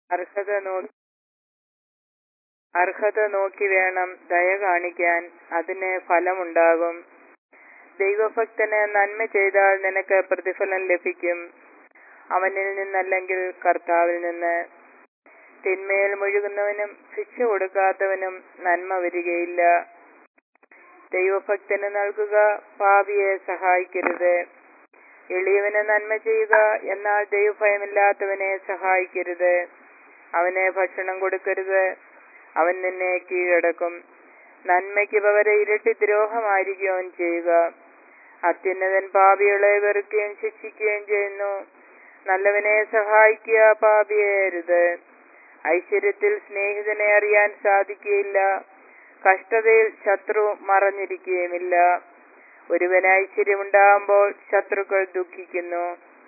അർഹത നോക്കി അർഹത നോക്കി വേണം ദയ കാണിക്കാൻ അതിന് ഫലമുണ്ടാകും ദൈവഭക്തന് നന്മ ചെയ്താൽ നിനക്ക് പ്രതിഫലം ലഭിക്കും അവനിൽ നിന്നല്ലെങ്കിൽ കർത്താവിൽ നിന്ന് തിന്മയിൽ മുഴുകുന്നവനും ശിക്ഷ കൊടുക്കാത്തവനും നന്മ വരികയില്ല ദൈവഭക്തന് നൽകുക പാപിയെ സഹായിക്കരുത് എളിയവന് നന്മ ചെയ്യുക എന്നാൽ ദൈവഭയമില്ലാത്തവനെ സഹായിക്കരുത് അവന് ഭക്ഷണം കൊടുക്കരുത് അവൻ നിന്നെ കീഴടക്കും നന്മയ്ക്ക് പകരം ഇരട്ടി ദ്രോഹമായിരിക്കും അവൻ ചെയ്യുക അത്യുന്നതൻ പാപികളെ വെറുക്കുകയും ശിക്ഷിക്കുകയും ചെയ്യുന്നു നല്ലവനെ സഹായിക്കുക പാപിയരുത് ഐശ്വര്യത്തിൽ സ്നേഹിതനെ അറിയാൻ സാധിക്കുകയില്ല കഷ്ടതയിൽ ശത്രു മറഞ്ഞിരിക്കുകയുമില്ല ഒരുവന് ഐശ്വര്യമുണ്ടാകുമ്പോൾ ശത്രുക്കൾ ദുഃഖിക്കുന്നു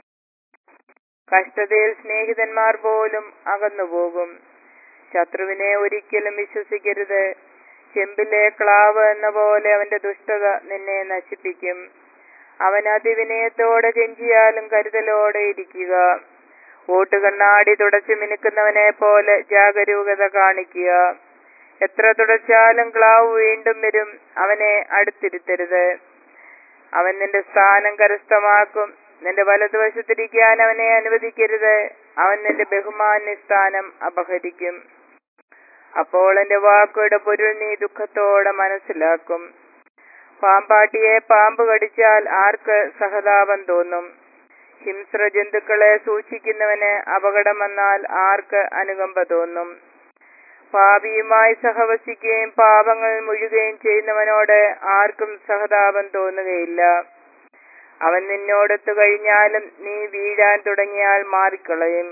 കഷ്ടതയിൽ സ്നേഹിതന്മാർ പോലും അകന്നുപോകും ശത്രുവിനെ ഒരിക്കലും വിശ്വസിക്കരുത് ചെമ്പിലെ ക്ലാവ് എന്ന പോലെ അവന്റെ ദുഷ്ടത നിന്നെ നശിപ്പിക്കും അവൻ അതിവിനയത്തോടെ കെഞ്ചിയാലും കരുതലോടെ ഇരിക്കുക ഓട്ടുകണ്ണാടി തുടച്ചു മിനുക്കുന്നവനെ പോലെ ജാഗരൂകത കാണിക്കുക എത്ര തുടച്ചാലും ക്ലാവ് വീണ്ടും വരും അവനെ അടുത്തിരുത്തരുത് അവൻ നിന്റെ സ്ഥാനം കരസ്ഥമാക്കും നിന്റെ വലതുവശത്തിരിക്കാൻ അവനെ അനുവദിക്കരുത് അവൻ നിന്റെ ബഹുമാന്യ സ്ഥാനം അപഹരിക്കും അപ്പോൾ എന്റെ വാക്കുകളുടെ പൊരുൾ നീ ദുഃഖത്തോടെ മനസ്സിലാക്കും പാമ്പാട്ടിയെ പാമ്പ് കടിച്ചാൽ ആർക്ക് സഹതാപം തോന്നും ഹിംസ്ര ജന്തുക്കളെ സൂക്ഷിക്കുന്നവന് അപകടം വന്നാൽ ആർക്ക് അനുകമ്പ തോന്നും പാപിയുമായി സഹവസിക്കുകയും പാപങ്ങൾ മുഴുകുകയും ചെയ്യുന്നവനോട് ആർക്കും സഹതാപം തോന്നുകയില്ല അവൻ നിന്നോടൊത്തു കഴിഞ്ഞാലും നീ വീഴാൻ തുടങ്ങിയാൽ മാറിക്കളയും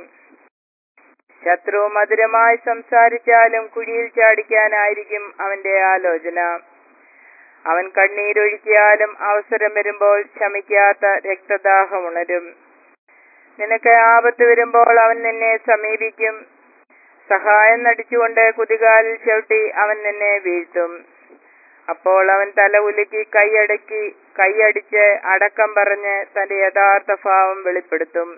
ശത്രു മധുരമായി സംസാരിച്ചാലും കുഴിയിൽ ചാടിക്കാനായിരിക്കും അവന്റെ ആലോചന അവൻ കണ്ണീരൊഴുക്കിയാലും അവസരം വരുമ്പോൾ ശമിക്കാത്ത രക്തദാഹം ഉണരും നിനക്ക് ആപത്ത് വരുമ്പോൾ അവൻ നിന്നെ സമീപിക്കും സഹായം നടിച്ചുകൊണ്ട് കുതികാലിൽ ചവിട്ടി അവൻ നിന്നെ വീഴ്ത്തും അപ്പോൾ അവൻ തല ഉലുക്കി കൈയടക്കി കൈയടിച്ച് അടക്കം പറഞ്ഞ് തന്റെ യഥാർത്ഥ ഭാവം വെളിപ്പെടുത്തും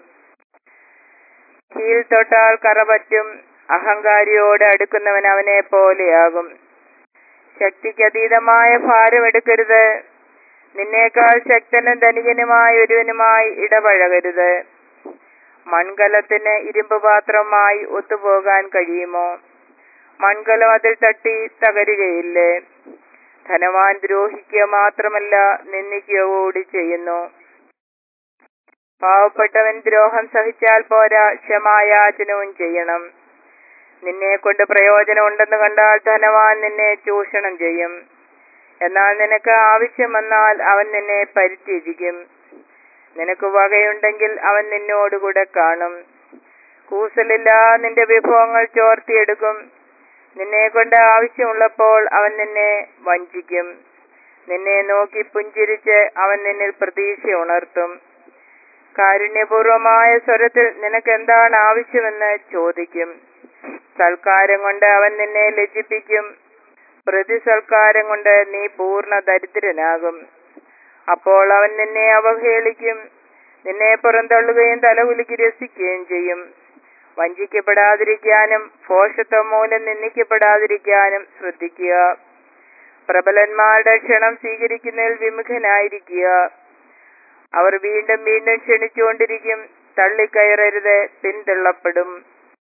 കീൽ തൊട്ടാൽ കറപറ്റും അഹങ്കാരിയോട് അടുക്കുന്നവൻ അവനെ പോലെയാകും ശക്തിക്കതീതമായ ഭാരം എടുക്കരുത് നിന്നേക്കാൾ ശക്തനും ധനികനുമായ ഒരുവനുമായി ഇടപഴകരുത് മൺകലത്തിന് ഇരുമ്പ് പാത്രമായി ഒത്തുപോകാൻ കഴിയുമോ മൺകലം അതിൽ തട്ടി തകരുകയില്ലേ ധനവാൻ ദ്രോഹിക്കുക മാത്രമല്ല നിന്ദിക്കുക കൂടി ചെയ്യുന്നു പാവപ്പെട്ടവൻ ദ്രോഹം സഹിച്ചാൽ പോരാ ക്ഷമായാചനവും ചെയ്യണം നിന്നെ കൊണ്ട് പ്രയോജനം ഉണ്ടെന്ന് കണ്ടാൽ ധനവാൻ നിന്നെ ചൂഷണം ചെയ്യും എന്നാൽ നിനക്ക് ആവശ്യം വന്നാൽ അവൻ നിന്നെ പരിത്യജിക്കും നിനക്ക് വകയുണ്ടെങ്കിൽ അവൻ നിന്നോടുകൂടെ കാണും കൂസലില്ല നിന്റെ വിഭവങ്ങൾ ചോർത്തിയെടുക്കും നിന്നെ കൊണ്ട് ആവശ്യമുള്ളപ്പോൾ അവൻ നിന്നെ വഞ്ചിക്കും നിന്നെ നോക്കി പുഞ്ചിരിച്ച് അവൻ നിന്നിൽ പ്രതീക്ഷ ഉണർത്തും കാരുണ്യപൂർവമായ സ്വരത്തിൽ നിനക്ക് എന്താണ് ആവശ്യമെന്ന് ചോദിക്കും സൽക്കാരം കൊണ്ട് അവൻ നിന്നെ ലജ്ജിപ്പിക്കും പ്രതിസൽക്കാരം കൊണ്ട് നീ പൂർണ്ണ ദരിദ്രനാകും അപ്പോൾ അവൻ നിന്നെ അവഹേളിക്കും നിന്നെ പുറന്തള്ളുകയും തലകുലുക്കി രസിക്കുകയും ചെയ്യും വഞ്ചിക്കപ്പെടാതിരിക്കാനും ഭോഷത്വം മൂലം നിന്ദിക്കപ്പെടാതിരിക്കാനും ശ്രദ്ധിക്കുക പ്രബലന്മാരുടെ ക്ഷണം സ്വീകരിക്കുന്നതിൽ വിമുഖനായിരിക്കുക അവർ വീണ്ടും വീണ്ടും ക്ഷണിച്ചുകൊണ്ടിരിക്കും തള്ളിക്കയറരുത് പിന്തള്ളപ്പെടും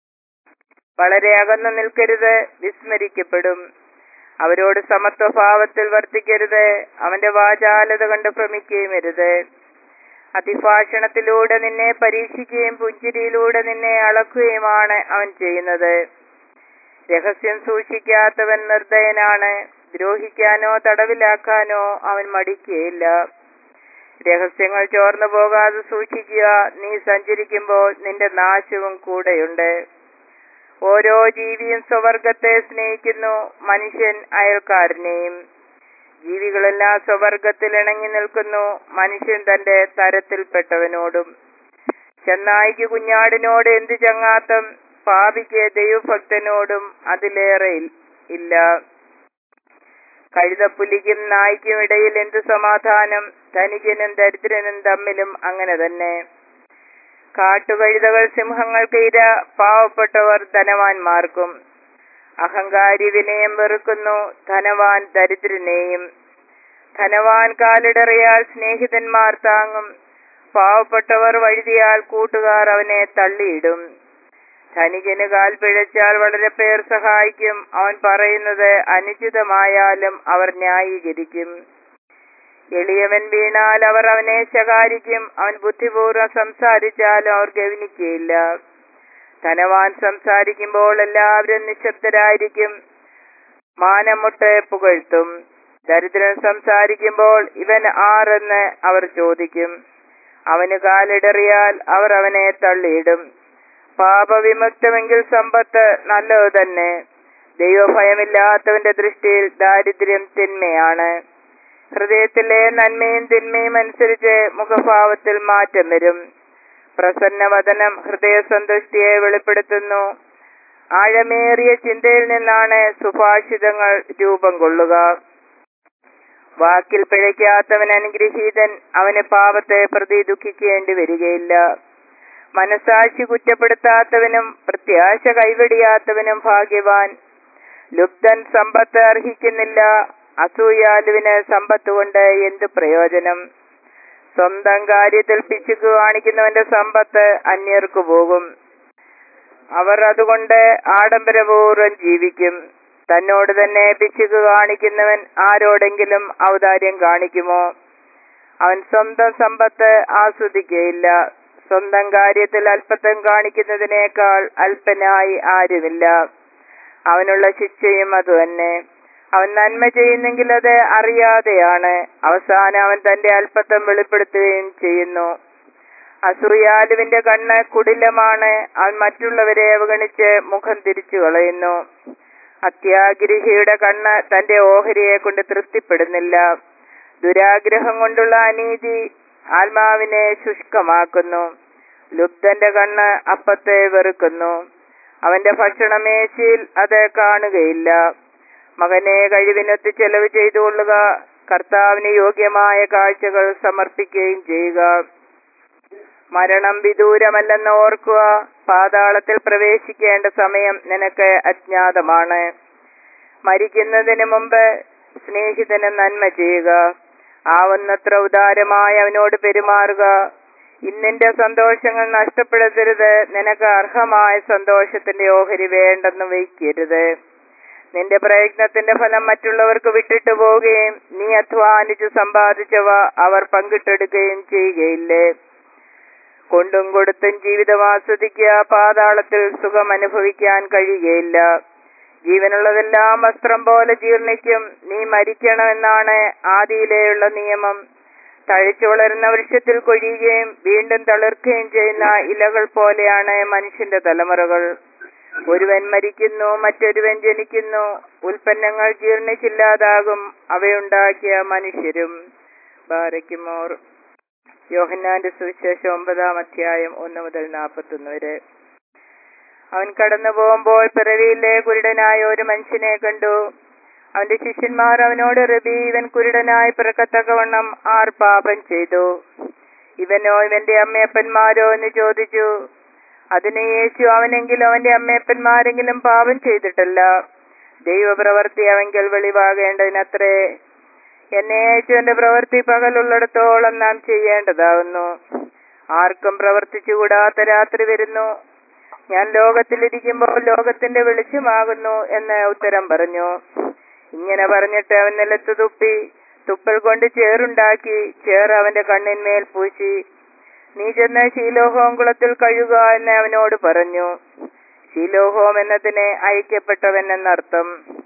വളരെ അകന്നു നിൽക്കരുത് വിസ്മരിക്കപ്പെടും അവരോട് സമത്വഭാവത്തിൽ വർത്തിക്കരുത് അവന്റെ വാചാലത കണ്ട് ഭ്രമിക്കുകയും അരുത് അതിഭാഷണത്തിലൂടെ നിന്നെ പരീക്ഷിക്കുകയും പുഞ്ചിരിയിലൂടെ നിന്നെ അളക്കുകയുമാണ് അവൻ ചെയ്യുന്നത് രഹസ്യം സൂക്ഷിക്കാത്തവൻ നിർദ്ദയനാണ് ദ്രോഹിക്കാനോ തടവിലാക്കാനോ അവൻ മടിക്കുകയില്ല രഹസ്യങ്ങൾ ചോർന്നു പോകാതെ സൂക്ഷിക്കുക നീ സഞ്ചരിക്കുമ്പോൾ നിന്റെ നാശവും കൂടെയുണ്ട് ഓരോ ജീവിയും സ്വവർഗത്തെ സ്നേഹിക്കുന്നു മനുഷ്യൻ അയൽക്കാരനെയും ജീവികളെല്ലാം സ്വവർഗത്തിൽ ഇണങ്ങി നിൽക്കുന്നു മനുഷ്യൻ തന്റെ തരത്തിൽപ്പെട്ടവനോടും ചെന്നായിക്ക് കുഞ്ഞാടിനോട് എന്ത് ചങ്ങാത്തം പാപിക്ക് ദൈവഭക്തനോടും അതിലേറെ ഇൽ- ഇല്ല കഴുതപ്പുലിക്കും നായ്ക്കും ഇടയിൽ എന്ത് സമാധാനം ധനികനും ദരിദ്രനും തമ്മിലും അങ്ങനെ തന്നെ കാട്ടുകഴുതകൾ സിംഹങ്ങൾക്ക് ഇര പാവപ്പെട്ടവർ ധനവാന്മാർക്കും അഹങ്കാരി വിനയം വെറുക്കുന്നു ധനവാൻ ദരിദ്രനെയും ധനവാൻ കാലിടറിയാൽ സ്നേഹിതന്മാർ താങ്ങും പാവപ്പെട്ടവർ വഴുതിയാൽ കൂട്ടുകാർ അവനെ തള്ളിയിടും ധനികന് കാൽ പിഴച്ചാൽ വളരെ പേർ സഹായിക്കും അവൻ പറയുന്നത് അനുചിതമായാലും അവർ ന്യായീകരിക്കും എളിയവൻ വീണാൽ അവർ അവനെ ശകാരിക്കും അവൻ ബുദ്ധിപൂർവ്വം സംസാരിച്ചാലും അവർ ഗവനിക്കുകയില്ല ധനവാൻ സംസാരിക്കുമ്പോൾ എല്ലാവരും നിശബ്ദരായിരിക്കും മാനമുട്ട് പുകഴ്ത്തും ദരിദ്രൻ സംസാരിക്കുമ്പോൾ ഇവൻ ആരെന്ന് അവർ ചോദിക്കും അവന് കാലിടറിയാൽ അവർ അവനെ തള്ളിയിടും പാപവിമുക്തമെങ്കിൽ സമ്പത്ത് നല്ലത് തന്നെ ദൈവഭയമില്ലാത്തവന്റെ ദൃഷ്ടിയിൽ ദാരിദ്ര്യം തിന്മയാണ് ഹൃദയത്തിലെ നന്മയും തിന്മയും അനുസരിച്ച് മുഖഭാവത്തിൽ മാറ്റം വരും പ്രസന്നവദനം ഹൃദയസന്തുഷ്ടിയെ വെളിപ്പെടുത്തുന്നു ആഴമേറിയ ചിന്തയിൽ നിന്നാണ് സുഭാഷിതങ്ങൾ രൂപം കൊള്ളുക വാക്കിൽ പിഴയ്ക്കാത്തവൻ അനുഗ്രഹീതൻ അവന് പാപത്തെ പ്രതി ദുഃഖിക്കേണ്ടി വരികയില്ല മനസാക്ഷി കുറ്റപ്പെടുത്താത്തവനും പ്രത്യാശ കൈവെടിയാത്തവനും ഭാഗ്യവാൻ ലുബ്ധൻ സമ്പത്ത് അർഹിക്കുന്നില്ല അസൂയാലുവിന് സമ്പത്ത് കൊണ്ട് എന്ത് പ്രയോജനം സ്വന്തം കാര്യത്തിൽ പിശുക്ക് കാണിക്കുന്നവന്റെ സമ്പത്ത് അന്യർക്ക് പോകും അവർ അതുകൊണ്ട് ആഡംബരപൂർവ്വം ജീവിക്കും തന്നോട് തന്നെ പിശുക്ക് കാണിക്കുന്നവൻ ആരോടെങ്കിലും ഔദാര്യം കാണിക്കുമോ അവൻ സ്വന്തം സമ്പത്ത് ആസ്വദിക്കുകയില്ല സ്വന്തം കാര്യത്തിൽ അല്പത്വം കാണിക്കുന്നതിനേക്കാൾ അല്പനായി ആരുമില്ല അവനുള്ള ശിക്ഷയും അതുതന്നെ അവൻ നന്മ ചെയ്യുന്നെങ്കിൽ അത് അറിയാതെയാണ് അവസാനം അവൻ തന്റെ അല്പത്വം വെളിപ്പെടുത്തുകയും ചെയ്യുന്നു അസൂയാലുവിന്റെ കണ്ണ് കുടിലമാണ് അവൻ മറ്റുള്ളവരെ അവഗണിച്ച് മുഖം തിരിച്ചു കളയുന്നു അത്യാഗ്രഹിയുടെ കണ്ണ് തന്റെ ഓഹരിയെ കൊണ്ട് തൃപ്തിപ്പെടുന്നില്ല ദുരാഗ്രഹം കൊണ്ടുള്ള അനീതി ആത്മാവിനെ ശുഷ്കമാക്കുന്നു ലുബ്ധന്റെ കണ്ണ് അപ്പത്തെ വെറുക്കുന്നു അവന്റെ ഭക്ഷണമേശയിൽ അത് കാണുകയില്ല മകനെ കഴിവിനൊത്ത് ചെലവ് ചെയ്തുകൊള്ളുക കർത്താവിന് യോഗ്യമായ കാഴ്ചകൾ സമർപ്പിക്കുകയും ചെയ്യുക മരണം വിദൂരമല്ലെന്ന് ഓർക്കുക പാതാളത്തിൽ പ്രവേശിക്കേണ്ട സമയം നിനക്ക് അജ്ഞാതമാണ് മരിക്കുന്നതിന് മുമ്പ് സ്നേഹിതന് നന്മ ചെയ്യുക ആവുന്നത്ര ഉദാരമായി അവനോട് പെരുമാറുക ഇന്നിന്റെ സന്തോഷങ്ങൾ നഷ്ടപ്പെടുത്തരുത് നിനക്ക് അർഹമായ സന്തോഷത്തിന്റെ ഓഹരി വേണ്ടെന്ന് വയ്ക്കരുത് നിന്റെ പ്രയത്നത്തിന്റെ ഫലം മറ്റുള്ളവർക്ക് വിട്ടിട്ട് പോവുകയും നീ അധ്വാനിച്ച് സമ്പാദിച്ചവ അവർ പങ്കിട്ടെടുക്കുകയും ചെയ്യുകയില്ലേ കൊണ്ടും കൊടുത്തും ജീവിതം ആസ്വദിക്കുക പാതാളത്തിൽ സുഖം അനുഭവിക്കാൻ കഴിയുകയില്ല ജീവനുള്ളതെല്ലാം വസ്ത്രം പോലെ ജീർണിക്കും നീ മരിക്കണമെന്നാണ് ആദിയിലെയുള്ള നിയമം തഴച്ചു വളരുന്ന വൃക്ഷത്തിൽ കൊഴിയുകയും വീണ്ടും തളിർക്കുകയും ചെയ്യുന്ന ഇലകൾ പോലെയാണ് മനുഷ്യന്റെ തലമുറകൾ ഒരുവൻ മരിക്കുന്നു മറ്റൊരുവൻ ജനിക്കുന്നു ഉൽപ്പന്നങ്ങൾ ജീർണിച്ചില്ലാതാകും അവയുണ്ടാക്കിയ മനുഷ്യരും ബാരയ്ക്കുമോർ യോഹന്നാന്റെ സുവിശേഷം ഒമ്പതാം അധ്യായം ഒന്ന് മുതൽ നാൽപ്പത്തൊന്ന് വരെ അവൻ കടന്നു പോകുമ്പോൾ പിറവിയിലെ കുരുടനായ ഒരു മനുഷ്യനെ കണ്ടു അവന്റെ ശിഷ്യന്മാർ അവനോട് റബി ഇവൻ കുരുടനായി പിറക്കത്തക്കവണ്ണം ആർ പാപം ചെയ്തു ഇവനോ ഇവന്റെ അമ്മയപ്പന്മാരോ എന്ന് ചോദിച്ചു അതിന് യേശു അവനെങ്കിലും അവന്റെ അമ്മയപ്പന്മാരെങ്കിലും പാപം ചെയ്തിട്ടല്ല ദൈവപ്രവർത്തി അവങ്കൽ വെളിവാകേണ്ടതിനത്രേ എന്നെ അയച്ചവന്റെ പ്രവൃത്തി പകലുള്ളിടത്തോളം നാം ചെയ്യേണ്ടതാകുന്നു ആർക്കും പ്രവർത്തിച്ചുകൂടാത്ത രാത്രി വരുന്നു ഞാൻ ലോകത്തിലിരിക്കുമ്പോൾ ലോകത്തിന്റെ വെളിച്ചമാകുന്നു എന്ന് ഉത്തരം പറഞ്ഞു ഇങ്ങനെ പറഞ്ഞിട്ട് അവൻ നിലത്ത് തുപ്പി തുപ്പൽ കൊണ്ട് ചേറുണ്ടാക്കി ചേർ അവന്റെ കണ്ണിന്മേൽ പൂശി നീ ചെന്ന് ശീലോഹോം കുളത്തിൽ കഴുക എന്ന് അവനോട് പറഞ്ഞു ശീലോഹോം എന്നതിനെ അയക്കപ്പെട്ടവൻ എന്നർത്ഥം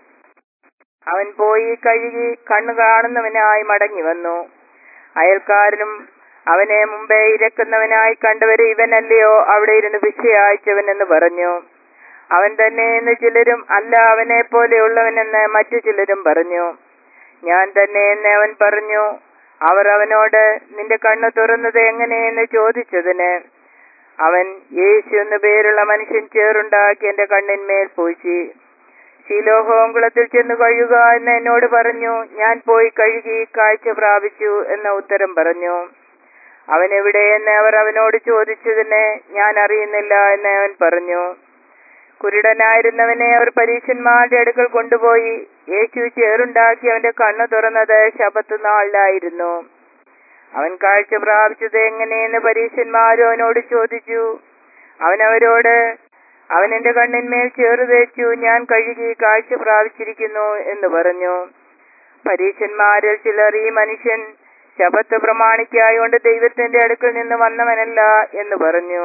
അവൻ പോയി കഴുകി കണ്ണു കാണുന്നവനായി മടങ്ങി വന്നു അയൽക്കാരനും അവനെ മുമ്പേ ഇരക്കുന്നവനായി കണ്ടവരെ ഇവനല്ലയോ അവിടെ ഇരുന്ന് ഭിക്ഷയയച്ചവൻ എന്ന് പറഞ്ഞു അവൻ തന്നെ എന്ന് ചിലരും അല്ല അവനെ പോലെയുള്ളവനെന്ന് മറ്റു ചിലരും പറഞ്ഞു ഞാൻ തന്നെ എന്ന് അവൻ പറഞ്ഞു അവർ അവനോട് നിന്റെ കണ്ണ് തുറന്നത് എങ്ങനെയെന്ന് ചോദിച്ചതിന് അവൻ യേശു എന്നു പേരുള്ള മനുഷ്യൻ ചേറുണ്ടാക്കി എന്റെ കണ്ണിന്മേൽ പൂശി ശീലോഹോങ്കുളത്തിൽ ചെന്ന് കഴുകുക എന്ന് എന്നോട് പറഞ്ഞു ഞാൻ പോയി കഴുകി കാഴ്ച പ്രാപിച്ചു എന്ന ഉത്തരം പറഞ്ഞു അവൻ എവിടെയെന്ന് അവർ അവനോട് ചോദിച്ചതിന് ഞാൻ അറിയുന്നില്ല എന്ന് അവൻ പറഞ്ഞു കുരുടനായിരുന്നവനെ അവർ പരീക്ഷന്മാരുടെ അടുക്കൽ കൊണ്ടുപോയി യേശു ചേറുണ്ടാക്കി അവന്റെ കണ്ണു തുറന്നത് ശബത്ത് നാളിലായിരുന്നു അവൻ കാഴ്ച പ്രാപിച്ചത് എങ്ങനെയെന്ന് പരീക്ഷന്മാരും അവനോട് ചോദിച്ചു അവൻ അവരോട് അവൻ എന്റെ കണ്ണിന്മേൽ ചേറ് തേച്ചു ഞാൻ കഴുകി കാഴ്ച പ്രാപിച്ചിരിക്കുന്നു എന്ന് പറഞ്ഞു പരീക്ഷന്മാരിൽ ചിലർ ഈ മനുഷ്യൻ ശബത്ത് പ്രമാണിക്കായോണ്ട് ദൈവത്തിന്റെ അടുക്കൽ നിന്ന് വന്നവനല്ല എന്ന് പറഞ്ഞു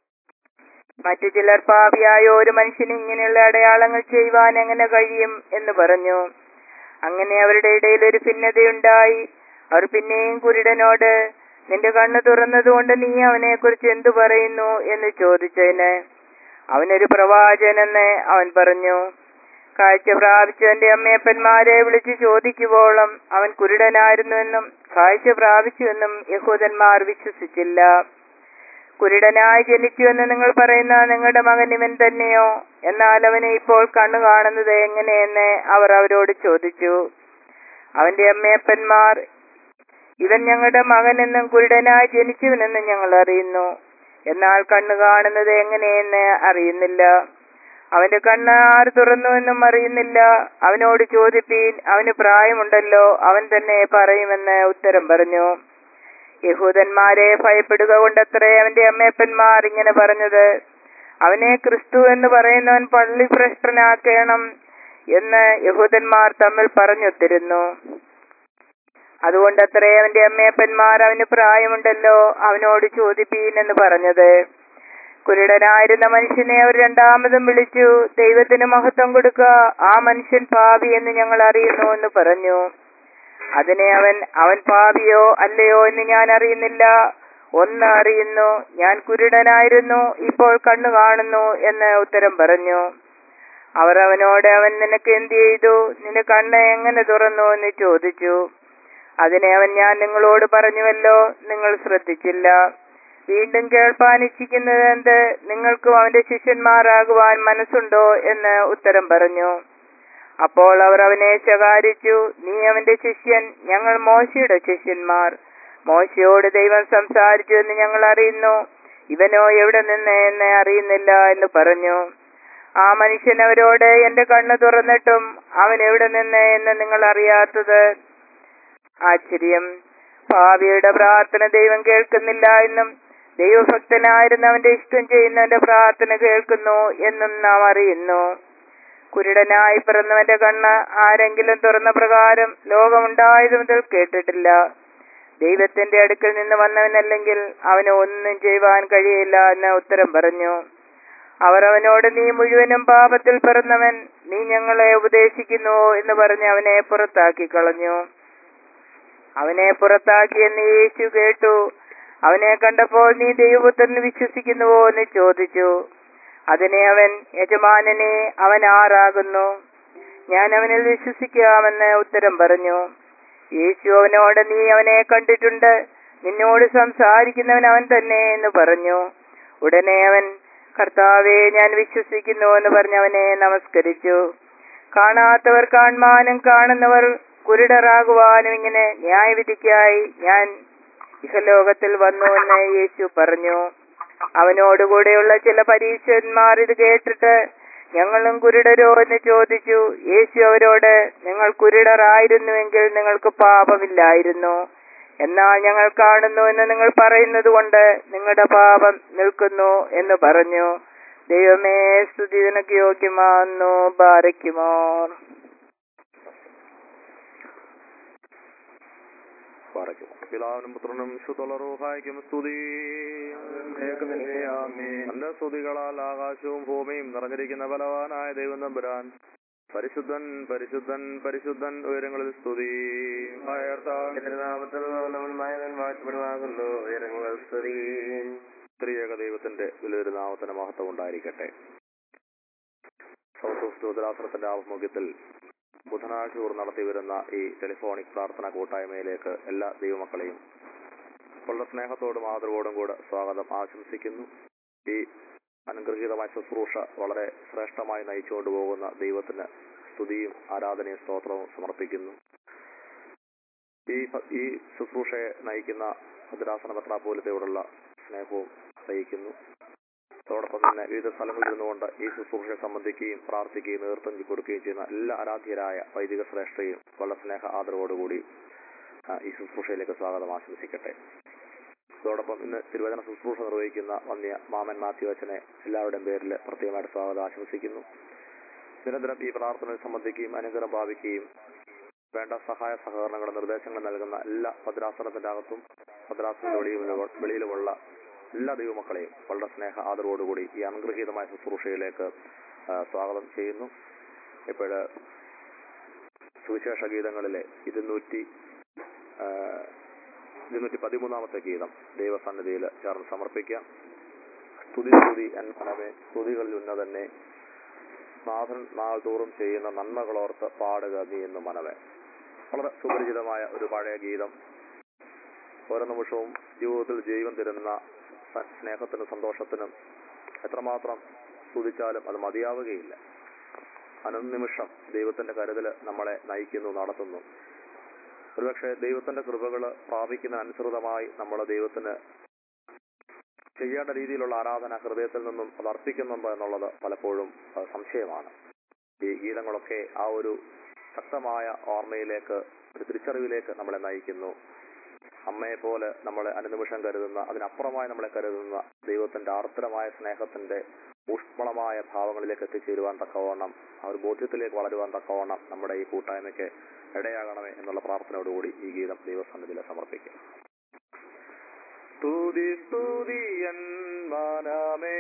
മറ്റു ചിലർ പാപിയായ ഒരു മനുഷ്യന് ഇങ്ങനെയുള്ള അടയാളങ്ങൾ ചെയ്യുവാൻ എങ്ങനെ കഴിയും എന്ന് പറഞ്ഞു അങ്ങനെ അവരുടെ ഇടയിൽ ഒരു ഭിന്നതയുണ്ടായി അവർ പിന്നെയും കുരുടനോട് നിന്റെ കണ്ണ് തുറന്നതുകൊണ്ട് നീ അവനെ കുറിച്ച് എന്തു പറയുന്നു എന്ന് ചോദിച്ചതിന് അവനൊരു പ്രവാചനെന്ന് അവൻ പറഞ്ഞു കാഴ്ച പ്രാപിച്ചവന്റെ അമ്മയപ്പന്മാരെ വിളിച്ച് ചോദിക്കുവോളം അവൻ കുരുടനായിരുന്നുവെന്നും കാഴ്ച പ്രാപിച്ചുവെന്നും യഹൂദന്മാർ വിശ്വസിച്ചില്ല കുരുടനായി ജനിച്ചുവെന്ന് നിങ്ങൾ പറയുന്ന നിങ്ങളുടെ മകൻ ഇവൻ തന്നെയോ എന്നാൽ അവനെ ഇപ്പോൾ കണ്ണു കാണുന്നത് എങ്ങനെയെന്ന് അവർ അവരോട് ചോദിച്ചു അവന്റെ അമ്മയപ്പന്മാർ ഇവൻ ഞങ്ങളുടെ മകനെന്നും കുരുടനായി ജനിച്ചുവെന്നും ഞങ്ങൾ അറിയുന്നു എന്നാൽ കണ്ണു കാണുന്നത് എങ്ങനെയെന്ന് അറിയുന്നില്ല അവന്റെ കണ്ണ് ആര് തുറന്നുവെന്നും അറിയുന്നില്ല അവനോട് ചോദിപ്പീൻ അവന് പ്രായമുണ്ടല്ലോ അവൻ തന്നെ പറയുമെന്ന് ഉത്തരം പറഞ്ഞു യഹൂദന്മാരെ ഭയപ്പെടുക കൊണ്ടത്രേ അവന്റെ അമ്മയപ്പന്മാർ ഇങ്ങനെ പറഞ്ഞത് അവനെ ക്രിസ്തു എന്ന് പറയുന്നവൻ പള്ളി ഭ്രഷ്ടനാക്കണം എന്ന് യഹൂദന്മാർ തമ്മിൽ പറഞ്ഞൊത്തിരുന്നു അതുകൊണ്ടത്രേ അവന്റെ അമ്മയപ്പന്മാർ അവന് പ്രായമുണ്ടല്ലോ അവനോട് ചോദിപ്പീൻ എന്ന് പറഞ്ഞത് കുരുടനായിരുന്ന മനുഷ്യനെ അവർ രണ്ടാമതും വിളിച്ചു ദൈവത്തിന് മഹത്വം കൊടുക്കുക ആ മനുഷ്യൻ പാപി എന്ന് ഞങ്ങൾ അറിയുന്നു എന്ന് പറഞ്ഞു അതിനെ അവൻ അവൻ പാപിയോ അല്ലയോ എന്ന് ഞാൻ അറിയുന്നില്ല ഒന്ന് അറിയുന്നു ഞാൻ കുരുടനായിരുന്നു ഇപ്പോൾ കണ്ണു കാണുന്നു എന്ന് ഉത്തരം പറഞ്ഞു അവർ അവനോട് അവൻ നിനക്ക് എന്ത് ചെയ്തു നിന്റെ കണ്ണ് എങ്ങനെ തുറന്നു എന്ന് ചോദിച്ചു അതിനെ അവൻ ഞാൻ നിങ്ങളോട് പറഞ്ഞുവല്ലോ നിങ്ങൾ ശ്രദ്ധിച്ചില്ല വീണ്ടും കേൾപ്പാൻ ഇച്ഛിക്കുന്നത് എന്ത് നിങ്ങൾക്കും അവന്റെ ശിഷ്യന്മാരാകുവാൻ മനസ്സുണ്ടോ എന്ന് ഉത്തരം പറഞ്ഞു അപ്പോൾ അവർ അവനെ ശകാരിച്ചു നീ അവന്റെ ശിഷ്യൻ ഞങ്ങൾ മോശയുടെ ശിഷ്യന്മാർ മോശയോട് ദൈവം സംസാരിച്ചു എന്ന് ഞങ്ങൾ അറിയുന്നു ഇവനോ എവിടെ നിന്ന് എന്ന് അറിയുന്നില്ല എന്ന് പറഞ്ഞു ആ മനുഷ്യൻ അവരോട് എന്റെ കണ്ണ് തുറന്നിട്ടും അവൻ എവിടെ നിന്ന് എന്ന് നിങ്ങൾ അറിയാത്തത് ആശ്ചര്യം ഭാവിയുടെ പ്രാർത്ഥന ദൈവം കേൾക്കുന്നില്ല എന്നും ദൈവഭക്തനായിരുന്നവന്റെ ഇഷ്ടം ചെയ്യുന്നവന്റെ പ്രാർത്ഥന കേൾക്കുന്നു എന്നും നാം അറിയുന്നു കുരുടനായി പിറന്നവന്റെ കണ്ണ് ആരെങ്കിലും തുറന്ന പ്രകാരം ലോകമുണ്ടായത് മുതൽ കേട്ടിട്ടില്ല ദൈവത്തിന്റെ അടുക്കൽ നിന്ന് വന്നവനല്ലെങ്കിൽ അവന് ഒന്നും ചെയ്യുവാൻ കഴിയില്ല എന്ന് ഉത്തരം പറഞ്ഞു അവർ അവനോട് നീ മുഴുവനും പാപത്തിൽ പിറന്നവൻ നീ ഞങ്ങളെ ഉപദേശിക്കുന്നു എന്ന് പറഞ്ഞ് അവനെ പുറത്താക്കി കളഞ്ഞു അവനെ പുറത്താക്കിയെന്ന് യേശു കേട്ടു അവനെ കണ്ടപ്പോൾ നീ ദൈവപുത്രന് വിശ്വസിക്കുന്നുവോ എന്ന് ചോദിച്ചു അതിനെ അവൻ യജമാനനെ അവൻ ആറാകുന്നു ഞാൻ അവനിൽ വിശ്വസിക്കാമെന്ന് ഉത്തരം പറഞ്ഞു യേശു അവനോട് നീ അവനെ കണ്ടിട്ടുണ്ട് നിന്നോട് സംസാരിക്കുന്നവൻ അവൻ തന്നെ എന്ന് പറഞ്ഞു ഉടനെ അവൻ കർത്താവെ ഞാൻ വിശ്വസിക്കുന്നു എന്ന് പറഞ്ഞ് അവനെ നമസ്കരിച്ചു കാണാത്തവർ കാണുവാനും കാണുന്നവർ കുരുടറാകുവാനും ഇങ്ങനെ ന്യായവിധിക്കായി ഞാൻ ഇഹലോകത്തിൽ വന്നു എന്ന് യേശു പറഞ്ഞു അവനോടുകൂടെയുള്ള ചില പരീക്ഷന്മാർ ഇത് കേട്ടിട്ട് ഞങ്ങളും കുരുടരോ എന്ന് ചോദിച്ചു യേശു അവരോട് നിങ്ങൾ കുരുടറായിരുന്നുവെങ്കിൽ നിങ്ങൾക്ക് പാപമില്ലായിരുന്നു എന്നാൽ ഞങ്ങൾ കാണുന്നു എന്ന് നിങ്ങൾ പറയുന്നത് കൊണ്ട് നിങ്ങളുടെ പാപം നിൽക്കുന്നു എന്ന് പറഞ്ഞു ദൈവമേ സ്തുതി നിനക്ക് യോഗ്യമാന്നു ബാരയ്ക്കുമോ പാറയ്ക്കും പിതാവിനും പുത്രനും ശുദ്ധറൂഹായിക്കും സ്തുതി തന്റെ സ്തുതികളാൽ ആകാശവും ഭൂമിയും നിറഞ്ഞിരിക്കുന്ന ബലവാനായ ദൈവം തമ്പുരാൻ പരിശുദ്ധൻ പരിശുദ്ധൻ പരിശുദ്ധൻ ഉയരങ്ങളിൽ സ്തുതി സ്ത്രീയേക ദൈവത്തിന്റെ വലിയൊരു നാമത്തിന് മഹത്വം ഉണ്ടായിരിക്കട്ടെ സൗത്ത് ഓഫ് ജ്യോതിരാശ്രത്തിന്റെ ആഭിമുഖ്യത്തിൽ ബുധനാഴ്ച തോറും നടത്തി വരുന്ന ഈ ടെലിഫോണിക് പ്രാർത്ഥന കൂട്ടായ്മയിലേക്ക് എല്ലാ ദൈവമക്കളെയും വളരെ സ്നേഹത്തോടും ആദരവോടും കൂടെ സ്വാഗതം ആശംസിക്കുന്നു ഈ അനുഗ്രഹീതമായ ശുശ്രൂഷ വളരെ ശ്രേഷ്ഠമായി നയിച്ചുകൊണ്ട് പോകുന്ന ദൈവത്തിന് സ്തുതിയും ആരാധനയും സ്തോത്രവും സമർപ്പിക്കുന്നു ഈ ഈ ശുശ്രൂഷയെ നയിക്കുന്ന ഭദ്രാസന പത്രാപോലത്തെയോടുള്ള സ്നേഹവും അറിയിക്കുന്നു അതോടൊപ്പം തന്നെ വിവിധ സ്ഥലങ്ങളിൽ നിന്നുകൊണ്ട് ഈ ശുശ്രൂഷയെ സംബന്ധിക്കുകയും പ്രാർത്ഥിക്കുകയും നേതൃത്വം കൊടുക്കുകയും ചെയ്യുന്ന എല്ലാ ആരാധ്യരായ വൈദിക ശ്രേഷ്ഠയും വളരെ സ്നേഹ ആദരവോടുകൂടി ആ, ഈ ശുശ്രൂഷയിലേക്ക് സ്വാഗതം ആശംസിക്കട്ടെ അതോടൊപ്പം ഇന്ന് തിരുവചന ശുശ്രൂഷ നിർവഹിക്കുന്ന വന്യ മാമൻ മാത്യു അച്ഛനെ എല്ലാവരുടെയും പേരിൽ പ്രത്യേകമായിട്ട് സ്വാഗതം ആശംസിക്കുന്നു നിരന്തരം ഈ പ്രാർത്ഥനയിൽ സംബന്ധിക്കുകയും അനുഗ്രഹം ഭാവിക്കുകയും വേണ്ട സഹായ സഹകരണങ്ങളും നിർദ്ദേശങ്ങളും നൽകുന്ന എല്ലാ ഭദ്രാസനത്തിന്റെ അകത്തും ഭദ്രാസനത്തിന്റെ വെളിയിലും വെളിയിലുമുള്ള എല്ലാ ദൈവമക്കളെയും വളരെ സ്നേഹ ആദരവോടുകൂടി ഈ അനുഗ്രഹീതമായ ശുശ്രൂഷയിലേക്ക് ആ, സ്വാഗതം ചെയ്യുന്നു ഇപ്പോഴ് സുവിശേഷ ഗീതങ്ങളിലെ ഇരുന്നൂറ്റി ആ, ഇരുന്നൂറ്റി പതിമൂന്നാമത്തെ ഗീതം ദൈവസന്നിധിയിൽ ചേർന്ന് സമർപ്പിക്കാം സ്തുതി സ്തുതി എൻ മനമേ സ്തുതികളിൽ ഉന്നതന്നെ നാഥൻ നാൾ തോറും ചെയ്യുന്ന നന്മകളോർത്ത് പാടുക നീ എന്ന് മനമേ വളരെ സുപരിചിതമായ ഒരു പഴയ ഗീതം ഓരോ നിമിഷവും ജീവിതത്തിൽ ജീവൻ തരുന്ന സ- സ്നേഹത്തിനും സന്തോഷത്തിനും എത്രമാത്രം സ്തുതിച്ചാലും അത് മതിയാവുകയില്ല അനുനിമിഷം ദൈവത്തിന്റെ കരുതൽ നമ്മളെ നയിക്കുന്നു നടത്തുന്നു ഒരുപക്ഷെ ദൈവത്തിന്റെ കൃപകൾ പ്രാപിക്കുന്നതനുസൃതമായി നമ്മൾ ദൈവത്തിന് ചെയ്യേണ്ട രീതിയിലുള്ള ആരാധന ഹൃദയത്തിൽ നിന്നും അത് അർപ്പിക്കുന്നുണ്ടോ എന്നുള്ളത് പലപ്പോഴും ആ, സംശയമാണ് ഈ ഗീതങ്ങളൊക്കെ ആ ഒരു ശക്തമായ ഓർമ്മയിലേക്ക് ഒരു തിരിച്ചറിവിലേക്ക് നമ്മളെ നയിക്കുന്നു അമ്മയെ പോലെ നമ്മളെ അനുനിമിഷം കരുതുന്ന അതിനപ്പുറമായി നമ്മളെ കരുതുന്ന ദൈവത്തിന്റെ ആർദ്രമായ സ്നേഹത്തിന്റെ ഊഷ്മളമായ ഭാവങ്ങളിലേക്ക് എത്തിച്ചേരുവാൻ തക്കവണ്ണം ആ ഒരു ബോധ്യത്തിലേക്ക് വളരുവാൻ തക്കവണ്ണം നമ്മുടെ ഈ കൂട്ടായ്മയ്ക്ക് ഇടയാകണമേ എന്നുള്ള പ്രാർത്ഥനയോടുകൂടി ഈ ഗീതം ദൈവസന്നിധിയിൽ സമർപ്പിക്കും സ്തുതി സ്തുതിയൻ മനമേ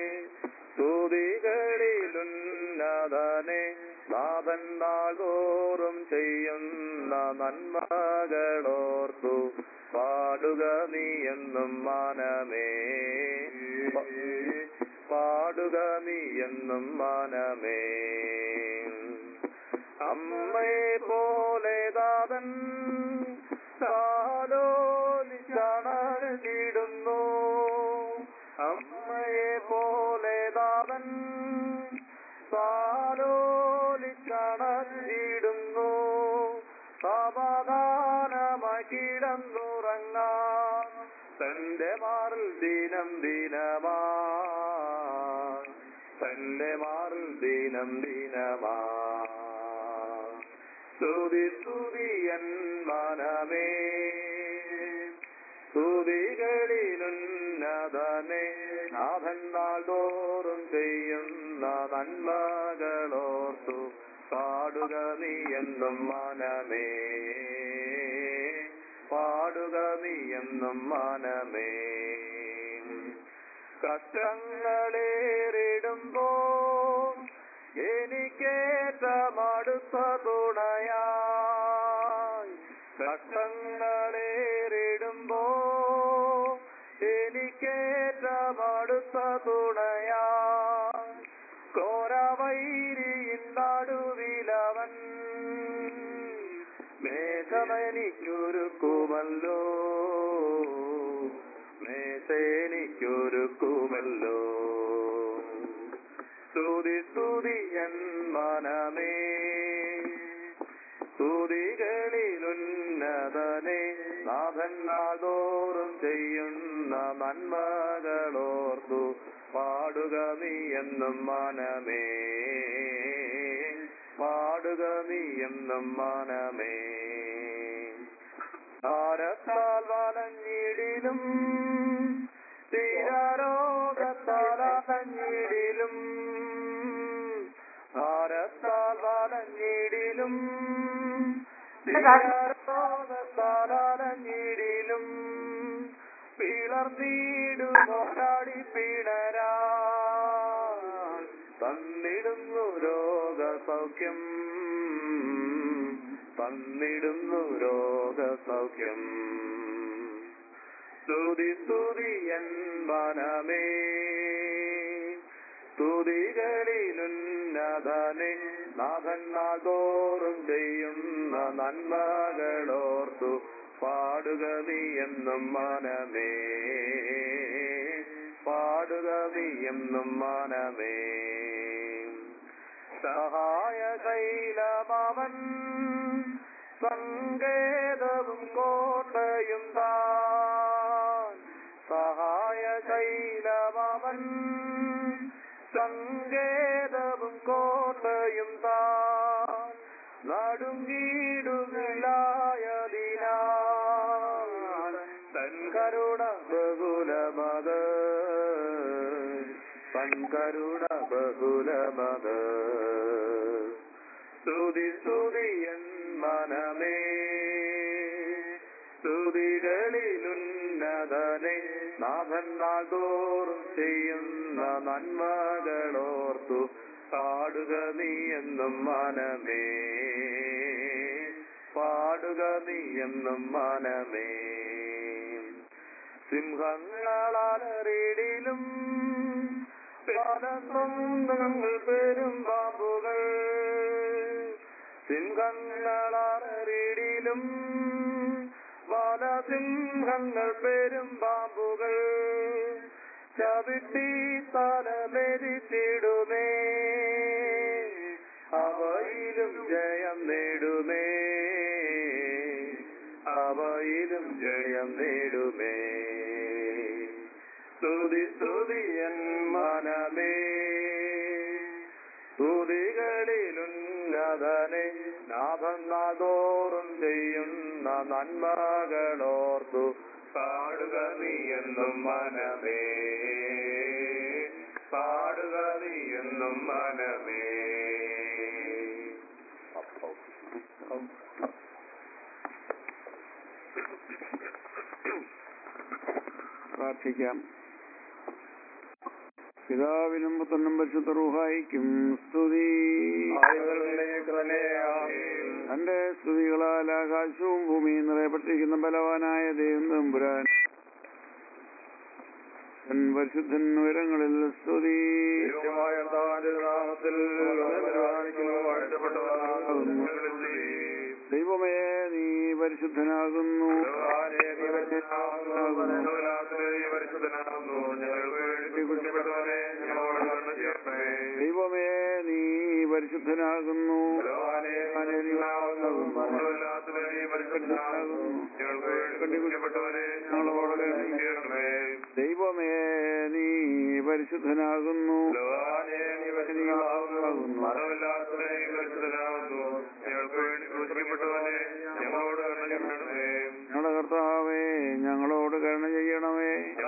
സ്തുതികളിലുന്നതനെ നാഥൻ നാൾതോറും ചെയ്യുന്ന നന്മകളോർത്തു പാടുക നീ എന്നും മനമേ പ- പാടുക നീ എന്നും മനമേ അമ്മയെ പോലെ ദാതൻ താലോലിച്ചണകിടുന്നു അമ്മയെ പോലെ ദാതൻ താലോലിച്ചണകിടുന്നു സമാധാനമായി കിടന്നുറങ്ങാൻ തന്റെ മാറിൽ ദിനം ദിനമാ തന്റെ മാറിൽ ദിനം ദിനമാ സ്തുതി സ്തുതിയൻ മനമേ സ്തുതികളിലുന്നതനെ നാഥൻ നാൾ തോറും ചെയ്യുന്ന നന്മകളോർത്തു പാടുക നീ എന്നും മനമേ പാടുക നീ എന്നും മനമേ കഷ്ടങ്ങളേറിടുമ്പോ എനിക്കേറ്റമടുത്ത തുണയായി കഷ്ടങ്ങളേറിടുമ്പോ എനിക്കേറ്റമടുത്ത തുണയായി കോരവൈരിയിൻ നടുവിലവൻ മേഘമെനിക്കൊരുക്കുമല്ലോ മേശയെനിക്കൊരുക്കുമല്ലോ സ്തുതി സ്തുതി എൻ മനമേ സ്തുതികളിലുന്നതനെ നാഥൻ നാദോറും ചെയ്യുന്ന നന്മകളോർത്തു പാടുക നീ എന്നും മനമേ പാടുക നീ എന്നും മനമേ ആരത്താൽ വലഞ്ഞിടിലും തീരാരോഗത്താൽ അലഞ്ഞിടിലും ഭാരത്താൽ വലഞ്ഞിടിലും തീരാരോഗത്താൽ അലഞ്ഞിടിലും പിളർന്നിടുമോടാടി പിണരാ തന്നിടുന്നു രോഗസൗഖ്യം തന്നിടുന്നു രോഗസൗഖ്യം സ്തുതി സ്തുതി എൻ മനമേ സ്തുതികളിലുന്നതനെ നാഥൻ നാൾതോറും ചെയ്യുന്ന നന്മകളോർത്തു പാടുക നീ എന്നും മനമേ പാടുക നീ എന്നും മനമേ സഹായ കൈലമവൻ സങ്കേതവും കോട്ടയും താ കരുണ ബഹുലമത് സ്തുതി സ്തുതിയൻ മനമേ സ്തുതികളിലുന്നതനെ നാഥൻ നാൾതോറും ചെയ്യുന്ന നന്മകളോർത്തു പാടുക നീ എന്നും മനമേ പാടുക നീ എന്നും മനമേ സിംഹങ്ങളാലറിയിലും പല സ്വന്തങ്ങൾ പെരും പാമ്പുകൾ സിംഹങ്ങളാലറിയിലും പല സിംഹങ്ങൾ പെരും പാമ്പുകൾ ചവിട്ടി തലമെരിച്ചിടുമേ അവയിലും ജയം നേടുമേ അവയിലും ജയം നേടുമേ സ്തുതി സ്തുതിയൻ മനമേ സ്തുതികളിലുന്നതനെ നാഭന്നാതോറും ചെയ്യുന്ന നന്മകളോർത്തു പാടുക നീ എന്നും മനമേ പാടുക നീ എന്നും മനമേ പ്രാർത്ഥിക്കാം പിതാവിനും പുത്രനും പരിശുദ്ധ റൂഹായിക്കും സ്തുതി തന്റെ സ്തുതികളാൽ ആകാശവും ഭൂമിയും നിറയപ്പെട്ടിരിക്കുന്ന ബലവാനായ ദൈവം തമ്പുരാൻ തൻ പരിശുദ്ധൻ ഉയരങ്ങളിൽ സ്തുതി നാമത്തിൽ ദൈവമേ നീ പരിശുദ്ധനാകുന്നു ദൈവമേ നീ പരിശുദ്ധനാകുന്നു ദൈവമേ നീ പരിശുദ്ധനാകുന്നു ഞങ്ങളുടെ കർത്താവേ ഞങ്ങളോട് കരുണ ചെയ്യണമേ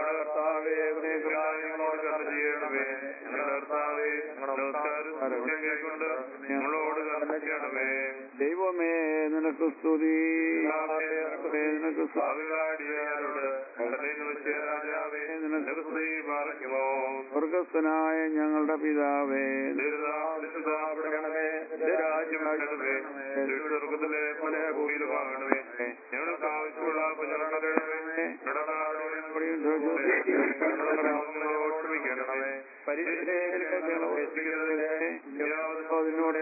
ഞങ്ങളോട് ചെയ്യണമേ ദൈവമേ നിനക്ക് സ്തുതി നിനക്ക് സ്തുതി. ഭാവികാടിയാരോട് രാജാവേ നിനക്ക് സ്ത്രീ പാർക്കുമോ സ്വർഗസ്ഥനായ ഞങ്ങളുടെ പിതാവേ ദുരിതാവിടണമേ രാജ്യമാകണമേ സ്വർഗത്തിലെ പോലെ ഭൂമിയിലുമാകണമേ ഞങ്ങൾക്ക് ആവശ്യമുള്ള പ്രചരണമേ ക്ഷമിക്കണമേ അതിനോട്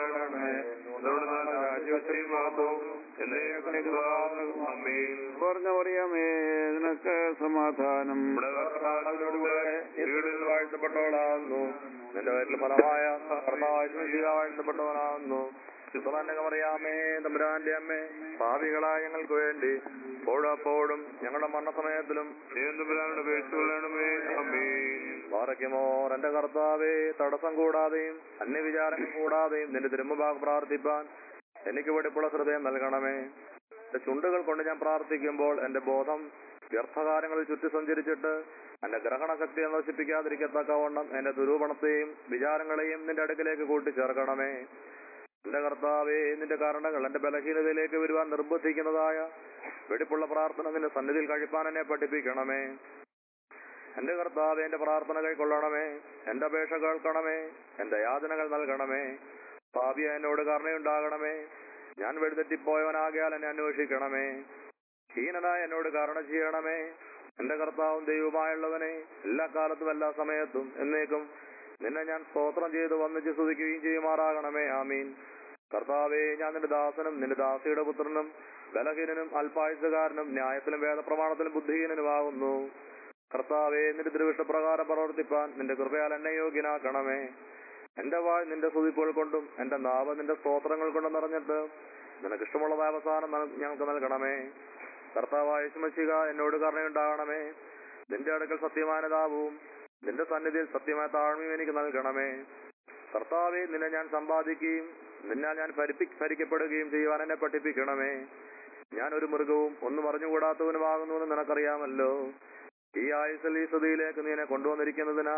രാജ്യത്തെയും മാത്രവും അമ്മേ പറഞ്ഞ പറയാമേ നിനക്ക് സമാധാനം നമ്മുടെ കർത്താവിനോടുകൂടെ വീടിൽ വാഴ്ത്തപ്പെട്ടവളാകുന്നു നിന്റെ പേരിൽ ഫലമായ വാഴ്ത്തപ്പെട്ടവനാകുന്നു ചിത്രമറിയാമേ തമ്പുരാന്റെ അമ്മേ ഭാവികളായ ഞങ്ങൾക്ക് വേണ്ടി എപ്പോഴപ്പോഴും ഞങ്ങളുടെ മരണസമയത്തിലും തമ്പുരാനോട് പേഴ്ചൊല്ലണമേ അമ്മേ പാറയ്ക്കുമോർ എന്റെ കർത്താവേ തടസ്സം കൂടാതെയും അന്യവിചാരങ്ങൾ കൂടാതെയും നിന്റെ തിരുമുഭാഗം പ്രാർത്ഥിപ്പാൻ എനിക്ക് വെടിപ്പുള്ള ഹൃദയം നൽകണമേ എന്റെ ചുണ്ടുകൾ കൊണ്ട് ഞാൻ പ്രാർത്ഥിക്കുമ്പോൾ എന്റെ ബോധം വ്യർത്ഥകാരങ്ങളിൽ ചുറ്റി സഞ്ചരിച്ചിട്ട് എന്റെ ഗ്രഹണശക്തിയെ നശിപ്പിക്കാതിരിക്കത്തക്കവണ്ണം എന്റെ ദുരൂപണത്തെയും വിചാരങ്ങളെയും നിന്റെ അടുക്കിലേക്ക് കൂട്ടിച്ചേർക്കണമേ എന്റെ കർത്താവേ നിന്റെ കാരണങ്ങൾ എന്റെ ബലഹീനതയിലേക്ക് വരുവാൻ നിർബന്ധിക്കുന്നതായ വെടിപ്പുള്ള പ്രാർത്ഥന നിന്റെ സന്നിധിയിൽ കഴിപ്പാൻ എന്നെ പഠിപ്പിക്കണമേ എന്റെ കർത്താവേ എന്റെ പ്രാർത്ഥന കൈക്കൊള്ളണമേ എന്റെ അപേക്ഷ കേൾക്കണമേ എന്റെ യാതനകൾ നൽകണമേ പാപിയ എന്നോട് കരുണയുണ്ടാകണമേ ഞാൻ വെടിതെറ്റിപ്പോയവനാകിയാൽ എന്നെ അന്വേഷിക്കണമേ ഹീനനായ എന്നോട് കരുണ ചെയ്യണമേ എന്റെ കർത്താവും ദൈവമായുള്ളവനെ എല്ലാ കാലത്തും എല്ലാ സമയത്തും എന്നേക്കും നിന്നെ ഞാൻ സ്തോത്രം ചെയ്ത് വന്നിച്ച് സ്തുതിക്കുകയും ചെയ്യുമാറാകണമേ ആമീൻ കർത്താവേ ഞാൻ നിന്റെ ദാസനും നിന്റെ ദാസിയുടെ പുത്രനും ബലഹീനനും അല്പായുസകാരനും ന്യായത്തിലും വേദപ്രമാണത്തിലും ബുദ്ധിഹീനനുമാകുന്നു കർത്താവേ നിന്റെ ദൃവിഷ്ടപ്രകാരം പ്രവർത്തിപ്പാൻ നിന്റെ കൃപയാൽ എന്നെ യോഗ്യനാക്കണമേ എന്റെ വായ് നിന്റെ സ്തുതിപ്പുകൾ കൊണ്ടും എന്റെ നാവ് നിന്റെ സ്തോത്രങ്ങൾ കൊണ്ടും നിറഞ്ഞിട്ട് നിനക്ക് ഇഷ്ടമുള്ളതായ അവസാനം നൽ- ഞങ്ങൾക്ക് നൽകണമേ കർത്താവായ ശുമശിക എന്നോട് കരുണയുണ്ടാകണമേ നിന്റെ അടുക്കൽ സത്യമാനതാവും നിന്റെ സന്നിധിയിൽ സത്യമായ താഴ്മയും എനിക്ക് നൽകണമേ കർത്താവെ നിന്നെ ഞാൻ സമ്പാദിക്കുകയും നിന്നാൽ ഞാൻ ഭരിപ്പി ഭരിക്കപ്പെടുകയും ചെയ്യുവാൻ എന്നെ പഠിപ്പിക്കണമേ ഞാൻ ഒരു മൃഗവും ഒന്നും അറിഞ്ഞുകൂടാത്തവനുമാകുന്നുവെന്ന് നിനക്കറിയാമല്ലോ ഈ ആയുസൽ ഈ സ്ഥിതിയിലേക്ക് നീ എന്നെ കൊണ്ടുവന്നിരിക്കുന്നതിനാൽ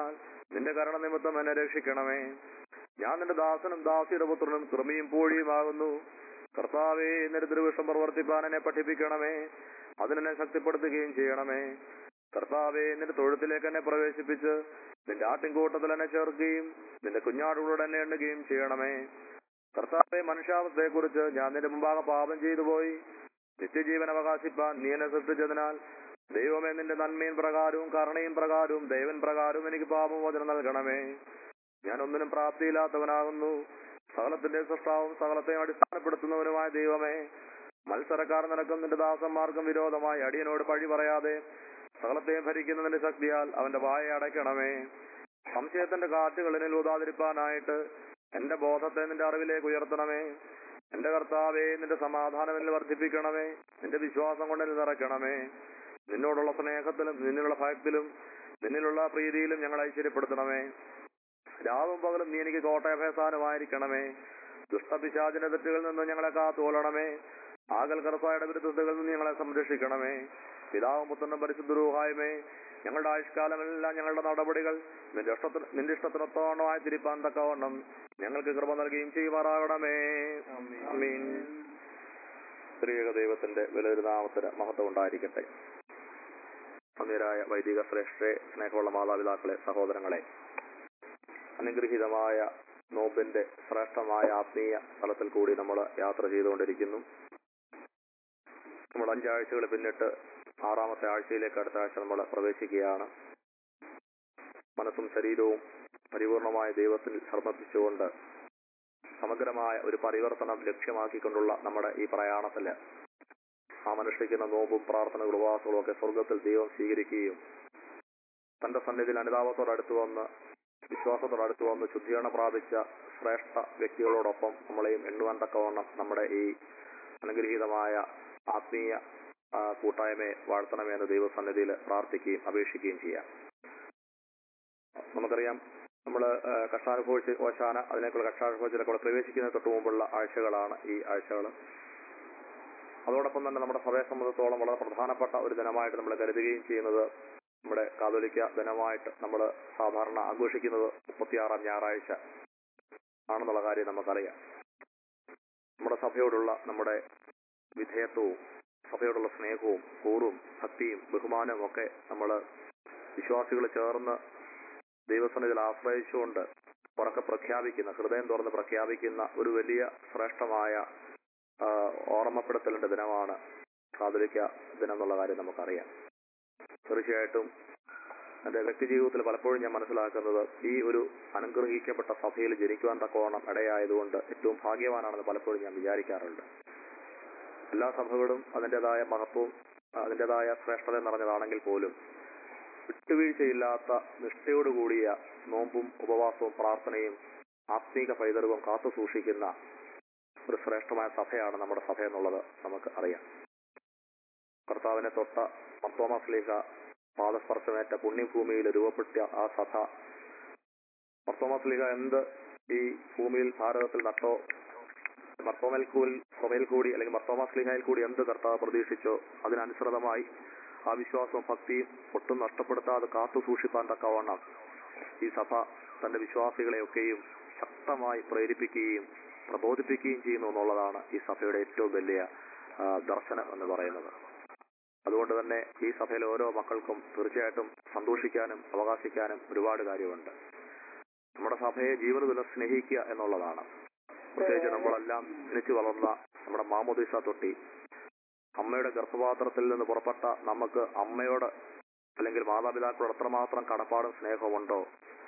നിന്റെ കരുണ നിമിത്തം എന്നെ രക്ഷിക്കണമേ ഞാൻ നിന്റെ ദാസനും ദാസിയുടെ പുത്രനും കൃമിയും പൂഴിയുമാകുന്നു കർത്താവേ നിന്റെ തിരുവിഷം പ്രവർത്തിപ്പാൻ എന്നെ പഠിപ്പിക്കണമേ അതിനെന്നെ ശക്തിപ്പെടുത്തുകയും ചെയ്യണമേ കർത്താവെ നിന്റെ തൊഴുത്തിലേക്ക് എന്നെ പ്രവേശിപ്പിച്ച് നിന്റെ ആട്ടിൻകൂട്ടത്തിൽ എന്നെ ചേർക്കുകയും നിന്റെ കുഞ്ഞാടുകളോട് എന്നെ എണ്ണുകയും ചെയ്യണമേ കർത്താവെ മനുഷ്യാവസ്ഥയെക്കുറിച്ച് ഞാൻ നിന്റെ മുമ്പാകെ പാപം ചെയ്തു പോയി നിത്യജീവൻ അവകാശിപ്പാൻ നീ എന്നെ സൃഷ്ടിച്ചതിനാൽ ദൈവമേ നിന്റെ നന്മയും പ്രകാരവും കരുണയും പ്രകാരവും ദൈവൻ പ്രകാരവും എനിക്ക് പാപമോചനം നൽകണമേ ഞാൻ ഒന്നിനും പ്രാപ്തിയില്ലാത്തവനാകുന്നു സകലത്തിന്റെ സൃഷ്ടാവും സകലത്തെയും അടിസ്ഥാനപ്പെടുത്തുന്നവനുമായ ദൈവമേ മത്സരക്കാർ നിനക്കും നിന്റെ ദാസന്മാർക്കും വിരോധമായി അടിയനോട് പഴി പറയാതെ സകലത്തെയും ഭരിക്കുന്നതിന്റെ ശക്തിയാൽ അവന്റെ വായ അടയ്ക്കണമേ സംശയത്തിന്റെ കാറ്റുകളിൽ ഊതാതിരിപ്പാനായിട്ട് എന്റെ ബോധത്തെ നിന്റെ അറിവിലേക്ക് ഉയർത്തണമേ എന്റെ കർത്താവേ നിന്റെ സമാധാനം എന്നിൽ വർദ്ധിപ്പിക്കണമേ നിന്റെ വിശ്വാസം കൊണ്ട് എന്നിൽ നിറയ്ക്കണമേ നിന്നോടുള്ള സ്നേഹത്തിലും നിന്നിലുള്ള ഭയത്തിലും നിന്നിലുള്ള പ്രീതിയിലും ഞങ്ങൾ ഐശ്വര്യപ്പെടുത്തണമേ രാവും പകലും നീ എനിക്ക് കോട്ടയഭേസാനുമായിരിക്കണമേ ദുഷ്ടപിശാചിന്റെ തെറ്റുകളിൽ നിന്ന് ഞങ്ങളെ കാത്തോളണമേ ആകൽ കർത്തായുടെ വിരുദ്ധതകളിൽ നിന്ന് ഞങ്ങളെ സംരക്ഷിക്കണമേ പിതാവും പുത്രനും പരിശുദ്ധരൂഹായ്മേ ഞങ്ങളുടെ ആയുഷ്കാലമെല്ലാം ഞങ്ങളുടെ നടപടികൾ നിന്റെ ഇഷ്ടത്തിന് നിന്റെ ഇഷ്ടത്തിനൊത്തോണമായി തിരിപ്പാൻ തക്കവണ്ണം ഞങ്ങൾക്ക് കൃപ നൽകുകയും ചെയ്യുമാറാകണമേ ആമീൻ സ്ത്രീക ദൈവത്തിന്റെ വിലരുനാമത്തിന് മഹത്വം ഉണ്ടായിരിക്കട്ടെ അമീരായ വൈദിക ശ്രേഷ്ഠരെ സ്നേഹമുള്ള മാതാപിതാക്കളെ സഹോദരങ്ങളെ അനുഗ്രഹീതമായ നോബിന്റെ ശ്രേഷ്ഠമായ ആത്മീയ തലത്തിൽ കൂടി നമ്മൾ യാത്ര ചെയ്തുകൊണ്ടിരിക്കുന്നു നമ്മൾ അഞ്ചാഴ്ചകൾ പിന്നിട്ട് ആറാമത്തെ ആഴ്ചയിലേക്ക് അടുത്ത ആഴ്ച നമ്മൾ പ്രവേശിക്കുകയാണ് മനസ്സും ശരീരവും പരിപൂർണമായ ദൈവത്തിൽ സമർപ്പിച്ചുകൊണ്ട് സമഗ്രമായ ഒരു പരിവർത്തനം ലക്ഷ്യമാക്കിക്കൊണ്ടുള്ള നമ്മുടെ ഈ പ്രയാണത്തില് നാം അനുഷ്ഠിക്കുന്ന നോമ്പും പ്രാർത്ഥനകളും ഉപവാസങ്ങളും ഒക്കെ സ്വർഗത്തിൽ ദൈവം സ്വീകരിക്കുകയും തന്റെ സന്നിധിയിൽ അനുതാപത്തോട് അടുത്തു വന്ന് വിശ്വാസത്തോട് അടുത്തു വന്ന് ശുദ്ധീകരണം പ്രാപിച്ച ശ്രേഷ്ഠ വ്യക്തികളോടൊപ്പം നമ്മളെയും എണ്ണുവാൻ തക്കവണ്ണം നമ്മുടെ ഈ അനുഗ്രഹീതമായ ആത്മീയ ആ, കൂട്ടായ്മയെ വാഴ്ത്തണമേ എന്ന് ദൈവസന്നിധിയിൽ പ്രാർത്ഥിക്കുകയും അപേക്ഷിക്കുകയും ചെയ്യാം നമുക്കറിയാം നമ്മൾ കഷ്ടാനുഭവിച്ച് ഓശാന അതിനേക്കുള്ള കഷ്ടാനുഭവിച്ചിലൊക്കെ പ്രവേശിക്കുന്നതിന് തൊട്ട് മുമ്പുള്ള ആഴ്ചകളാണ് ഈ ആഴ്ചകൾ അതോടൊപ്പം തന്നെ നമ്മുടെ സഭയെ സംബന്ധിച്ചോളം വളരെ പ്രധാനപ്പെട്ട ഒരു ദിനമായിട്ട് നമ്മൾ കരുതുകയും ചെയ്യുന്നത് നമ്മുടെ കാതോലിക്ക ദിനമായിട്ട് നമ്മൾ സാധാരണ ആഘോഷിക്കുന്നത് മുപ്പത്തിയാറാം ഞായറാഴ്ച ആണെന്നുള്ള കാര്യം നമുക്കറിയാം നമ്മുടെ സഭയോടുള്ള നമ്മുടെ വിധേയത്വവും സഭയോടുള്ള സ്നേഹവും കൂറും ഭക്തിയും ബഹുമാനവും ഒക്കെ നമ്മൾ വിശ്വാസികൾ ചേർന്ന് ദൈവസന്നിധിയിൽ ആശ്രയിച്ചുകൊണ്ട് ഉറക്കെ പ്രഖ്യാപിക്കുന്ന ഹൃദയം തുറന്ന് പ്രഖ്യാപിക്കുന്ന ഒരു വലിയ ശ്രേഷ്ഠമായ ആ, ഓർമ്മപ്പെടുത്തലിന്റെ ദിനമാണ് കാതലിക്ക ദിനം എന്നുള്ള കാര്യം നമുക്കറിയാം തീർച്ചയായിട്ടും എന്റെ വ്യക്തി ജീവിതത്തിൽ പലപ്പോഴും ഞാൻ മനസ്സിലാക്കുന്നത് ഈ ഒരു അനുഗ്രഹിക്കപ്പെട്ട സഭയിൽ ജനിക്കുവാൻ തക്കവണ്ണം ഇടയായതുകൊണ്ട് ഏറ്റവും ഭാഗ്യവാനാണെന്ന് പലപ്പോഴും ഞാൻ വിചാരിക്കാറുണ്ട് എല്ലാ സഭകളും അതിൻ്റെതായ മഹത്വവും അതിൻ്റെതായ ശ്രേഷ്ഠത നിറഞ്ഞതാണെങ്കിൽ പോലും വിട്ടുവീഴ്ചയില്ലാത്ത നിഷ്ഠയോടുകൂടിയ നോമ്പും ഉപവാസവും പ്രാർത്ഥനയും ആത്മീക പൈതൃകവും കാത്തു സൂക്ഷിക്കുന്ന ഒരു ശ്രേഷ്ഠമായ സഭയാണ് നമ്മുടെ സഭ എന്നുള്ളത് നമുക്ക് അറിയാം കർത്താവിനെ തൊട്ട മർത്തോമാസ്ലീഹ പാദസ്പർശമേറ്റ പുണ്യഭൂമിയിൽ രൂപപ്പെട്ട ആ സഭ മർത്തോമാസ്ലീഹ എന്ത് ഈ ഭൂമിയിൽ ഭാരതത്തിൽ നട്ടോ മർത്തോമൽ കൂൽ സഭയിൽ കൂടി അല്ലെങ്കിൽ മർത്തോമാസ്ലിഹയിൽ കൂടി എന്ത് കർത്താവ് പ്രതീക്ഷിച്ചോ അതിനനുസൃതമായി ആ വിശ്വാസവും ഭക്തിയും ഒട്ടും നഷ്ടപ്പെടുത്താതെ കാത്തു സൂക്ഷിപ്പാൻ തക്കവണ്ണം ഈ സഭ തന്റെ വിശ്വാസികളെയൊക്കെയും ശക്തമായി പ്രേരിപ്പിക്കുകയും പ്രബോധിപ്പിക്കുകയും ചെയ്യുന്നു എന്നുള്ളതാണ് ഈ സഭയുടെ ഏറ്റവും വലിയ ആ, ദർശനം എന്ന് പറയുന്നത് അതുകൊണ്ട് തന്നെ ഈ സഭയിലെ ഓരോ മക്കൾക്കും തീർച്ചയായിട്ടും സന്തോഷിക്കാനും അവകാശിക്കാനും ഒരുപാട് കാര്യമുണ്ട് നമ്മുടെ സഭയെ ജീവിതത്തിൽ സ്നേഹിക്കുക എന്നുള്ളതാണ് പ്രത്യേകിച്ച് നമ്മളെല്ലാം ജനിച്ചു വളർന്ന നമ്മുടെ മാമോദിസ തൊട്ടി അമ്മയുടെ ഗർഭപാത്രത്തിൽ നിന്ന് പുറപ്പെട്ട നമുക്ക് അമ്മയോട് അല്ലെങ്കിൽ മാതാപിതാക്കളോട് എത്രമാത്രം കടപ്പാടും സ്നേഹമുണ്ടോ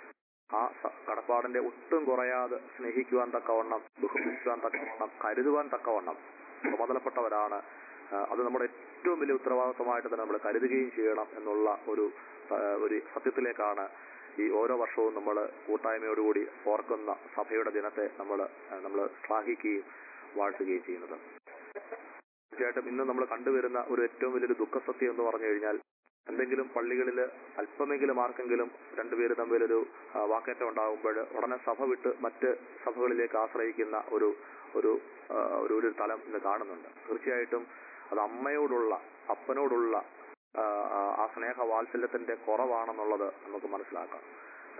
ആ സ- കടപ്പാടിന്റെ ഒട്ടും കുറയാതെ സ്നേഹിക്കുവാൻ തക്കവണ്ണം ബഹുമിക്കുവാൻ തക്കവണ്ണം കരുതുവാൻ തക്കവണ്ണം ചുമതലപ്പെട്ടവരാണ് ആ, അത് നമ്മുടെ ഏറ്റവും വലിയ ഉത്തരവാദിത്വമായിട്ട് തന്നെ നമ്മൾ കരുതുകയും ചെയ്യണം എന്നുള്ള ഒരു ആ, ഒരു സത്യത്തിലേക്കാണ് ഈ ഓരോ വർഷവും നമ്മൾ കൂട്ടായ്മയോടുകൂടി ഓർക്കുന്ന സഭയുടെ ദിനത്തെ നമ്മൾ നമ്മൾ ശ്ലാഘിക്കുകയും വാഴ്ത്തുകയും ചെയ്യുന്നത് തീർച്ചയായിട്ടും ഇന്ന് നമ്മൾ കണ്ടുവരുന്ന ഒരു ഏറ്റവും വലിയൊരു ദുഃഖസത്യം എന്ന് പറഞ്ഞു കഴിഞ്ഞാൽ എന്തെങ്കിലും പള്ളികളിൽ അല്പമെങ്കിലും ആർക്കെങ്കിലും രണ്ടുപേര് തമ്മിലൊരു ആ, വാക്കേറ്റം ഉണ്ടാകുമ്പോൾ ഉടനെ സഭ വിട്ട് മറ്റ് സഭകളിലേക്ക് ആശ്രയിക്കുന്ന ഒരു ഒരു ആ, ഒരു ഒരു തലം ഇന്ന് കാണുന്നുണ്ട് തീർച്ചയായിട്ടും അത് അമ്മയോടുള്ള അപ്പനോടുള്ള ആ, ആ, ആ സ്നേഹ വാത്സല്യത്തിന്റെ കുറവാണെന്നുള്ളത് നമുക്ക് മനസ്സിലാക്കാം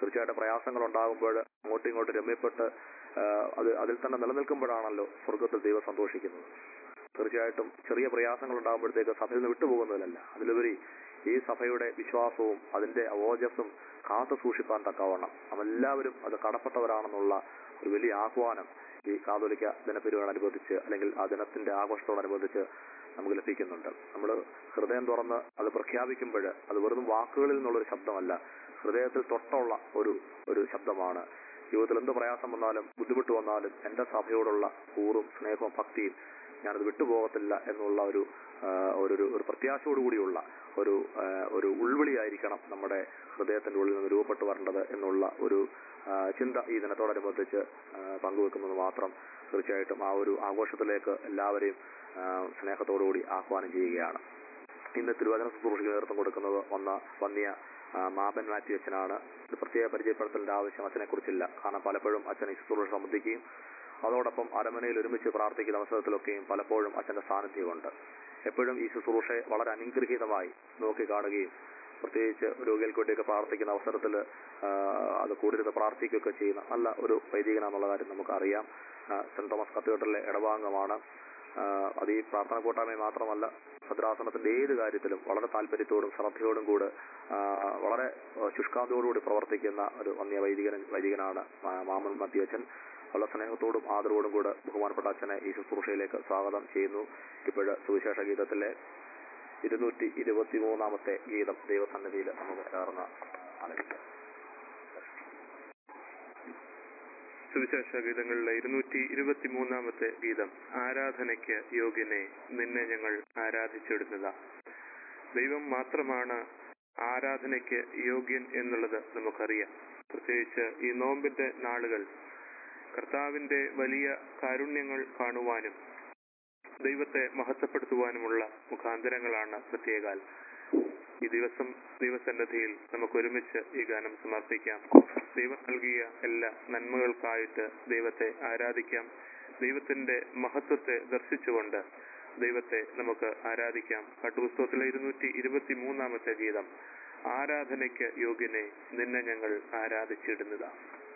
തീർച്ചയായിട്ടും പ്രയാസങ്ങൾ ഉണ്ടാകുമ്പോൾ അങ്ങോട്ടും ഇങ്ങോട്ടും രമ്യപ്പെട്ട് ആ, അത് അതിൽ തന്നെ നിലനിൽക്കുമ്പോഴാണല്ലോ സ്വർഗത്തിൽ ദൈവം സന്തോഷിക്കുന്നത് തീർച്ചയായിട്ടും ചെറിയ പ്രയാസങ്ങൾ ഉണ്ടാകുമ്പോഴത്തേക്ക് സഭയിൽ നിന്ന് വിട്ടുപോകുന്നതിലല്ല അതിലുപരി ഈ സഭയുടെ വിശ്വാസവും അതിന്റെ ഓജസ്സും കാത്തു സൂക്ഷിക്കാൻ തക്കവണ്ണം നമ്മളെല്ലാവരും അത് കടപ്പെട്ടവരാണെന്നുള്ള ഒരു വലിയ ആഹ്വാനം ഈ കാതോലിക്ക ദിനപരിപാടിയോടനുബന്ധിച്ച് അല്ലെങ്കിൽ ആ ദിനത്തിന്റെ ആഘോഷത്തോടനുബന്ധിച്ച് നമുക്ക് ലഭിക്കുന്നുണ്ട് നമ്മൾ ഹൃദയം തുറന്ന് അത് പ്രഖ്യാപിക്കുമ്പോൾ അത് വെറും വാക്കുകളിൽ നിന്നുള്ളൊരു ശബ്ദമല്ല ഹൃദയത്തിൽ തൊട്ടുള്ള ഒരു ഒരു ശബ്ദമാണ് ജീവിതത്തിൽ എന്ത് പ്രയാസം വന്നാലും ബുദ്ധിമുട്ട് വന്നാലും എന്റെ സഭയോടുള്ള കൂറും സ്നേഹവും ഭക്തിയും ഞാനത് വിട്ടുപോകത്തില്ല എന്നുള്ള ഒരു ആ, ഒരു ഒരു- ഒരു പ്രത്യാശയോടുകൂടിയുള്ള ഒരു ആ, ഒരു ഉൾവിളിയായിരിക്കണം നമ്മുടെ ഹൃദയത്തിന്റെ ഉള്ളിൽ നിന്ന് രൂപപ്പെട്ടു വരേണ്ടത് എന്നുള്ള ഒരു ആ, ചിന്ത ഈ ദിനത്തോടനുബന്ധിച്ച് ആ, പങ്കുവെക്കുന്നത് മാത്രം തീർച്ചയായിട്ടും ആ ഒരു ആഘോഷത്തിലേക്ക് എല്ലാവരെയും ആ, സ്നേഹത്തോടുകൂടി ആഹ്വാനം ചെയ്യുകയാണ് ഇന്ന് തിരുവചന ശുശ്രൂഷയ്ക്ക് നേതൃത്വം കൊടുക്കുന്നത് ഒന്ന് വന്നിയ ആ, മാബൻ മാത്യു അച്ഛനാണ് ഒരു പ്രത്യേക പരിചയപ്പെടുത്തലിന്റെ ആവശ്യം അച്ഛനെ കുറിച്ചില്ല കാരണം പലപ്പോഴും അച്ഛൻ ഈ ശുശ്രൂഷ സംബന്ധിക്കുകയും അതോടൊപ്പം അരമനയിൽ ഒരുമിച്ച് പ്രാർത്ഥിക്കുന്ന അവസരത്തിലൊക്കെയും പലപ്പോഴും അച്ഛന്റെ സാന്നിധ്യമുണ്ട് എപ്പോഴും ഈ ശുശ്രൂഷയെ വളരെ അനുഗ്രഹീതമായി നോക്കിക്കാണുകയും പ്രത്യേകിച്ച് രോഗികൾക്ക് വേണ്ടിയൊക്കെ പ്രാർത്ഥിക്കുന്ന അവസരത്തിൽ അത് കൂടിയിരുന്ന് പ്രാർത്ഥിക്കുകയൊക്കെ ചെയ്യുന്ന നല്ല ഒരു വൈദികനാന്നുള്ള കാര്യം നമുക്കറിയാം ആ, സെന്റ് തോമസ് കത്തീഡ്രലിലെ ഇടവാംഗമാണ് ആ, അത് ഈ പ്രാർത്ഥന കൂട്ടായ്മ മാത്രമല്ല ഭദ്രാസനത്തിന്റെ ഏത് കാര്യത്തിലും വളരെ താല്പര്യത്തോടും ശ്രദ്ധയോടും കൂടെ ആ, വളരെ ആ, ശുഷ്കാന്തിയോടുകൂടി പ്രവർത്തിക്കുന്ന ഒരു വന്യ വൈദികൻ വൈദികനാണ് മാ- മാമൻ മധ്യച്ചൻ വളരെ സ്നേഹത്തോടും ആദരവോടും കൂടെ ബഹുമാനപ്പെട്ട അച്ഛനെ ഈ ശുശ്രൂഷയിലേക്ക് സ്വാഗതം ചെയ്യുന്നു ഇപ്പോഴ് സുവിശേഷ ഗീതത്തിലെ ഇരുന്നൂറ്റി ഇരുപത്തി മൂന്നാമത്തെ ഗീതം ദൈവസന്നിധിയിൽ നമുക്ക് ചേർന്ന് ആലപിക്കാം സുവിശേഷ ഗീതങ്ങളിലെ ഇരുന്നൂറ്റി ഇരുപത്തി മൂന്നാമത്തെ ഗീതം ആരാധനയ്ക്ക് യോഗ്യനെ നിന്നെ ഞങ്ങൾ ആരാധിച്ചിടുന്നതാ ദൈവം മാത്രമാണ് ആരാധനയ്ക്ക് യോഗ്യൻ എന്നുള്ളത് നമുക്കറിയാം പ്രത്യേകിച്ച് ഈ നോമ്പിന്റെ നാളുകൾ കർത്താവിന്റെ വലിയ കാരുണ്യങ്ങൾ കാണുവാനും ദൈവത്തെ മഹത്വപ്പെടുത്തുവാനുമുള്ള മുഖാന്തരങ്ങളാണ് പ്രത്യേകാൽ ഈ ദിവസം ദൈവസന്നദ്ധിയിൽ നമുക്ക് ഒരുമിച്ച് ഈ ഗാനം സമർപ്പിക്കാം ദൈവം നൽകിയ എല്ലാ നന്മകൾക്കായിട്ട് ദൈവത്തെ ആരാധിക്കാം ദൈവത്തിന്റെ മഹത്വത്തെ ദർശിച്ചുകൊണ്ട് ദൈവത്തെ നമുക്ക് ആരാധിക്കാം പാട്ടുപുസ്തകത്തിലെ ഇരുന്നൂറ്റി ഇരുപത്തി മൂന്നാമത്തെ ഗീതം ആരാധനയ്ക്ക് യോഗ്യനെ നിന്നെ ഞങ്ങൾ ആരാധിച്ചിടുന്നതാണ്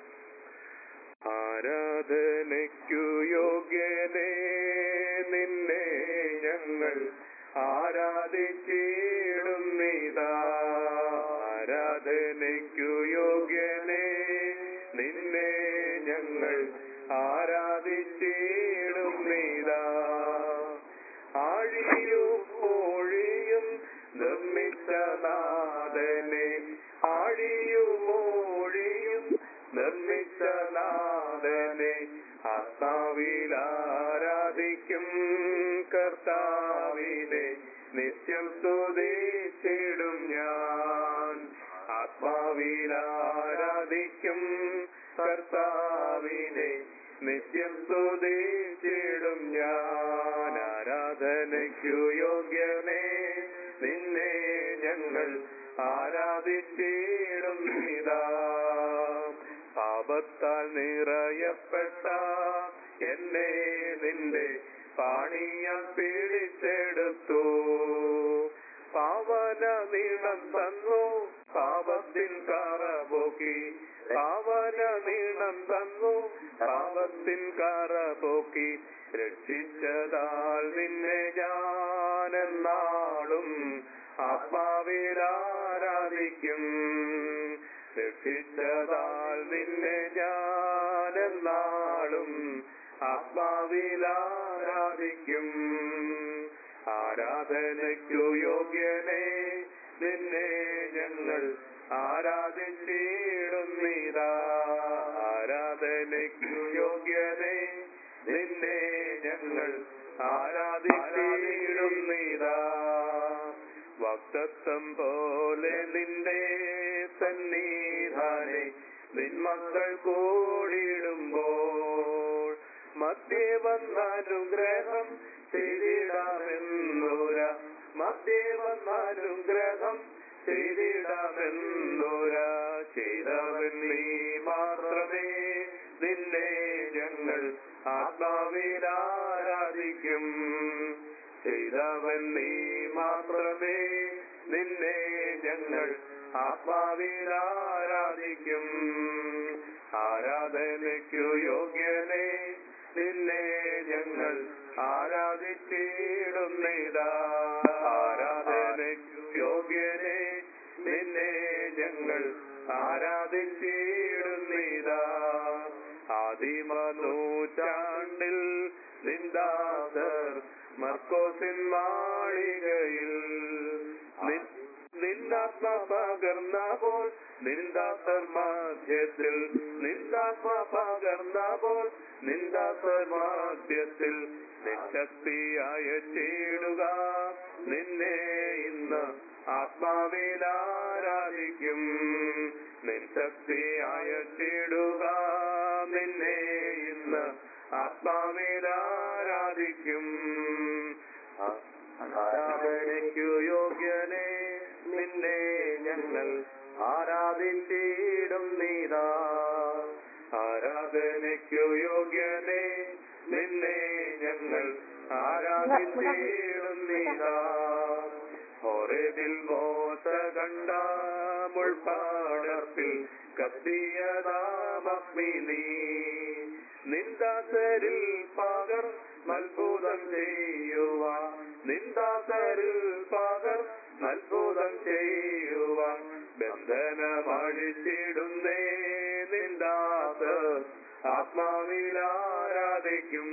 ആരാധനയ്ക്കു യോഗ്യനെ നിന്നെ ഞങ്ങൾ ആരാധിച്ചിടുന്നിതാ ആരാധനയ്ക്കു യോഗ്യനെ നിന്നെ ഞങ്ങൾ ആരാധിച്ചിടുന്നിതാ ആഴിയും ഒഴിയും നിർമ്മിച്ച നാഥനെ ആഴിയും ഒഴിയും നിർമ്മിച്ച നാഥനെ ആത്മാവിൽ ആരാധിക്കും കർത്താവിനെ നിത്യം സ്തുതിച്ചിടും ഞാൻ ആത്മാവിൽ ആരാധിക്കും കർത്താവിനെ നിത്യം സ്തുതിച്ചിടും ഞാൻ ആരാധനയ്ക്കു യോഗ്യനെ നിന്നെ ഞങ്ങൾ ആരാധിച്ചിടും ഇതാ പാപത്താൽ നിറയപ്പെട്ട എന്നെ നിന്റെ പാണിയാൽ പിടിച്ചെടുത്തു പാവന നീളം തന്നു പാപത്തിൻ കാറപോക്കി പാവന നീളം തന്നു പാപത്തിൻ കാറപോക്കി രക്ഷിച്ചതാൽ നിന്നെ ഞാനെന്നാളും ആത്മാവിൽ ആരാധിക്കും രക്ഷിച്ചതാൽ നിന്നെ ഞാനെന്നാളും ആത്മാവിൽ ആരാധിക്കും ആരാധനയ്ക്കു യോഗ്യനെ നിന്നെ ഞങ്ങൾ ആരാധിച്ചിടുന്നിതാ ആരാധനയ്ക്കു യോഗ്യനെ നിന്നെ ഞങ്ങൾ ആരാധിച്ചിടുന്നിതാ വക്തത്വം പോലെ നിന്റെ സന്നിധാനെ നിന്മക്കൾ കൂടിയിടുമ്പോൾ മധ്യേ വന്നാനുഗ്രഹം ചെയ്തിടാമെന്നൂര മധ്യേ വന്നാനുഗ്രഹം ചെയ്തിടാമെന്നൂര ചെയ്തവൻ നീ മാത്രമേ നിന്നെ ഞങ്ങൾ ആത്മാവിൽ ആരാധിക്കും ചെയ്തവൻ നീ മാത്രമേ നിന്നെ ഞങ്ങൾ ആത്മാവിൽ ആരാധിക്കും ആരാധനയ്ക്കു യോഗ്യനെ നിന്നെ ഞങ്ങൾ ആരാധിച്ചിടുന്നിതാ ആരാധനയ്ക്കു യോഗ്യനെ നിന്നെ ഞങ്ങൾ ആരാധിച്ചിടുന്നിതാ ആദിമ നൂറ്റാണ്ടിൽ നിന്ദാസർ മർക്കോസിൻ മാളികയിൽ നിൻ- നിന്നാത്മ പകർന്ന പോൽ നിന്ദാസർ മധ്യത്തിൽ നിന്ദാത്മ പകർന്ന പോൽ നിന്ദാസർ മധ്യത്തിൽ നിശക്തിയായ ചേടുക നിന്നെ ഇന്ന് ആത്മാവിൽ ആരാധിക്കും നിശക്തിയായ ചേടുക നിന്നെ ഇന്ന് ആത്മാവിൽ ആരാധിക്കും ആരാധനയ്ക്കു യോഗ്യനെ നിന്നെ ഞങ്ങൾ ആരാധിച്ചിടും നീതാ ആരാധനയ്ക്കു യോഗ്യനെ നിന്നെ ഞങ്ങൾ ആരാധിച്ചിടും നീതാ ഹോറേതിൽ മോശ കണ്ട മുൾപ്പാടത്തിൽ കത്തിയതാമഗ്നി നീ നിന്ദാസരിൽ പകർ അത്ഭുതം ചെയ്യുവാൻ നിന്ദാസരിൽ പകർ അത്ഭുതം ചെയ്യുവാൻ ബന്ധനമഴിച്ചിടുന്നേ നിന്ദാസ ആത്മാവിൽ ആരാധിക്കും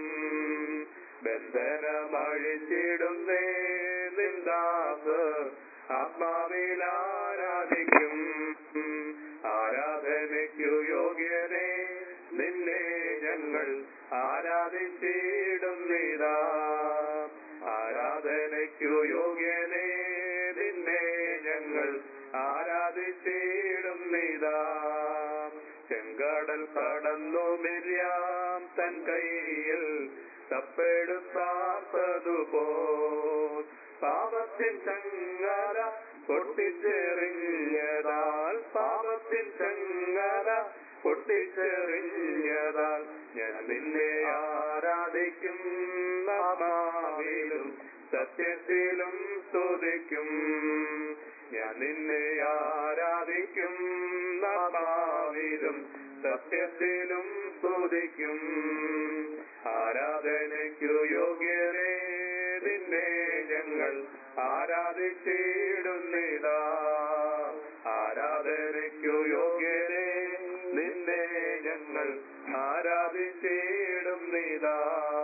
ബന്ധനമഴിച്ചിടുന്നേ നിന്ദാസ ആത്മാവിൽ ആരാധിക്കും ആരാധനയ്ക്കു യോഗ്യനെ നിന്നെ ഞങ്ങൾ ആരാധിച്ചിടുന്നിതാ ആരാധനയ്ക്കു യോഗ്യനെ നിന്നെ ഞങ്ങൾ ആരാധിച്ചിടുന്നിതാ ചെങ്കടൽ കടന്നു മിരിയാം തൻ കയ്യിൽ തപ്പെടുത്താത്തതുപോ പാപത്തിൻ ചങ്ങല പൊട്ടിച്ചെറിഞ്ഞതാൽ പാപത്തിൻ ചങ്ങല പൊട്ടിച്ചെറിഞ്ഞതാൽ ഞാൻ നിന്നെ ആരാധിക്കും ആത്മാവിലും സത്യത്തിലും സ്തുതിക്കും ഞാൻ നിന്നെ ആരാധിക്കും ആത്മാവിലും സത്യത്തിലും സ്തുതിക്കും ആരാധനയ്ക്കു യോഗ്യരെ നിന്നെ ഞങ്ങൾ ആരാധിച്ചിടുന്നിതാ ആരാധനയ്ക്കു യോഗ്യരെ നിന്നെ ഞങ്ങൾ ആരാധിച്ചിടുന്നിതാ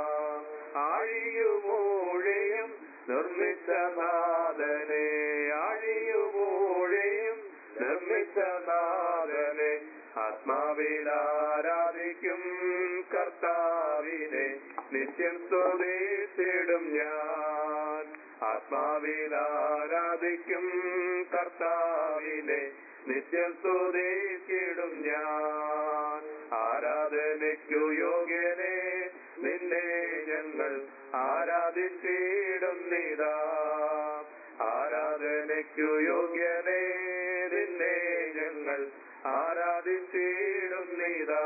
ആഴിയുമൂഴയും നിർമ്മിച്ച നാഥനെ ആഴിയുമൂഴയും നിർമ്മിച്ച നാഥനെ ആത്മാവിൽ ആരാധിക്കും കർത്താവിനെ നിത്യം സ്തുതിച്ചിടും ഞാൻ ആത്മാവിൽ ആരാധിക്കും കർത്താവിനെ നിത്യം സ്തുതിച്ചിടും ഞാൻ ആരാധനയ്ക്കു യോഗ്യനെ നിന്നെ ഞങ്ങൾ ആരാധിച്ചിടുന്നിതാ ആരാധനയ്ക്കു യോഗ്യനെ നിന്നെ ഞങ്ങൾ ആരാധിച്ചിടുന്നിതാ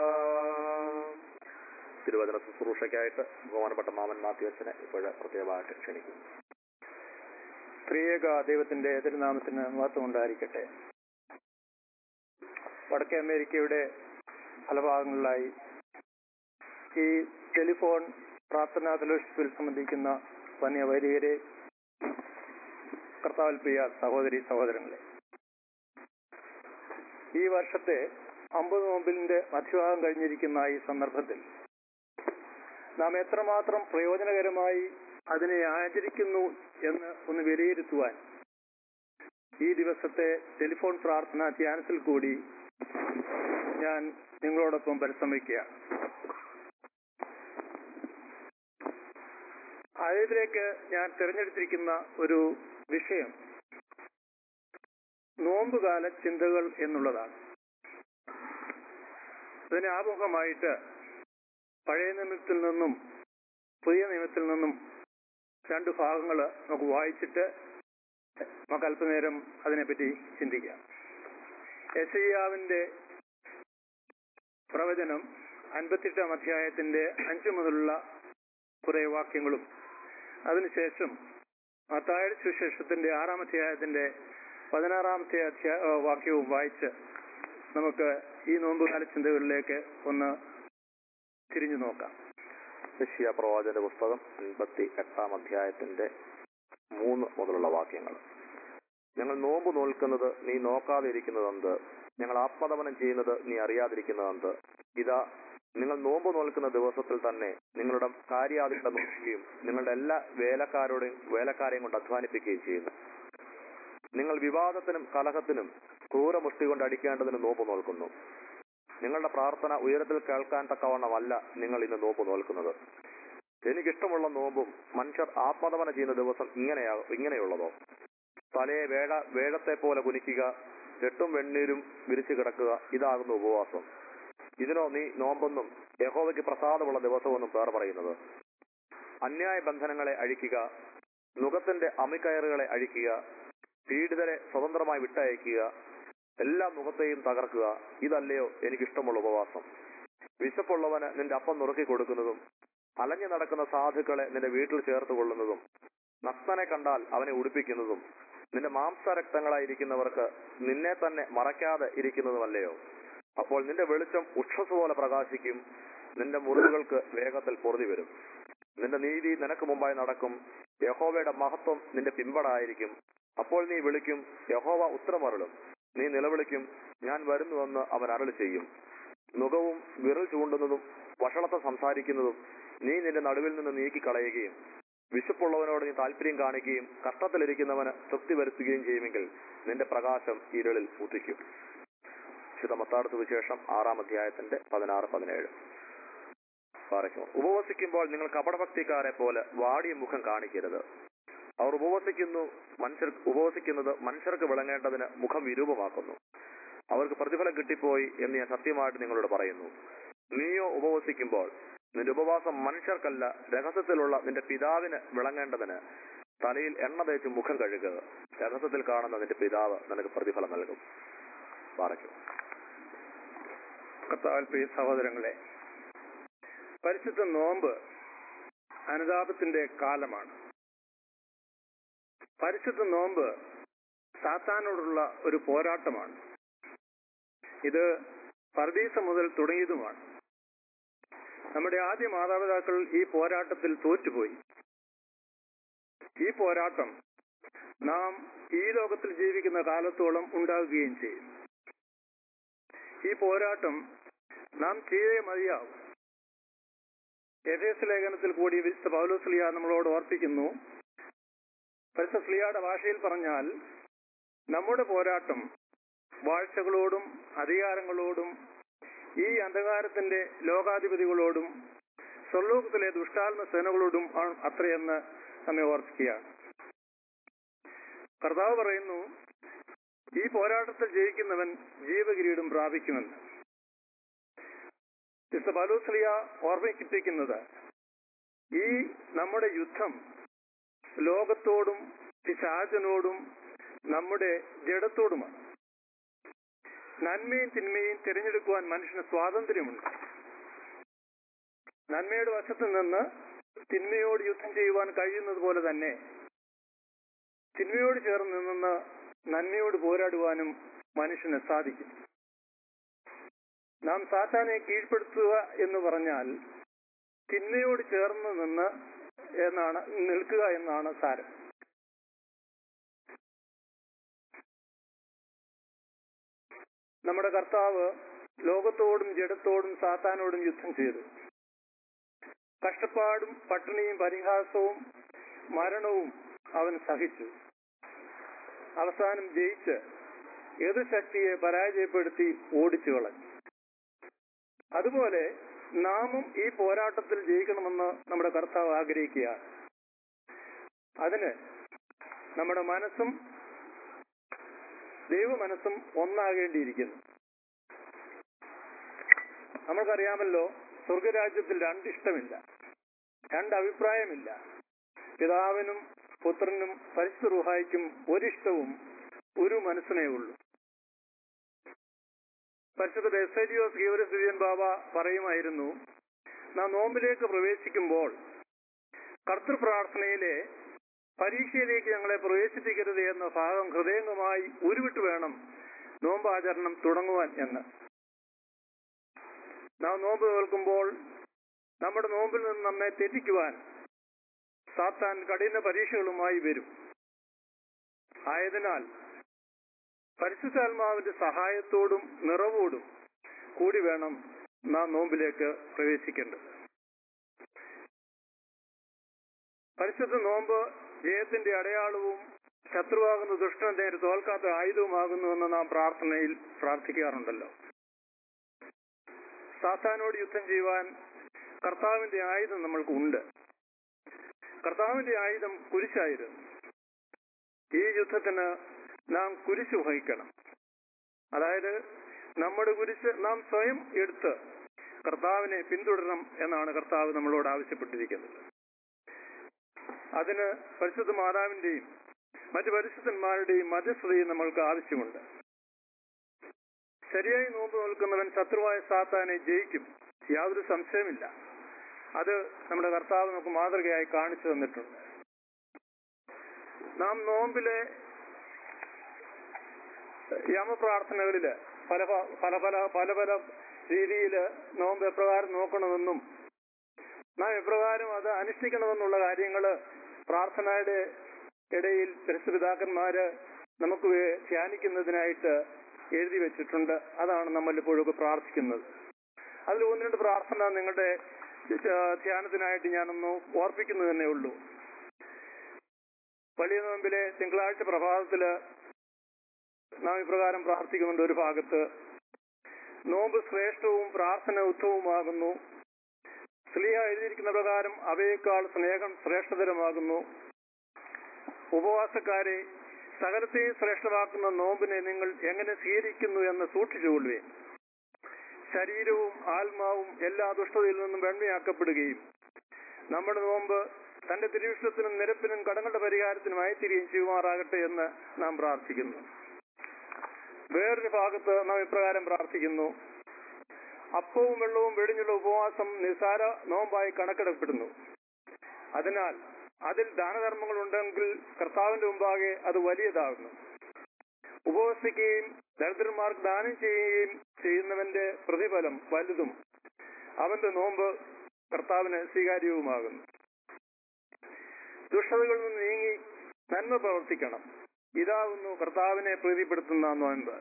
തിരുവചന ശുശ്രൂഷയ്ക്കായിട്ട് ബഹുമാനപ്പെട്ട മാമൻ മാത്യുവച്ചനെ ഇപ്പോൾ പ്രത്യേകമായിട്ട് ക്ഷണിക്കുന്നു ത്രിയേക ദൈവത്തിന്റെ തിരുനാമത്തിന് മഹത്വം ഉണ്ടായിരിക്കട്ടെ വടക്കേ അമേരിക്കയുടെ പല ഭാഗങ്ങളിലായി ഈ ടെലിഫോൺ പ്രാർത്ഥനാ ഫെലോഷിപ്പിൽ സംബന്ധിക്കുന്ന വന്യ വൈദികരെ കർത്താവിൽ പ്രിയ സഹോദരി സഹോദരങ്ങളെ ഈ വർഷത്തെ അമ്പത് നോമ്പിന്റെ മധ്യഭാഗം കഴിഞ്ഞിരിക്കുന്ന ഈ സന്ദർഭത്തിൽ നാം എത്രമാത്രം പ്രയോജനകരമായി അതിനെ ആചരിക്കുന്നു എന്ന് ഒന്ന് വിലയിരുത്തുവാൻ ഈ ദിവസത്തെ ടെലിഫോൺ പ്രാർത്ഥന ധ്യാനത്തിൽ കൂടി ഞാൻ നിങ്ങളോടൊപ്പം പരിശ്രമിക്കുകയാണ് അതിലേക്ക് ഞാൻ തിരഞ്ഞെടുത്തിരിക്കുന്ന ഒരു വിഷയം നോമ്പുകാല ചിന്തകൾ എന്നുള്ളതാണ് ഇതിന് ആമുഖമായിട്ട് പഴയ നിയമത്തിൽ നിന്നും പുതിയ നിയമത്തിൽ നിന്നും രണ്ട് ഭാഗങ്ങൾ നമുക്ക് വായിച്ചിട്ട് നമുക്ക് അല്പനേരം അതിനെപ്പറ്റി ചിന്തിക്കാം യശയ്യാവിന്റെ പ്രവചനം അൻപത്തെട്ടാം അധ്യായത്തിന്റെ അഞ്ചു മുതലുള്ള കുറെ വാക്യങ്ങളും അതിനുശേഷം മത്തായുടെ സുവിശേഷത്തിന്റെ ആറാം അധ്യായത്തിന്റെ പതിനാറാമത്തെ അധ്യായ ആ, വാക്യവും വായിച്ച് നമുക്ക് ഈ നോമ്പുകാല ചിന്തകളിലേക്ക് ഒന്ന് തിരിഞ്ഞു നോക്കാം യശ്യ പ്രവാചന്റെ പുസ്തകം അൻപത്തി എട്ടാം അധ്യായത്തിന്റെ മൂന്ന് മുതലുള്ള വാക്യങ്ങൾ ഞങ്ങൾ നോമ്പ് നോൽക്കുന്നത് നീ നോക്കാതിരിക്കുന്നതെന്ത് ഞങ്ങൾ ആത്മതപനം ചെയ്യുന്നത് നീ അറിയാതിരിക്കുന്നതെന്ത് ഇതാ നിങ്ങൾ നോമ്പ് നോൽക്കുന്ന ദിവസത്തിൽ തന്നെ നിങ്ങളുടെ കാര്യാദികളെ നോക്കുകയും നിങ്ങളുടെ എല്ലാ വേലക്കാരോടെയും വേലക്കാരെയും കൊണ്ട് അധ്വാനിപ്പിക്കുകയും ചെയ്യുന്നു നിങ്ങൾ വിവാദത്തിനും കലഹത്തിനും ക്രൂരമുഷ്ടി കൊണ്ട് അടിക്കേണ്ടതിന് നോമ്പ് നോൽക്കുന്നു നിങ്ങളുടെ പ്രാർത്ഥന ഉയരത്തിൽ കേൾക്കാൻ തക്കവണ്ണമല്ല നിങ്ങൾ ഇന്ന് നോമ്പ് നോൽക്കുന്നത് എനിക്കിഷ്ടമുള്ള നോമ്പും മനുഷ്യർ ആത്മതപന ചെയ്യുന്ന ദിവസം ഇങ്ങനെയാ ഇങ്ങനെയുള്ളതോ തലയെ വേഴ വേഴത്തെ പോലെ കുനിക്കുക രട്ടും വെണ്ണീരും വിരിച്ചു കിടക്കുക ഇതാകുന്നു ഉപവാസം ഇതിനോ നീ നോമ്പെന്നും യഹോവയ്ക്ക് പ്രസാദമുള്ള ദിവസമെന്നും പേർ പറയുന്നത് അന്യായ ബന്ധനങ്ങളെ അഴിക്കുക നുഖത്തിന്റെ അമിക്കയറുകളെ അഴിക്കുക പീഡിതരെ സ്വതന്ത്രമായി വിട്ടയക്കുക എല്ലാ മുഖത്തെയും തകർക്കുക ഇതല്ലയോ എനിക്കിഷ്ടമുള്ള ഉപവാസം വിശപ്പുള്ളവന് നിന്റെ അപ്പം നുറുക്കി കൊടുക്കുന്നതും അലഞ്ഞു നടക്കുന്ന സാധുക്കളെ നിന്റെ വീട്ടിൽ ചേർത്ത് കൊള്ളുന്നതും നഗ്നനെ കണ്ടാൽ അവനെ ഉടുപ്പിക്കുന്നതും നിന്റെ മാംസരക്തങ്ങളായിരിക്കുന്നവർക്ക് നിന്നെ തന്നെ മറയ്ക്കാതെ ഇരിക്കുന്നതുമല്ലയോ അപ്പോൾ നിന്റെ വെളിച്ചം ഉക്ഷസ് പോലെ പ്രകാശിക്കും നിന്റെ മുറിവുകൾക്ക് വേഗത്തിൽ പൊറുതി വരും നിന്റെ നീതി നിനക്ക് മുമ്പായി നടക്കും യഹോവയുടെ മഹത്വം നിന്റെ പിൻപടായിരിക്കും അപ്പോൾ നീ വിളിക്കും യഹോവ ഉത്തരമരുളും നീ നിലവിളിക്കും ഞാൻ വരുന്നുവെന്ന് അവൻ അരളി ചെയ്യും നുഖവും വിരൽ ചൂണ്ടുന്നതും വഷളത്തെ സംസാരിക്കുന്നതും നീ നിന്റെ നടുവിൽ നിന്ന് നീക്കിക്കളയുകയും വിശപ്പുള്ളവനോട് നീ താല്പര്യം കാണിക്കുകയും കഷ്ടത്തിലിരിക്കുന്നവന് തൃപ്തി വരുത്തുകയും ചെയ്യുമെങ്കിൽ നിന്റെ പ്രകാശം ഇരുളിൽ ഉദിക്കും വിശുദ്ധമത്താടത്ത് വിശേഷം ആറാം അധ്യായത്തിന്റെ പതിനാറ് പതിനേഴ് പറയുന്നു ഉപവസിക്കുമ്പോൾ നിങ്ങൾ കപടഭക്തിക്കാരെ പോലെ വാടിയ മുഖം കാണിക്കരുത് അവർ ഉപവസിക്കുന്നു മനുഷ്യർ ഉപവസിക്കുന്നത് മനുഷ്യർക്ക് വിളങ്ങേണ്ടതിന് മുഖം വിരൂപമാക്കുന്നു അവർക്ക് പ്രതിഫലം കിട്ടിപ്പോയി എന്ന് ഞാൻ സത്യമായിട്ട് നിങ്ങളോട് പറയുന്നു നീയോ ഉപവസിക്കുമ്പോൾ നിന്റെ ഉപവാസം മനുഷ്യർക്കല്ല രഹസ്യത്തിലുള്ള നിന്റെ പിതാവിന് വിളങ്ങേണ്ടതിന് തലയിൽ എണ്ണ തേച്ച് മുഖം കഴുകുക രഹസ്യത്തിൽ കാണുന്ന നിന്റെ പിതാവ് നിനക്ക് പ്രതിഫലം നൽകും പറയ്ക്കും കർത്താവിൽ പ്രിയ സഹോദരങ്ങളെ പരിശുദ്ധ നോമ്പ് അനുതാപത്തിന്റെ കാലമാണ് പരിശുദ്ധ നോമ്പ് സാത്താനോടുള്ള ഒരു പോരാട്ടമാണ് ഇത് പർദീസ മുതൽ തുടങ്ങിയതുമാണ് നമ്മുടെ ആദ്യ മാതാപിതാക്കൾ ഈ പോരാട്ടത്തിൽ തോറ്റുപോയി ഈ പോരാട്ടം നാം ഈ ലോകത്തിൽ ജീവിക്കുന്ന കാലത്തോളം ഉണ്ടാവുകയും ചെയ്യും ഈ പോരാട്ടം നാം ചെയ്തേ മതിയാവും എഫേസ് ലേഖനത്തിൽ കൂടി വിശുദ്ധ പൗലോസ്ലിയ നമ്മളോട് ഓർപ്പിക്കുന്നു പരിശുദ്ധ സ്ലിയയുടെ ഭാഷയിൽ പറഞ്ഞാൽ നമ്മുടെ പോരാട്ടം വാഴ്ചകളോടും അധികാരങ്ങളോടും ഈ അന്ധകാരത്തിന്റെ ലോകാധിപതികളോടും സ്വർലോകത്തിലെ ദുഷ്ടാത്മ സേനകളോടും ആണ് അത്രയെന്ന് നമ്മെ ഓർപ്പിക്കുകയാണ് കർത്താവ് പറയുന്നു ഈ പോരാട്ടത്തിൽ ജയിക്കുന്നവൻ ജീവകിരീടം പ്രാപിക്കുമെന്ന് മിസ്റ്റർ ബാലൂസ്ലിയ ഓർമ്മിപ്പിക്കുന്നത് ഈ നമ്മുടെ യുദ്ധം ലോകത്തോടും പിശാചനോടും നമ്മുടെ ജഡത്തോടുമാണ് നന്മയും തിന്മയും തിരഞ്ഞെടുക്കുവാൻ മനുഷ്യന് സ്വാതന്ത്ര്യമുണ്ട് നന്മയുടെ വശത്ത് നിന്ന് തിന്മയോട് യുദ്ധം ചെയ്യുവാൻ കഴിയുന്നത് പോലെ തന്നെ തിന്മയോട് ചേർന്ന് നിന്ന് നന്മയോട് പോരാടുവാനും മനുഷ്യന് സാധിക്കും നാം സാത്താനെ കീഴ്പ്പെടുത്തുക എന്ന് പറഞ്ഞാൽ തിന്മയോട് ചേർന്ന് നിന്ന് എന്നാണ് നിൽക്കുക എന്നാണ് സാരം നമ്മുടെ കർത്താവ് ലോകത്തോടും ജഡത്തോടും സാത്താനോടും യുദ്ധം ചെയ്തു കഷ്ടപ്പാടും പട്ടിണിയും പരിഹാസവും മരണവും അവൻ സഹിച്ചു അവസാനം ജയിച്ച് എതിർശക്തിയെ പരാജയപ്പെടുത്തി ഓടിച്ചു കളഞ്ഞു അതുപോലെ നാമും ഈ പോരാട്ടത്തിൽ ജയിക്കണമെന്ന് നമ്മുടെ കർത്താവ് ആഗ്രഹിക്കുകയാണ് അതിന് നമ്മുടെ മനസ്സും ദൈവ മനസ്സും ഒന്നാകേണ്ടിയിരിക്കുന്നു നമ്മൾക്കറിയാമല്ലോ സ്വർഗരാജ്യത്തിൽ രണ്ടിഷ്ടമില്ല രണ്ട് അഭിപ്രായമില്ല പിതാവിനും പുത്രനും പരിശുദ്ധ റുഹായിക്കും ഒരിഷ്ടവും ഒരു മനസ്സിനേ ഉള്ളൂ പരിശുദ്ധ ബെസേരിയോസ് ഗീവരസുര്യൻ ബാബ പറയുമായിരുന്നു നാം നോമ്പിലേക്ക് പ്രവേശിക്കുമ്പോൾ കർത്തൃപ്രാർത്ഥനയിലെ പരീക്ഷയിലേക്ക് ഞങ്ങളെ പ്രവേശിപ്പിക്കരുത് എന്ന ഭാഗം ഹൃദയംഗമായി ഉരുവിട്ട് വേണം നോമ്പാചരണം തുടങ്ങുവാൻ എന്ന് നാം നോമ്പ് കേൾക്കുമ്പോൾ നമ്മുടെ നോമ്പിൽ നിന്ന് നമ്മെ തെറ്റിക്കുവാൻ സാത്താൻ കഠിന പരീക്ഷകളുമായി വരും ആയതിനാൽ പരിശുദ്ധാത്മാവിന്റെ സഹായത്തോടും നിറവോടും കൂടി വേണം നാം നോമ്പിലേക്ക് പ്രവേശിക്കേണ്ടത് പരിശുദ്ധ നോമ്പ് ജയത്തിന്റെ അടയാളവും ശത്രുവാകുന്ന ദുഷ്ടനെ നേരെ തോൽക്കാത്ത ആയുധവുമാകുന്നുവെന്ന് നാം പ്രാർത്ഥനയിൽ പ്രാർത്ഥിക്കാറുണ്ടല്ലോ സാത്താനോട് യുദ്ധം ചെയ്യുവാൻ കർത്താവിന്റെ ആയുധം നമ്മൾക്ക് ഉണ്ട് കർത്താവിന്റെ ആയുധം കുരിശായിരുന്നു ഈ യുദ്ധത്തിന് നാം കുരിശ് വഹിക്കണം അതായത് നമ്മുടെ കുരിശ് നാം സ്വയം എടുത്ത് കർത്താവിനെ പിന്തുടരണം എന്നാണ് കർത്താവ് നമ്മളോട് ആവശ്യപ്പെട്ടിരിക്കുന്നത് അതിന് പരിശുദ്ധ മാതാവിന്റെയും മറ്റു പരിശുദ്ധന്മാരുടെയും മധ്യസ്ഥതയും നമ്മൾക്ക് ആവശ്യമുണ്ട് ശരിയായി നോമ്പ് നിൽക്കുന്നവൻ ശത്രുവായ സാത്താനെ ജയിക്കും യാതൊരു സംശയമില്ല അത് നമ്മുടെ കർത്താവ് നമുക്ക് മാതൃകയായി കാണിച്ചു തന്നിട്ടുണ്ട് നാം നോമ്പിലെ യമപ്രാർത്ഥനകളില് പല പ- പല പല പല പല രീതിയിൽ നോമ്പ് എപ്രകാരം നോക്കണമെന്നും നാം എപ്രകാരം അത് അനുഷ്ഠിക്കണമെന്നുള്ള കാര്യങ്ങള് പ്രാർത്ഥനയുടെ ഇടയിൽ പരിശുപിതാക്കന്മാര് നമുക്ക് വേ- ധ്യാനിക്കുന്നതിനായിട്ട് എഴുതി വെച്ചിട്ടുണ്ട് അതാണ് നമ്മൾ ഇപ്പോഴൊക്കെ പ്രാർത്ഥിക്കുന്നത് അതിൽ ഒന്ന് രണ്ട് പ്രാർത്ഥന നിങ്ങളുടെ ച- ധ്യാനത്തിനായിട്ട് ഞാനൊന്ന് ഓർപ്പിക്കുന്നു തന്നെ ഉള്ളൂ വലിയ നോമ്പിലെ തിങ്കളാഴ്ച പ്രഭാതത്തില് നാം ഇപ്രകാരം പ്രാർത്ഥിക്കുന്നുണ്ട് ഒരു ഭാഗത്ത് നോമ്പ് ശ്രേഷ്ഠവും പ്രാർത്ഥന ഉത്തമവുമാകുന്നു സ്ത്രീയ എഴുതിയിരിക്കുന്ന പ്രകാരം അവയേക്കാൾ സ്നേഹം ശ്രേഷ്ഠതരമാകുന്നു ഉപവാസക്കാരെ സകലത്തെയും ശ്രേഷ്ഠമാക്കുന്ന നോമ്പിനെ നിങ്ങൾ എങ്ങനെ സ്വീകരിക്കുന്നു എന്ന് സൂക്ഷിച്ചുകൊള്ളുവേൻ ശരീരവും ആത്മാവും എല്ലാ ദുഷ്ടതയിൽ നിന്നും വെണ്മയാക്കപ്പെടുകയും നമ്മുടെ നോമ്പ് തന്റെ തിരുവിഷ്ടത്തിനും നിരപ്പിനും കടങ്ങളുടെ പരിഹാരത്തിനും അയത്തിരിയും ചെയ്യുമാറാകട്ടെ എന്ന് നാം പ്രാർത്ഥിക്കുന്നു വേറൊരു ഭാഗത്ത് നാം ഇപ്രകാരം പ്രാർത്ഥിക്കുന്നു അപ്പവും വെള്ളവും വെടിഞ്ഞുള്ള ഉപവാസം നിസാര നോമ്പായി കണക്കിടപ്പെടുന്നു അതിനാൽ അതിൽ ദാനധർമ്മങ്ങൾ ഉണ്ടെങ്കിൽ കർത്താവിന്റെ മുമ്പാകെ അത് വലിയതാകുന്നു ഉപവസിക്കുകയും ദരിദ്രന്മാർക്ക് ദാനം ചെയ്യുകയും ചെയ്യുന്നവന്റെ പ്രതിഫലം വലുതും അവന്റെ നോമ്പ് കർത്താവിന് സ്വീകാര്യവുമാകുന്നു ദുഷ്ടതകളിൽ നിന്ന് നീങ്ങി നന്മ പ്രവർത്തിക്കണം ഇതാകുന്നു കർത്താവിനെ പ്രീതിപ്പെടുത്തുന്ന നോൻപ്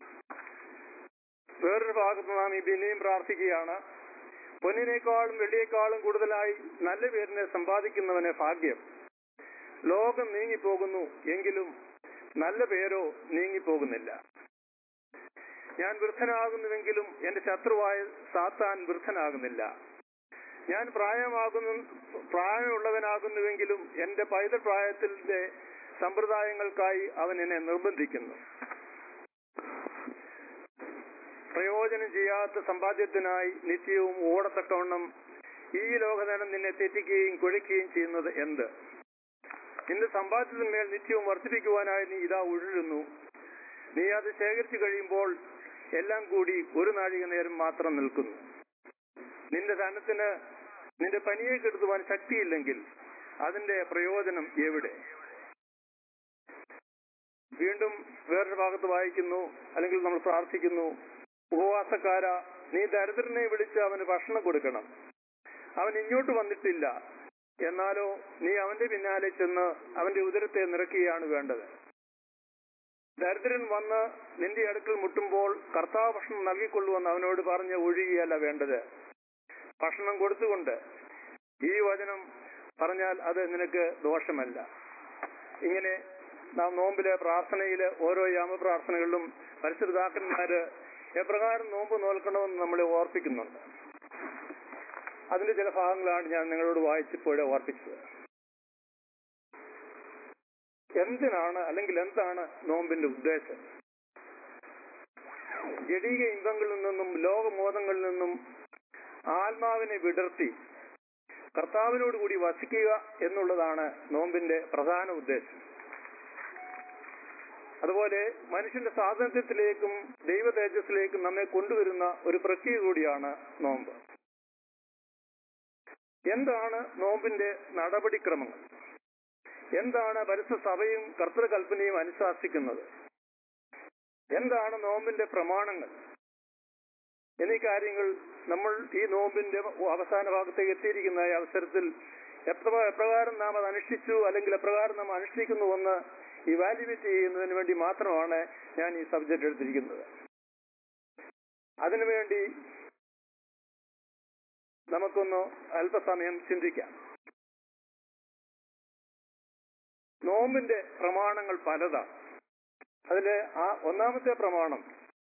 വേറൊരു ഭാഗത്ത് നാം ഈ പിന്നെയും പ്രാർത്ഥിക്കുകയാണ് പൊന്നിനേക്കാളും വെള്ളിയേക്കാളും കൂടുതലായി നല്ല പേരിനെ സമ്പാദിക്കുന്നവനെ ഭാഗ്യം ലോകം നീങ്ങിപ്പോകുന്നു എങ്കിലും നല്ല പേരോ നീങ്ങിപ്പോകുന്നില്ല ഞാൻ വൃദ്ധനാകുന്നുവെങ്കിലും എന്റെ ശത്രുവായ സാത്താൻ വൃദ്ധനാകുന്നില്ല ഞാൻ പ്രായമാകുന്നു പ്രായമുള്ളവനാകുന്നുവെങ്കിലും എന്റെ പൈതൽ പ്രായത്തിന്റെ സമ്പ്രദായങ്ങൾക്കായി അവൻ എന്നെ നിർബന്ധിക്കുന്നു പ്രയോജനം ചെയ്യാത്ത സമ്പാദ്യത്തിനായി നിത്യവും ഓടത്തക്കവണ്ണം ഈ ലോകനേരം നിന്നെ തെറ്റിക്കുകയും കുഴയ്ക്കുകയും ചെയ്യുന്നത് എന്ത് നിന്റെ സമ്പാദ്യത്തിന്മേൽ നിത്യവും വർദ്ധിപ്പിക്കുവാനായി നീ ഇതാ ഉഴലുന്നു നീ അത് ശേഖരിച്ചു കഴിയുമ്പോൾ എല്ലാം കൂടി ഒരു നാഴിക നേരം മാത്രം നിൽക്കുന്നു നിന്റെ ധനത്തിന് നിന്റെ പനിയെ കെടുത്തുവാൻ ശക്തിയില്ലെങ്കിൽ അതിന്റെ പ്രയോജനം എവിടെ വീണ്ടും വേറൊരു ഭാഗത്ത് വായിക്കുന്നു അല്ലെങ്കിൽ നമ്മൾ പ്രാർത്ഥിക്കുന്നു ഉപവാസക്കാര നീ ദരിദ്രനെ വിളിച്ച് അവന് ഭക്ഷണം കൊടുക്കണം അവൻ ഇങ്ങോട്ട് വന്നിട്ടില്ല എന്നാലോ നീ അവന്റെ പിന്നാലെ ചെന്ന് അവന്റെ ഉദരത്തെ നിറയ്ക്കുകയാണ് വേണ്ടത് ദരിദ്രൻ വന്ന് നിന്റെ അടുക്കൽ മുട്ടുമ്പോൾ കർത്താവ് ഭക്ഷണം നൽകിക്കൊള്ളുവെന്ന് അവനോട് പറഞ്ഞ് ഒഴുകിയല്ല വേണ്ടത് ഭക്ഷണം കൊടുത്തുകൊണ്ട് ഈ വചനം പറഞ്ഞാൽ അത് നിനക്ക് ദോഷമല്ല ഇങ്ങനെ നാം നോമ്പിലെ പ്രാർത്ഥനയില് ഓരോ യാമപ്രാർത്ഥനകളിലും പരിശുദ്ധാക്കന്മാര് എപ്രകാരം നോമ്പ് നോൽക്കണമെന്ന് നമ്മളെ ഓർപ്പിക്കുന്നുണ്ട് അതിന്റെ ചില ഭാഗങ്ങളാണ് ഞാൻ നിങ്ങളോട് വായിച്ചപ്പോഴേ ഓർപ്പിച്ചത് എന്തിനാണ് അല്ലെങ്കിൽ എന്താണ് നോമ്പിന്റെ ഉദ്ദേശം ജടീക ഇമ്പങ്ങളിൽ നിന്നും ലോകമോദങ്ങളിൽ നിന്നും ആത്മാവിനെ വിടർത്തി കർത്താവിനോട് കൂടി വസിക്കുക എന്നുള്ളതാണ് നോമ്പിന്റെ പ്രധാന ഉദ്ദേശം അതുപോലെ മനുഷ്യന്റെ സ്വാതന്ത്ര്യത്തിലേക്കും ദൈവ തേജസ്സിലേക്കും നമ്മെ കൊണ്ടുവരുന്ന ഒരു പ്രക്രിയ കൂടിയാണ് നോമ്പ് എന്താണ് നോമ്പിന്റെ നടപടിക്രമങ്ങൾ എന്താണ് പരിശുദ്ധ സഭയും കർത്തൃകൽപ്പനയും അനുശാസിക്കുന്നത് എന്താണ് നോമ്പിന്റെ പ്രമാണങ്ങൾ എന്നീ കാര്യങ്ങൾ നമ്മൾ ഈ നോമ്പിന്റെ അവസാന ഭാഗത്തേക്ക് എത്തിയിരിക്കുന്ന ഈ അവസരത്തിൽ എത്ര എപ്രകാരം നാം അത് അനുഷ്ഠിച്ചു അല്ലെങ്കിൽ എപ്രകാരം നാം അനുഷ്ഠിക്കുന്നുവെന്ന് ഇവാലുവേറ്റ് ചെയ്യുന്നതിന് വേണ്ടി മാത്രമാണ് ഞാൻ ഈ സബ്ജക്ട് എടുത്തിരിക്കുന്നത് അതിനുവേണ്ടി നമുക്കൊന്ന് അല്പസമയം ചിന്തിക്കാം നോമ്പിന്റെ പ്രമാണങ്ങൾ പലതാണ് അതിലെ ആ ഒന്നാമത്തെ പ്രമാണം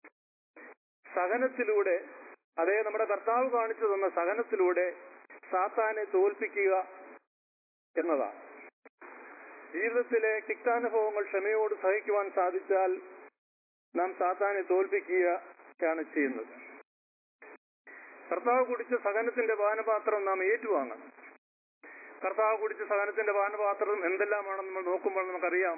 സഹനത്തിലൂടെ അതേ നമ്മുടെ കർത്താവ് കാണിച്ചു തന്ന സഹനത്തിലൂടെ സാത്താനെ തോൽപ്പിക്കുക എന്നതാണ് ജീവിതത്തിലെ തിക്താനുഭവങ്ങൾ ക്ഷമയോട് സഹിക്കുവാൻ സാധിച്ചാൽ നാം സാത്താനെ തോൽപ്പിക്കുകയാണ് ചെയ്യുന്നത് കർത്താവ് കുടിച്ച സഹനത്തിന്റെ പാനപാത്രം നാം ഏറ്റുവാങ്ങണം കർത്താവ് കുടിച്ച സഹനത്തിന്റെ പാനപാത്രം എന്തെല്ലാമാണെന്ന് നമ്മൾ നോക്കുമ്പോൾ നമുക്കറിയാം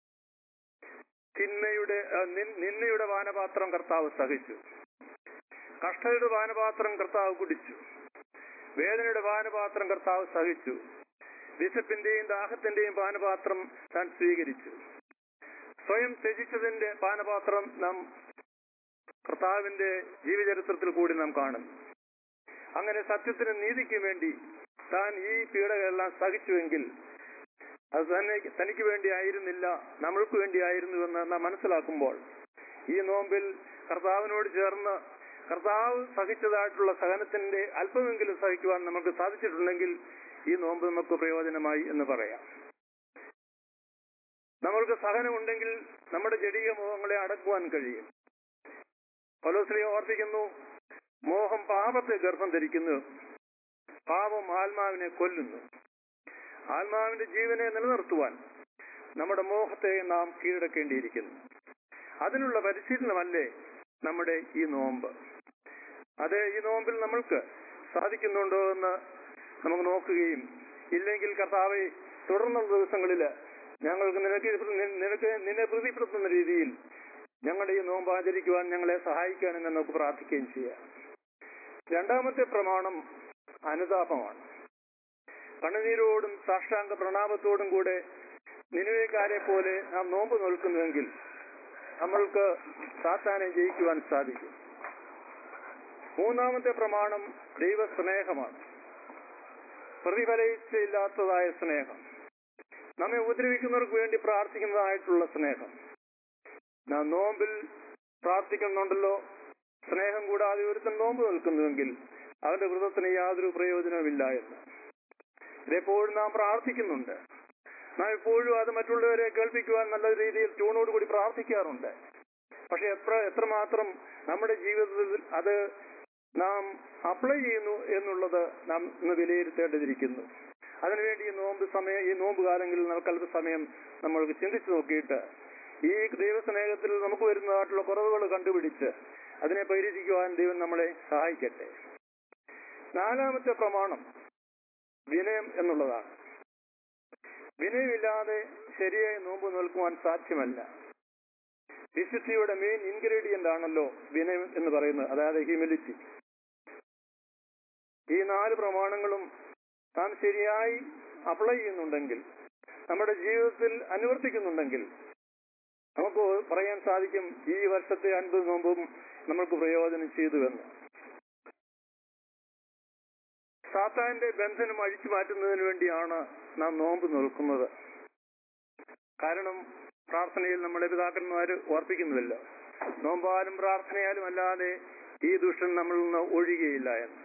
തിന്മയുടെ ആ, നിൻ- നിന്ദയുടെ പാനപാത്രം കർത്താവ് സഹിച്ചു കഷ്ടയുടെ പാനപാത്രം കർത്താവ് കുടിച്ചു വേദനയുടെ പാനപാത്രം കർത്താവ് സഹിച്ചു വിശപ്പിന്റെയും ദാഹത്തിന്റെയും പാനപാത്രം താൻ സ്വീകരിച്ചു സ്വയം ത്യജിച്ചതിന്റെ പാനപാത്രം നാം കർത്താവിന്റെ ജീവചരിത്രത്തിൽ കൂടി നാം കാണുന്നു അങ്ങനെ സത്യത്തിന് നീതിക്ക് വേണ്ടി താൻ ഈ പീഡകളെല്ലാം സഹിച്ചുവെങ്കിൽ അത് തന്നെ തനിക്ക് വേണ്ടി ആയിരുന്നില്ല നമ്മൾക്ക് വേണ്ടി ആയിരുന്നുവെന്ന് നാം മനസ്സിലാക്കുമ്പോൾ ഈ നോമ്പിൽ കർത്താവിനോട് ചേർന്ന് കർത്താവ് സഹിച്ചതായിട്ടുള്ള സഹനത്തിന്റെ അല്പമെങ്കിലും സഹിക്കുവാൻ നമുക്ക് സാധിച്ചിട്ടുണ്ടെങ്കിൽ ഈ നോമ്പ് നമുക്ക് പ്രയോജനമായി എന്ന് പറയാം നമ്മൾക്ക് സഹനമുണ്ടെങ്കിൽ നമ്മുടെ ജടീയ മോഹങ്ങളെ അടക്കുവാൻ കഴിയും പലോശ്രീ ഓർപ്പിക്കുന്നു മോഹം പാപത്തെ ഗർഭം ധരിക്കുന്നു പാപം ആത്മാവിനെ കൊല്ലുന്നു ആത്മാവിന്റെ ജീവനെ നിലനിർത്തുവാൻ നമ്മുടെ മോഹത്തെ നാം കീഴടക്കേണ്ടിയിരിക്കുന്നു അതിനുള്ള പരിശീലനമല്ലേ നമ്മുടെ ഈ നോമ്പ് അതെ ഈ നോമ്പിൽ നമ്മൾക്ക് സാധിക്കുന്നുണ്ടോ എന്ന് നമുക്ക് നോക്കുകയും ഇല്ലെങ്കിൽ കർത്താവെ തുടർന്നുള്ള ദിവസങ്ങളിൽ ഞങ്ങൾക്ക് നിനക്ക് നിനക്ക് നിന്നെ പ്രീതിപ്പെടുത്തുന്ന രീതിയിൽ ഞങ്ങളുടെ ഈ നോമ്പ് ആചരിക്കുവാൻ ഞങ്ങളെ സഹായിക്കാനെന്ന് നമുക്ക് പ്രാർത്ഥിക്കുകയും ചെയ്യാം രണ്ടാമത്തെ പ്രമാണം അനുതാപമാണ് കണ്ണുനീരോടും സാഷ്ടാംഗ പ്രണാമത്തോടും കൂടെ നിനുവേക്കാരെ പോലെ നാം നോമ്പ് നോൽക്കുന്നുവെങ്കിൽ നമ്മൾക്ക് സാത്താനെ ജയിക്കുവാൻ സാധിക്കും മൂന്നാമത്തെ പ്രമാണം ദൈവസ്നേഹമാണ് പ്രതിഫലയില്ലാത്തതായ സ്നേഹം നമ്മെ ഉപദ്രവിക്കുന്നവർക്ക് വേണ്ടി പ്രാർത്ഥിക്കുന്നതായിട്ടുള്ള സ്നേഹം നാം നോമ്പിൽ പ്രാർത്ഥിക്കുന്നുണ്ടല്ലോ സ്നേഹം കൂടാതെ ഒരുത്തൻ നോമ്പ് നിൽക്കുന്നുവെങ്കിൽ അവന്റെ വ്രതത്തിന് യാതൊരു പ്രയോജനവുമില്ല എന്ന് ഇതെപ്പോഴും നാം പ്രാർത്ഥിക്കുന്നുണ്ട് നാം എപ്പോഴും അത് മറ്റുള്ളവരെ കേൾപ്പിക്കുവാൻ നല്ല രീതിയിൽ ട്യൂണോട് കൂടി പ്രാർത്ഥിക്കാറുണ്ട് പക്ഷെ എത്ര എത്രമാത്രം നമ്മുടെ ജീവിതത്തിൽ അത് നാം അപ്ലൈ ചെയ്യുന്നു എന്നുള്ളത് നാം ഇന്ന് വിലയിരുത്തേണ്ടതിരിക്കുന്നു അതിനുവേണ്ടി ഈ നോമ്പ് സമയം ഈ നോമ്പ് കാലങ്ങളിൽ നമുക്ക് അല്പസമയം നമ്മൾക്ക് ചിന്തിച്ചു നോക്കിയിട്ട് ഈ ദൈവസ്നേഹത്തിൽ നമുക്ക് വരുന്നതായിട്ടുള്ള കുറവുകൾ കണ്ടുപിടിച്ച് അതിനെ പരിഹരിക്കുവാൻ ദൈവം നമ്മളെ സഹായിക്കട്ടെ നാലാമത്തെ പ്രമാണം വിനയം എന്നുള്ളതാണ് വിനയമില്ലാതെ ശരിയായി നോമ്പ് നോൽക്കുവാൻ സാധ്യമല്ല വിശുദ്ധിയുടെ മെയിൻ ഇൻഗ്രീഡിയന്റ് ആണല്ലോ വിനയം എന്ന് പറയുന്നത് അതായത് ഹ്യൂമിലിറ്റി ഈ നാല് പ്രമാണങ്ങളും നാം ശരിയായി അപ്ലൈ ചെയ്യുന്നുണ്ടെങ്കിൽ നമ്മുടെ ജീവിതത്തിൽ അനുവർത്തിക്കുന്നുണ്ടെങ്കിൽ നമുക്ക് പറയാൻ സാധിക്കും ഈ വർഷത്തെ അൻപത് നോമ്പും നമ്മൾക്ക് പ്രയോജനം ചെയ്തുവെന്ന് സാത്താന്റെ ബന്ധനം അഴിച്ചു മാറ്റുന്നതിന് വേണ്ടിയാണ് നാം നോമ്പ് നിൽക്കുന്നത് കാരണം പ്രാർത്ഥനയിൽ നമ്മുടെ പിതാക്കന്മാര് ഓർപ്പിക്കുന്നുവല്ലോ നോമ്പാലും പ്രാർത്ഥനയാലും അല്ലാതെ ഈ ദുഷ്ടൻ നമ്മളിൽ നിന്ന് ഒഴിയുകയില്ല എന്ന്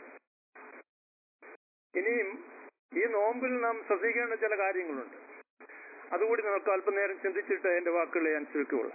ഇനിയും ഈ നോമ്പിൽ നാം ശ്രദ്ധിക്കേണ്ട ചില കാര്യങ്ങളുണ്ട് അതുകൂടി നമുക്ക് അല്പനേരം ചിന്തിച്ചിട്ട് എന്റെ വാക്കുകളെ ഞാൻ ചുരുക്കുകൊള്ളാം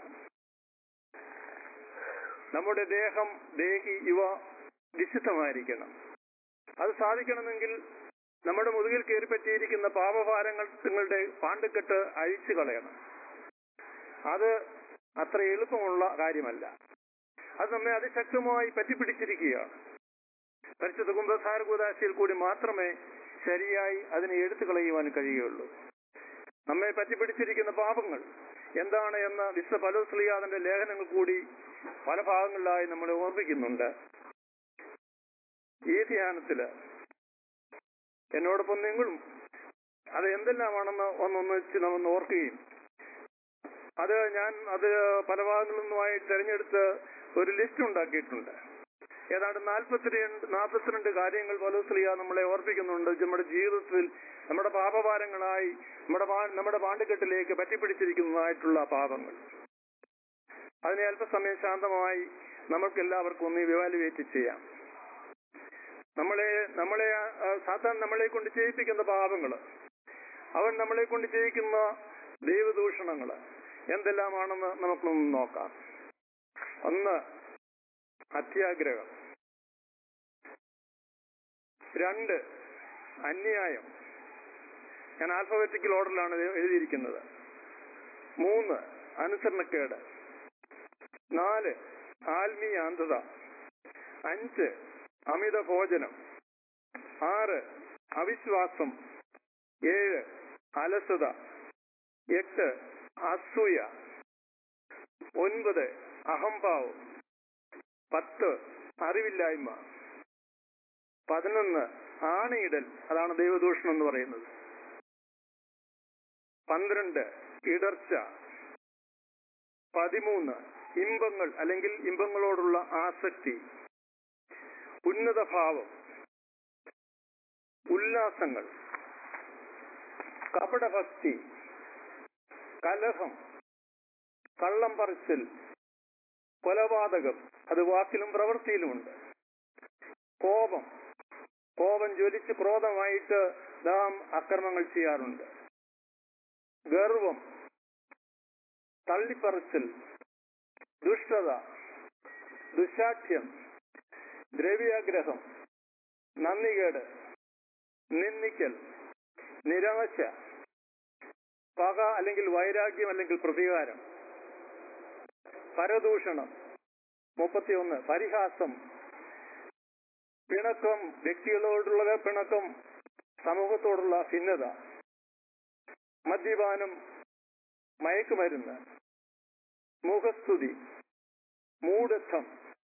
നമ്മുടെ ദേഹം ദേഹി ഇവ വിശുദ്ധമായിരിക്കണം അത് സാധിക്കണമെങ്കിൽ നമ്മുടെ മുതുകിൽ കയറി പറ്റിയിരിക്കുന്ന പാപഭാരങ്ങളുടെ പാണ്ടുകെട്ട് അഴിച്ചു കളയണം അത് അത്ര എളുപ്പമുള്ള കാര്യമല്ല അത് നമ്മെ അതിശക്തമായി പറ്റിപ്പിടിച്ചിരിക്കുകയാണ് പരിശുദ്ധ കുംഭസാര കൂതാശയിൽ കൂടി മാത്രമേ ശരിയായി അതിനെ എടുത്തു കളയുവാൻ കഴിയുകയുള്ളൂ നമ്മെ പറ്റിപ്പിടിച്ചിരിക്കുന്ന പാപങ്ങൾ എന്താണ് എന്ന് വിശ്വ പലോസ്ലിയാദന്റെ ലേഖനങ്ങൾ കൂടി പല ഭാഗങ്ങളിലായി നമ്മളെ ഓർമ്മിക്കുന്നുണ്ട് ഈ ധ്യാനത്തില് എന്നോടൊപ്പം നിങ്ങളും അത് എന്തെല്ലാമാണെന്ന് ഒന്നൊന്ന് വെച്ച് നമ്മൊന്ന് ഓർക്കുകയും അത് ഞാൻ അത് പല ഭാഗങ്ങളിൽ നിന്നുമായി തെരഞ്ഞെടുത്ത് ഒരു ലിസ്റ്റ് ഉണ്ടാക്കിയിട്ടുണ്ട് ഏതാണ്ട് നാൽപ്പത്തിരണ്ട് നാൽപ്പത്തിരണ്ട് കാര്യങ്ങൾ പലോസ്ലിയ നമ്മളെ ഓർപ്പിക്കുന്നുണ്ട് നമ്മുടെ ജീവിതത്തിൽ നമ്മുടെ പാപഭാരങ്ങളായി നമ്മുടെ പാ- നമ്മുടെ പാണ്ടുകെട്ടിലേക്ക് പറ്റിപ്പിടിച്ചിരിക്കുന്നതായിട്ടുള്ള പാപങ്ങൾ അതിനെ അല്പസമയം ശാന്തമായി നമുക്ക് എല്ലാവർക്കും ഒന്ന് ഇവാലുവേറ്റ് ചെയ്യാം നമ്മളെ നമ്മളെ ആ, സാത്താൻ നമ്മളെ കൊണ്ട് ചെയ്യിപ്പിക്കുന്ന പാപങ്ങൾ അവൻ നമ്മളെ കൊണ്ട് ചെയ്യിക്കുന്ന ദൈവദൂഷണങ്ങൾ എന്തെല്ലാമാണെന്ന് നമുക്കൊന്ന് നോക്കാം ഒന്ന് അത്യാഗ്രഹം രണ്ട് അന്യായം ഞാൻ ആൽഫബറ്റിക്കൽ ഓർഡറിലാണ് ഇത് എഴുതിയിരിക്കുന്നത് മൂന്ന് അനുസരണക്കേട് നാല് ആത്മീയ അന്ധത അഞ്ച് അമിത ഭോജനം ആറ് അവിശ്വാസം ഏഴ് അലസത എട്ട് അസൂയ ഒൻപത് അഹംഭാവം പത്ത് അറിവില്ലായ്മ പതിനൊന്ന് ആണയിടൽ അതാണ് ദൈവദൂഷണം എന്ന് പറയുന്നത് പന്ത്രണ്ട് ഇടർച്ച പതിമൂന്ന് ഇമ്പങ്ങൾ അല്ലെങ്കിൽ ഇമ്പങ്ങളോടുള്ള ആസക്തി ഉന്നത ഭാവം ഉല്ലാസങ്ങൾ കപടഭക്തി കലഹം കള്ളം പറച്ചിൽ കൊലപാതകം അത് വാക്കിലും പ്രവൃത്തിയിലുമുണ്ട് കോപം കോപം ജ്വലിച്ച് ക്രോധമായിട്ട് നാം അക്രമങ്ങൾ ചെയ്യാറുണ്ട് ഗർവം തള്ളിപ്പറച്ചിൽ ദുഷ്ടത ദുശാഠ്യം ദ്രവ്യാഗ്രഹം നന്ദികേട് നിന്ദിക്കൽ നിരാശ പക അല്ലെങ്കിൽ വൈരാഗ്യം അല്ലെങ്കിൽ പ്രതികാരം പരദൂഷണം മുപ്പത്തിയൊന്ന് പരിഹാസം പിണക്കം വ്യക്തികളോടുള്ള പിണക്കം സമൂഹത്തോടുള്ള ഭിന്നത മദ്യപാനം മയക്കുമരുന്ന് മുഖസ്തുതി മൂഢത്വം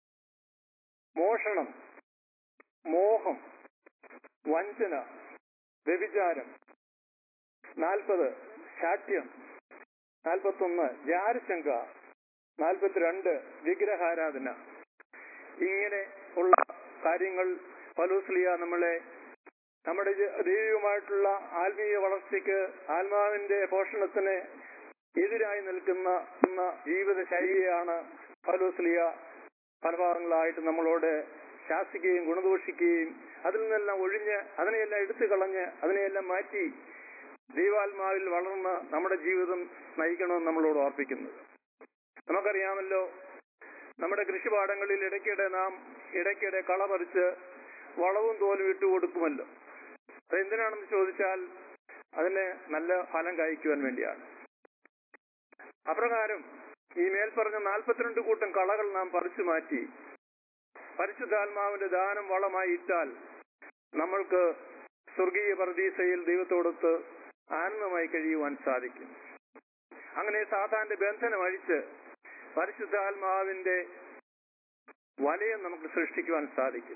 മോഷണം മോഹം വഞ്ചന വ്യഭിചാരം നാൽപ്പത് ശാഠ്യം നാൽപ്പത്തൊന്ന് ജാരശങ്ക നാൽപ്പത്തിരണ്ട് വിഗ്രഹാരാധന ഇങ്ങനെ ഉള്ള കാര്യങ്ങൾ പലൂസ്ലിയ നമ്മളെ നമ്മുടെ ജ- ദൈവികമായിട്ടുള്ള ആത്മീയ വളർച്ചയ്ക്ക് ആത്മാവിന്റെ പോഷണത്തിന് എതിരായി നിൽക്കുന്ന എന്ന ജീവിത ശൈലിയാണ് പലൂസ്ലിയ പല ഭാഗങ്ങളായിട്ട് നമ്മളോട് ശാസിക്കുകയും ഗുണദോഷിക്കുകയും അതിൽ നിന്നെല്ലാം ഒഴിഞ്ഞ് അതിനെയെല്ലാം എടുത്തു കളഞ്ഞ് അതിനെയെല്ലാം മാറ്റി ദൈവാത്മാവിൽ വളർന്ന് നമ്മുടെ ജീവിതം നയിക്കണമെന്ന് നമ്മളോട് ഓർപ്പിക്കുന്നത് നമുക്കറിയാമല്ലോ നമ്മുടെ കൃഷിപാടങ്ങളിൽ ഇടയ്ക്കിടെ നാം ഇടയ്ക്കിടെ കള പറിച്ച് വളവും തോലും ഇട്ട് കൊടുക്കുമല്ലോ അത് എന്തിനാണെന്ന് ചോദിച്ചാൽ അതിന് നല്ല ഫലം കായ്ക്കുവാൻ വേണ്ടിയാണ് അപ്രകാരം ഈ മേൽപ്പറഞ്ഞ നാൽപ്പത്തിരണ്ട് കൂട്ടം കളകൾ നാം പറിച്ചു മാറ്റി പരിശുദ്ധാത്മാവിന്റെ ദാനം വളമായി ഇട്ടാൽ നമ്മൾക്ക് സ്വർഗീയ പരദീസയിൽ ദൈവത്തോടൊത്ത് ആനന്ദമായി കഴിയുവാൻ സാധിക്കും അങ്ങനെ സാധാന്റെ ബന്ധനം അഴിച്ച് പരിശുദ്ധാത്മാവിന്റെ വലയം നമുക്ക് സൃഷ്ടിക്കുവാൻ സാധിക്കും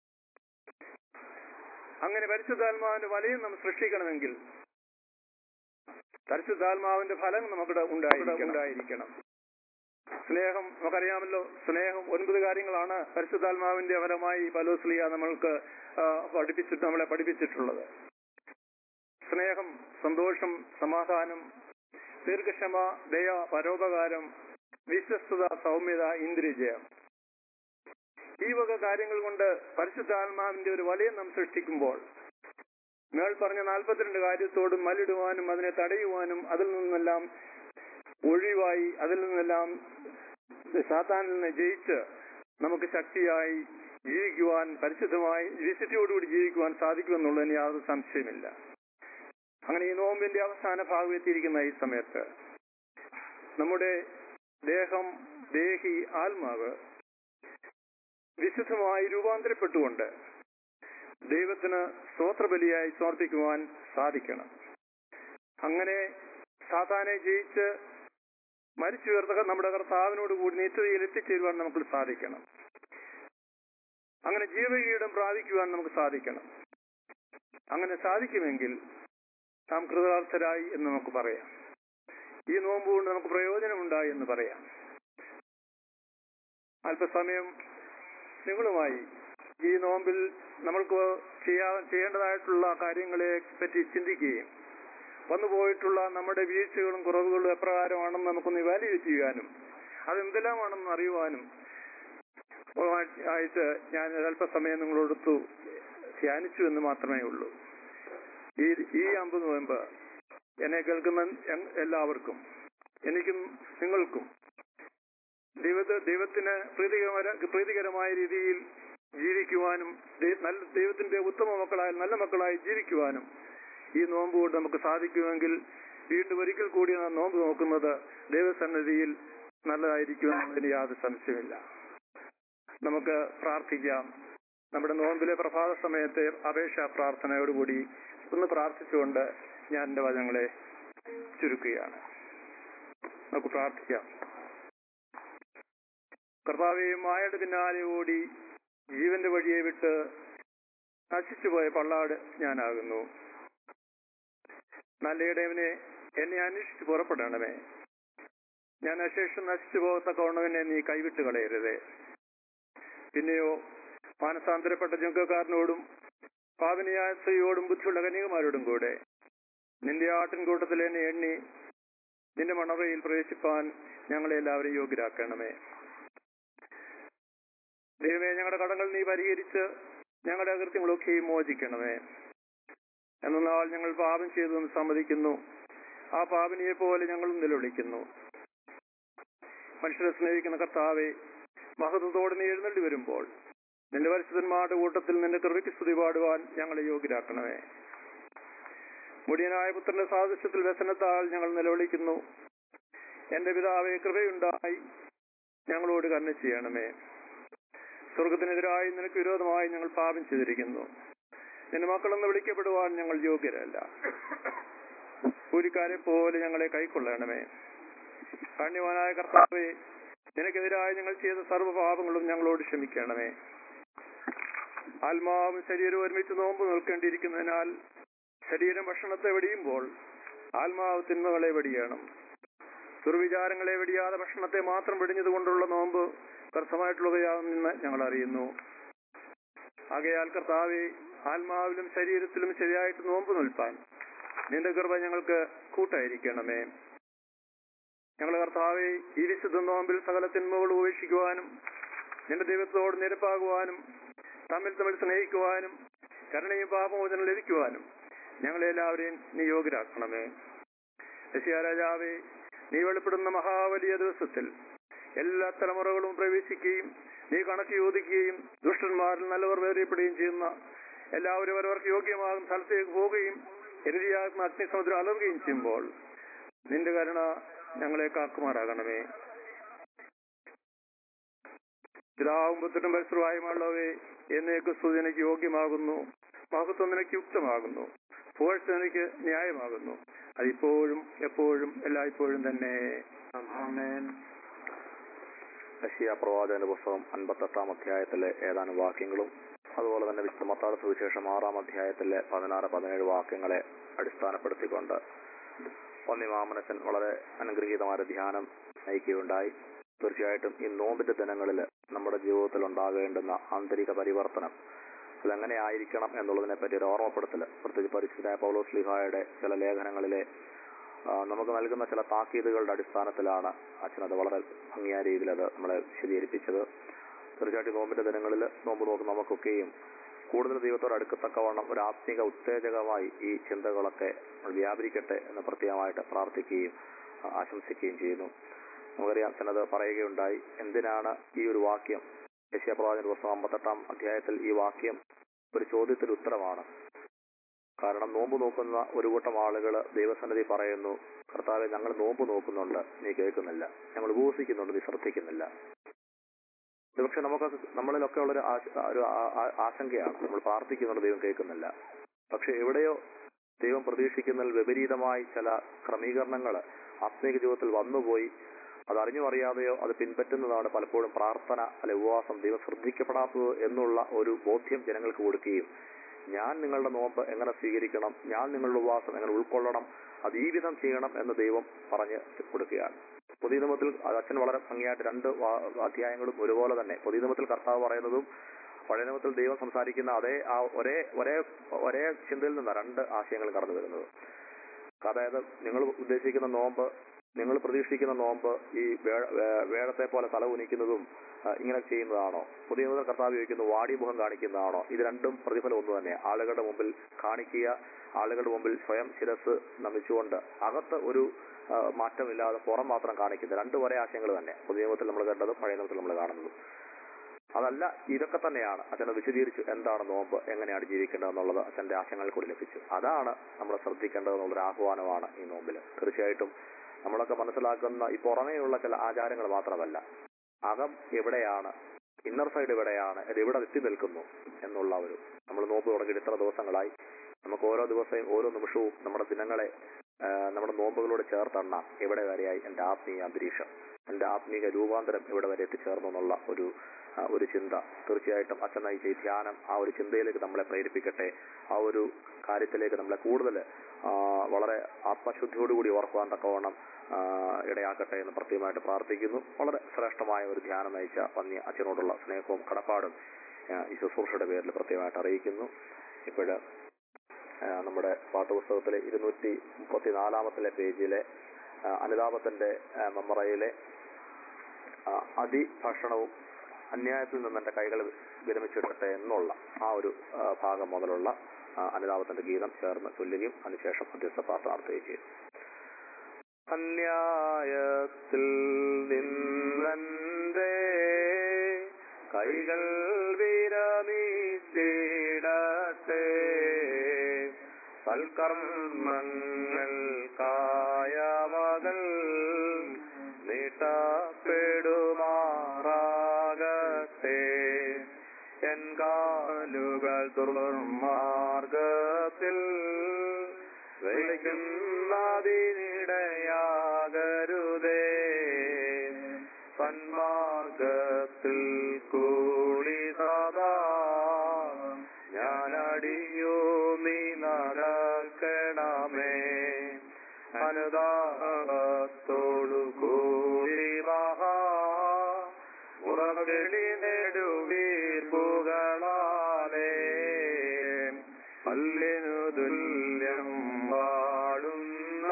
അങ്ങനെ പരിശുദ്ധാത്മാവിന്റെ വലയം നമ്മൾ സൃഷ്ടിക്കണമെങ്കിൽ പരിശുദ്ധാത്മാവിന്റെ ഫലം നമുക്ക് ഉണ്ടായിരിക്കണം ഉണ്ടായിരിക്കണം സ്നേഹം നമുക്കറിയാമല്ലോ സ്നേഹം ഒൻപത് കാര്യങ്ങളാണ് പരിശുദ്ധാത്മാവിന്റെ ഫലമായി പലോസ്ലിയ നമ്മൾക്ക് ആ, പഠിപ്പിച്ചിട്ട് നമ്മളെ പഠിപ്പിച്ചിട്ടുള്ളത് സ്നേഹം സന്തോഷം സമാധാനം ദീർഘക്ഷമ ദയ പരോപകാരം വിശ്വസ്തത സൗമ്യത ഇന്ദ്രിയജയം ഈ വക കാര്യങ്ങൾ കൊണ്ട് പരിശുദ്ധാത്മാവിന്റെ ഒരു വലയം നാം സൃഷ്ടിക്കുമ്പോൾ മേൾ പറഞ്ഞ നാൽപ്പത്തിരണ്ട് കാര്യത്തോടും മലിടുവാനും അതിനെ തടയുവാനും അതിൽ നിന്നെല്ലാം ഒഴിവായി അതിൽ നിന്നെല്ലാം സാത്താനിൽ നിന്ന് ജയിച്ച് നമുക്ക് ശക്തിയായി ജീവിക്കുവാൻ പരിശുദ്ധമായി വിശുദ്ധിയോടുകൂടി ജീവിക്കുവാൻ സാധിക്കുമെന്നുള്ളതിന് യാതൊരു സംശയമില്ല അങ്ങനെ ഈ നോമ്പിന്റെ അവസാന ഭാഗം എത്തിയിരിക്കുന്ന ഈ സമയത്ത് നമ്മുടെ ദേഹം ദേഹി ആത്മാവ് വിശുദ്ധമായി രൂപാന്തരപ്പെട്ടുകൊണ്ട് ദൈവത്തിന് സ്തോത്രബലിയായി സമർപ്പിക്കുവാൻ സാധിക്കണം അങ്ങനെ സാത്താനെ ജയിച്ച് മരിച്ചു ഉയർത്ത നമ്മുടെ കർത്താവിനോട് കൂടി നിത്യതയിൽ എത്തിച്ചേരുവാൻ നമുക്ക് സാധിക്കണം അങ്ങനെ ജീവകീടം പ്രാപിക്കുവാൻ നമുക്ക് സാധിക്കണം അങ്ങനെ സാധിക്കുമെങ്കിൽ നാം കൃതാർത്ഥരായി എന്ന് നമുക്ക് പറയാം ഈ നോമ്പ് കൊണ്ട് നമുക്ക് പ്രയോജനമുണ്ടായി എന്ന് പറയാം അല്പസമയം നിങ്ങളുമായി ഈ നോമ്പിൽ നമ്മൾക്ക് ചെയ്യാ ചെയ്യേണ്ടതായിട്ടുള്ള കാര്യങ്ങളെ പറ്റി ചിന്തിക്കുകയും വന്നുപോയിട്ടുള്ള നമ്മുടെ വീഴ്ചകളും കുറവുകളും എപ്രകാരമാണെന്ന് നമുക്കൊന്ന് ഇവാലുവേറ്റ് ചെയ്യാനും അതെന്തെല്ലാമാണെന്ന് അറിയുവാനും ആയിട്ട് ഞാൻ അല്പസമയം നിങ്ങളോടൊത്തു ധ്യാനിച്ചു എന്ന് മാത്രമേ ഉള്ളൂ ഈ ഈ അമ്പത് നോയമ്പ് എന്നെ കേൾക്കുന്ന എ- എല്ലാവർക്കും എനിക്കും നിങ്ങൾക്കും ദൈവത്തെ ദൈവത്തിന് പ്രീതികര പ്രീതികരമായ രീതിയിൽ ജീവിക്കുവാനും ദൈ- നല്ല ദൈവത്തിന്റെ ഉത്തമ മക്കളായി നല്ല മക്കളായി ജീവിക്കുവാനും ഈ നോമ്പ് കൊണ്ട് നമുക്ക് സാധിക്കുമെങ്കിൽ വീണ്ടും ഒരിക്കൽ കൂടി നാം നോമ്പ് നോക്കുന്നത് ദൈവസന്നിധിയിൽ നല്ലതായിരിക്കുമെന്നതിന് യാതൊരു സംശയമില്ല നമുക്ക് പ്രാർത്ഥിക്കാം നമ്മുടെ നോമ്പിലെ പ്രഭാത സമയത്തെ അപേക്ഷാ പ്രാർത്ഥനയോടുകൂടി ഒന്ന് പ്രാർത്ഥിച്ചുകൊണ്ട് ഞാൻ എന്റെ വചനങ്ങളെ ചുരുക്കുകയാണ് നമുക്ക് പ്രാർത്ഥിക്കാം കർത്താവെ മായയുടെ പിന്നാലെ ഓടി ജീവന്റെ വഴിയെ വിട്ട് നശിച്ചുപോയ പള്ളാട് ഞാനാകുന്നു നല്ലയിടവനെ എന്നെ അന്വേഷിച്ച് പുറപ്പെടണമേ ഞാൻ അശേഷം നശിച്ചു പോകത്തക്കവണ്ണമെന്നെ നീ കൈവിട്ട് കളയരുതേ പിന്നെയോ മാനസാന്തരപ്പെട്ട ജുങ്കക്കാരനോടും പാവനിയായ സ്ത്രീയോടും ബുദ്ധിയുള്ള കന്യകുമാരോടും കൂടെ നിന്റെ ആട്ടിൻകൂട്ടത്തിൽ എന്നെ എണ്ണി നിന്റെ മണറയിൽ പ്രവേശിപ്പാൻ ഞങ്ങളെ എല്ലാവരും യോഗ്യരാക്കണമേ ദൈവമേ ഞങ്ങളുടെ കടങ്ങൾ നീ പരിഹരിച്ച് ഞങ്ങളുടെ അകൃത്യങ്ങളൊക്കെയും മോചിക്കണമേ എന്നാൽ ഞങ്ങൾ പാപം ചെയ്തെന്ന് സമ്മതിക്കുന്നു ആ പാപിനിയെ പോലെ ഞങ്ങളും നിലവിളിക്കുന്നു മനുഷ്യരെ സ്നേഹിക്കുന്ന കർത്താവെ മഹത്വത്തോടെ നീ എഴുന്നള്ളി വരുമ്പോൾ നിന്റെ പരിശുദ്ധന്മാരുടെ കൂട്ടത്തിൽ നിന്റെ കൃപയ്ക്ക് സ്തുതി പാടുവാൻ ഞങ്ങളെ യോഗ്യരാക്കണമേ മുടിയനായ പുത്രന്റെ സാദൃശ്യത്തിൽ വ്യസനത്താൽ ഞങ്ങൾ നിലവിളിക്കുന്നു എന്റെ പിതാവെ കൃപയുണ്ടായി ഞങ്ങളോട് കരുണ ചെയ്യണമേ സ്വർഗത്തിനെതിരായി നിനക്ക് വിരോധമായി ഞങ്ങൾ പാപം ചെയ്തിരിക്കുന്നു നിന്റെ മക്കളെന്ന് വിളിക്കപ്പെടുവാൻ ഞങ്ങൾ യോഗ്യരല്ല കൂലിക്കാരെ പോലെ ഞങ്ങളെ കൈക്കൊള്ളണമേ കാണ്യവാനായ കർത്താവെ നിനക്കെതിരായി ഞങ്ങൾ ചെയ്ത സർവ്വപാപങ്ങളും ഞങ്ങളോട് ക്ഷമിക്കണമേ ആത്മാവും ശരീരവും ഒരുമിച്ച് നോമ്പ് നിൽക്കേണ്ടിയിരിക്കുന്നതിനാൽ ശരീരം ഭക്ഷണത്തെ വെടിയുമ്പോൾ ആത്മാവ് തിന്മകളെ വെടിയണം ദുർവിചാരങ്ങളെ വെടിയാതെ ഭക്ഷണത്തെ മാത്രം വെടിഞ്ഞതുകൊണ്ടുള്ള നോമ്പ് കർത്തമായിട്ടുള്ളവയാണെന്ന് ഞങ്ങൾ അറിയുന്നു ആകയാൽ കർത്താവെ ആത്മാവിലും ശരീരത്തിലും ശരിയായിട്ട് നോമ്പ് നിൽപ്പാൻ നിന്റെ കൃപ ഞങ്ങൾക്ക് കൂട്ടായിരിക്കണമേ ഞങ്ങൾ കർത്താവെ ഈ വിശുദ്ധ നോമ്പിൽ സകല തിന്മകൾ ഉപേക്ഷിക്കുവാനും നിന്റെ ദൈവത്തോട് നിരപ്പാകുവാനും തമ്മിൽ തമ്മിൽ സ്നേഹിക്കുവാനും കരുണയും പാപമോചനം ലഭിക്കുവാനും ഞങ്ങളെല്ലാവരെയും നീ യോഗ്യരാക്കണമേ യശിയ രാജാവേ നീ വെളിപ്പെടുന്ന മഹാവലിയ ദിവസത്തിൽ എല്ലാ തലമുറകളും പ്രവേശിക്കുകയും നീ കണക്ക് യോജിക്കുകയും ദുഷ്ടന്മാരിൽ നല്ലവർ വേറിയപ്പെടുകയും ചെയ്യുന്ന എല്ലാവരും അവരവർക്ക് യോഗ്യമാകുന്ന സ്ഥലത്തേക്ക് പോവുകയും എരുതിയാകുന്ന അഗ്നിസമുദ്രം അലറുകയും ചെയ്യുമ്പോൾ നിന്റെ കരുണ ഞങ്ങളെ കാക്കുമാറാകണമേ പിതാവും പുത്രനും പരിശ്രമായുമുള്ളവേ എന്നേക്ക് സ്തുതിനയ്ക്ക് യോഗ്യമാകുന്നു മഹത്വം നിനക്ക് യുക്തമാകുന്നു പുകഴ്ച നിനക്ക് ന്യായമാകുന്നു അതിപ്പോഴും എപ്പോഴും എല്ലായ്പ്പോഴും തന്നെ ആമേൻ യശിയ പ്രവാചകന്റെ പുസ്തകം അൻപത്തെട്ടാം അധ്യായത്തിലെ ഏതാനും വാക്യങ്ങളും അതുപോലെ തന്നെ വിശുദ്ധ മത്താട് സുവിശേഷം ആറാം അധ്യായത്തിലെ പതിനാറ് പതിനേഴ് വാക്യങ്ങളെ അടിസ്ഥാനപ്പെടുത്തിക്കൊണ്ട് ഒന്നിമാമനച്ചൻ വളരെ അനുഗ്രഹീതമായ ധ്യാനം നയിക്കുകയുണ്ടായി തീർച്ചയായിട്ടും ഈ നോമ്പിന്റെ ദിനങ്ങളിൽ നമ്മുടെ ജീവിതത്തിൽ ഉണ്ടാകേണ്ടുന്ന ആന്തരിക പരിവർത്തനം അതെങ്ങനെ ആയിരിക്കണം എന്നുള്ളതിനെ പറ്റി ഒരു ഓർമ്മപ്പെടുത്തൽ പ്രത്യേകിച്ച് പരിശുദ്ധ പൗലോസ് ലിഹായുടെ ചില ലേഖനങ്ങളിലെ ആ, നമുക്ക് നൽകുന്ന ചില താക്കീതുകളുടെ അടിസ്ഥാനത്തിലാണ് അച്ഛൻ അത് വളരെ ഭംഗിയായ രീതിയിൽ അത് നമ്മളെ വിശദീകരിപ്പിച്ചത് തീർച്ചയായിട്ടും നോമ്പിന്റെ ദിനങ്ങളിൽ നോമ്പ് നോക്കുന്ന നമുക്കൊക്കെയും കൂടുതൽ ദൈവത്തോട് അടുക്കത്തക്കവണ്ണം ഒരു ആത്മീക ഉത്തേജകമായി ഈ ചിന്തകളൊക്കെ വ്യാപരിക്കട്ടെ എന്ന് പ്രത്യേകമായിട്ട് പ്രാർത്ഥിക്കുകയും ആ, ആശംസിക്കുകയും ചെയ്യുന്നു നമുക്കറിയാം അച്ഛൻ അത് പറയുകയുണ്ടായി എന്തിനാണ് ഈ ഒരു വാക്യം യശ്യാപ്രവാചന പുസ്തകം അമ്പത്തെട്ടാം അധ്യായത്തിൽ ഈ വാക്യം ഒരു ചോദ്യത്തിന് ഉത്തരമാണ് കാരണം നോമ്പ് നോക്കുന്ന ഒരു കൂട്ടം ആളുകൾ ദൈവസന്നിധി പറയുന്നു കർത്താവെ ഞങ്ങൾ നോമ്പ് നോക്കുന്നുണ്ട് നീ കേൾക്കുന്നില്ല ഞങ്ങൾ ഉപവസിക്കുന്നുണ്ട് നീ ശ്രദ്ധിക്കുന്നില്ല ഇത് പക്ഷെ നമുക്ക് നമ്മളിലൊക്കെ ഉള്ള ഒരു ആശ- ഒരു ആ- ആ- ആശങ്കയാണ് നമ്മൾ പ്രാർത്ഥിക്കുന്നുണ്ട് ദൈവം കേൾക്കുന്നില്ല പക്ഷെ എവിടെയോ ദൈവം പ്രതീക്ഷിക്കുന്നതിൽ വിപരീതമായി ചില ക്രമീകരണങ്ങൾ ആത്മീക ജീവിതത്തിൽ വന്നുപോയി അത് അറിഞ്ഞോ അറിയാതെയോ അത് പിൻപറ്റുന്നതാണ് പലപ്പോഴും പ്രാർത്ഥന അല്ലെ ഉപവാസം ദൈവം ശ്രദ്ധിക്കപ്പെടാത്തത് എന്നുള്ള ഒരു ബോധ്യം ജനങ്ങൾക്ക് കൊടുക്കുകയും ഞാൻ നിങ്ങളുടെ നോമ്പ് എങ്ങനെ സ്വീകരിക്കണം ഞാൻ നിങ്ങളുടെ ഉപവാസം എങ്ങനെ ഉൾക്കൊള്ളണം അത് ഈ വിധം ചെയ്യണം എന്ന് ദൈവം പറഞ്ഞ് കൊടുക്കുകയാണ് പുതിയ നിയമത്തിൽ അച്ഛൻ വളരെ ഭംഗിയായിട്ട് രണ്ട് വാ- അധ്യായങ്ങളും ഒരുപോലെ തന്നെ പുതിയ നിയമത്തിൽ കർത്താവ് പറയുന്നതും പഴയ നിയമത്തിൽ ദൈവം സംസാരിക്കുന്ന അതേ ആ ഒരേ ഒരേ ഒരേ ചിന്തയിൽ നിന്നാണ് രണ്ട് ആശയങ്ങൾ കടന്നു വരുന്നത് അതായത് നിങ്ങൾ ഉദ്ദേശിക്കുന്ന നോമ്പ് നിങ്ങൾ പ്രതീക്ഷിക്കുന്ന നോമ്പ് ഈ വേ- വേ- വേഴത്തെ പോലെ തല ഉനിക്കുന്നതും ആ, ഇങ്ങനെ ചെയ്യുന്നതാണോ പുതിയ മുതൽ കർത്താവ് ചോദിക്കുന്നു വാടിമുഖം കാണിക്കുന്നതാണോ ഇത് രണ്ടും പ്രതിഫലം ഒന്ന് തന്നെ ആളുകളുടെ മുമ്പിൽ കാണിക്കുക ആളുകളുടെ മുമ്പിൽ സ്വയം ശിരസ് നമിച്ചുകൊണ്ട് അകത്ത് ഒരു ആ, മാറ്റമില്ലാതെ പുറം മാത്രം കാണിക്കുന്നത് രണ്ടു ഒരേ ആശയങ്ങൾ തന്നെ പുതിയ നിയമത്തിൽ നമ്മൾ കണ്ടതും പഴയ നിയമത്തിൽ നമ്മൾ കാണുന്നതും അതല്ല ഇതൊക്കെ തന്നെയാണ് അച്ഛനെ വിശദീകരിച്ചു എന്താണ് നോമ്പ് എങ്ങനെയാണ് ജീവിക്കേണ്ടത് എന്നുള്ളത് അച്ഛന്റെ ആശയങ്ങൾ കൂടി ലഭിച്ചു അതാണ് നമ്മൾ ശ്രദ്ധിക്കേണ്ടത് എന്നുള്ളൊരു ആഹ്വാനമാണ് ഈ നോമ്പിൽ തീർച്ചയായിട്ടും നമ്മളൊക്കെ മനസ്സിലാക്കുന്ന ഈ പുറമേയുള്ള ചില ആചാരങ്ങൾ മാത്രമല്ല അകം എവിടെയാണ് ഇന്നർ സൈഡ് എവിടെയാണ് ഇത് എവിടെ എത്തി നിൽക്കുന്നു എന്നുള്ള ഒരു നമ്മൾ നോമ്പ് തുടങ്ങിയിട്ട് ഇത്ര ദിവസങ്ങളായി നമുക്ക് ഓരോ ദിവസവും ഓരോ നിമിഷവും നമ്മുടെ ദിനങ്ങളെ ആ, നമ്മുടെ നോമ്പുകളോട് ചേർത്തെണ്ണാം എവിടെ വരെയായി എന്റെ ആത്മീയ അന്തരീക്ഷം എന്റെ ആത്മീയ രൂപാന്തരം എവിടെ വരെ എത്തിച്ചേർന്നു എന്നുള്ള ഒരു ആ, ഒരു ചിന്ത തീർച്ചയായിട്ടും അച്ഛൻ നയിച്ച ഈ ധ്യാനം ആ ഒരു ചിന്തയിലേക്ക് നമ്മളെ പ്രേരിപ്പിക്കട്ടെ ആ ഒരു കാര്യത്തിലേക്ക് നമ്മളെ കൂടുതൽ വളരെ ആത്മശുദ്ധിയോടുകൂടി ഓർക്കുവാൻ തക്കവണ്ണം ആ, ഇടയാക്കട്ടെ എന്ന് പ്രത്യേകമായിട്ട് പ്രാർത്ഥിക്കുന്നു വളരെ ശ്രേഷ്ഠമായ ഒരു ധ്യാനം നയിച്ച പന്നി അച്ഛനോടുള്ള സ്നേഹവും കടപ്പാടും ആ, ഈ ശുശ്രൂഷയുടെ പേരിൽ പ്രത്യേകമായിട്ട് അറിയിക്കുന്നു ഇപ്പോഴ് നമ്മുടെ പാഠപുസ്തകത്തിലെ ഇരുന്നൂറ്റി മുപ്പത്തിനാലാമത്തിലെ പേജിലെ ആ, അനുതാപത്തിന്റെ ആ, മെമ്മറയിലെ ആ, അതിഭക്ഷണവും അന്യായത്തിൽ നിന്ന് എന്റെ കൈകൾ വിരമിച്ചിടട്ടെ എന്നുള്ള ആ ഒരു ആ, ഭാഗം മുതലുള്ള ആ, അനുതാപത്തിന്റെ ഗീതം ചേർന്ന് ചൊല്ലുകയും അതിനുശേഷം മധ്യസ്ഥ പ്രാർത്ഥന നടത്തുകയും ചെയ്തു അന്യായത്തിൽ നിന്നെ കൈകൾ വിരമിച്ചിടട്ടെ സൽക്കർമ്മങ്ങൾക്കായമകൾ നീട്ടപ്പെടുമാറാകട്ടെ എൻ കാലുകൾ ദുർമാർഗത്തിൽ വിളിക്കുന്നതിനിടയാകരുതേ സന്മാർഗത്തിൽ കൂടി സദാ ഞാനടിയോ നീ നടക്കണമേ അനുദാഹത്തോടു കൂടി മഹാ ഉറവിളി നെടുവീർപ്പുകളാലേ പല്ലിനു തുല്യം പാടുന്ന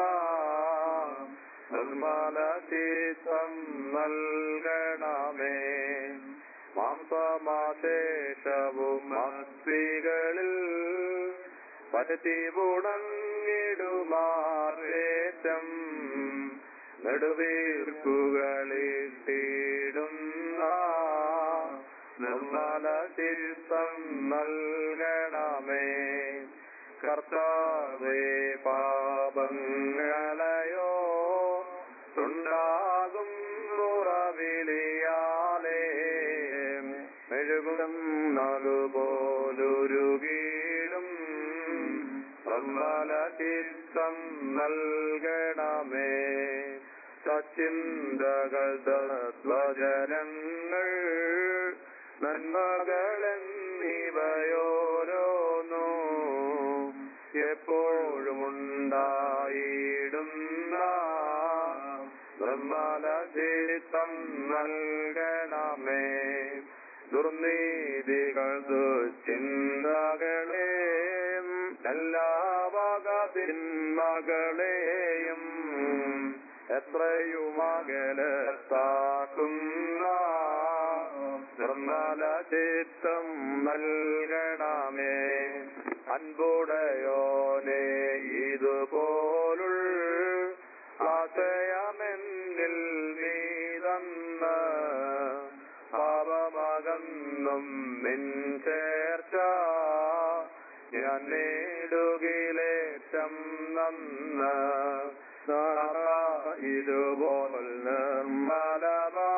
നിർമ്മല ചിത്രം നൽകണമേ മാംസമാശേഷവും അസ്ഥികളിൽ പരത്തി ഉണങ്ങിടുമാറേറ്റം നെടുവീർപ്പുകളിട്ടിടുന്ന നിർമ്മല ചിത്തം നൽകണമേ കർത്താവേ പാപങ്ങളയോ ഉണ്ടാകും മുറവിളിയാലേ മെഴുകും നലുപോലുരുകീടും നിർമ്മല ചിത്തം നൽകണമേ സച്ചിന്തകൾ ധ്വജനങ്ങൾ നന്മകളെന്നിവയോരോന്നോ എപ്പോഴും ഉണ്ടായിടുന്ന നിർമ്മല ചിത്തം നൽകണമേ ദുർനീതികൾ ദുശ്ചിന്തകളെ എല്ലാ വക തിന്മകളെയും എത്രയും അകലത്താക്കുന്ന നിർമ്മല ചിത്തം നൽകണമേ അൻപുടയോനെ ഇതുപോലുൾ ആശയമെന്നിൽ നീ തന്ന പാപമകന്നും നിൻ ചേർച്ച ഞാൻ നേടുകിലേറ്റം നന്ന ഇതുപോൽ നിർമ്മലമാ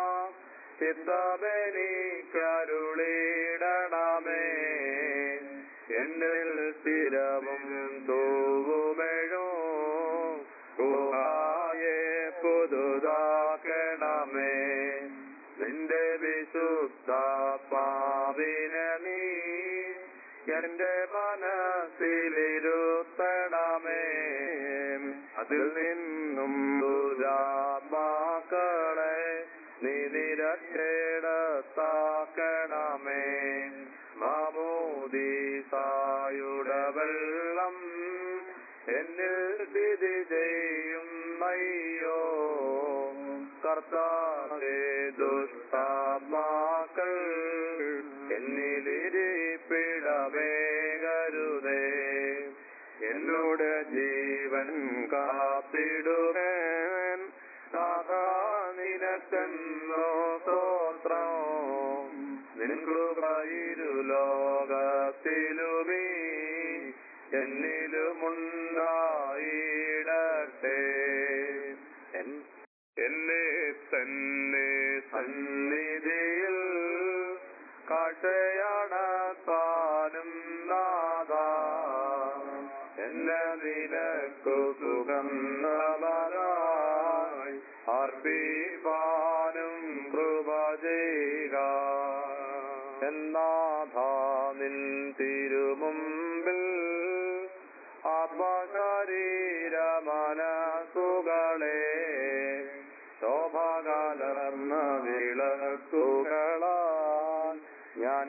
ചിത്തമെനിക്കരുളിടണമേ എന്നിൽ സ്ഥിരവും തൂവുമെഴോ ഗുഹായെ പുതുതാക്കണമേ നിന്റെ വിശുദ്ധ പാവിന നീ എന്റെ മനസ്സിലിരുത്തണമേ അതിൽ നിന്നും ദുരാത്മാക്കളെ നീ നിരക്കേടത്താക്കണമേ മാമോദീസായുടെ വെള്ളം എന്നിൽ സ്ഥിതി ചെയ്യുന്നയ്യോ കർത്താവേ ദുഷ്ടാത്മാക്കൾ എന്നിലിരിപ്പിടമേകരുതേ എന്നോട് ജീവൻ കാത്തിടുമേൻ നാഥാ നിനക്കെന്നോ സ്തോത്രം നിൻ കൃപയിരു ലോകത്തിലുമീ എന്നിലുമുണ്ടായിടട്ടെ എൻ- എന്നെ തന്നെ സന്നിധിയിൽ കാട്ടയണത്താനും നാദ എന്നെ നിനക്കു സുഗന്ധമരായി അർപ്പിപ്പാനും കൃപ ചെയ്യുക എന്നാഥ നിൻ തിരുമുമ്പിൽ ആത്മശരീര മനസ്സുകളെ ശോഭകലർന്ന വിളക്കുകളാൽ ഞാൻ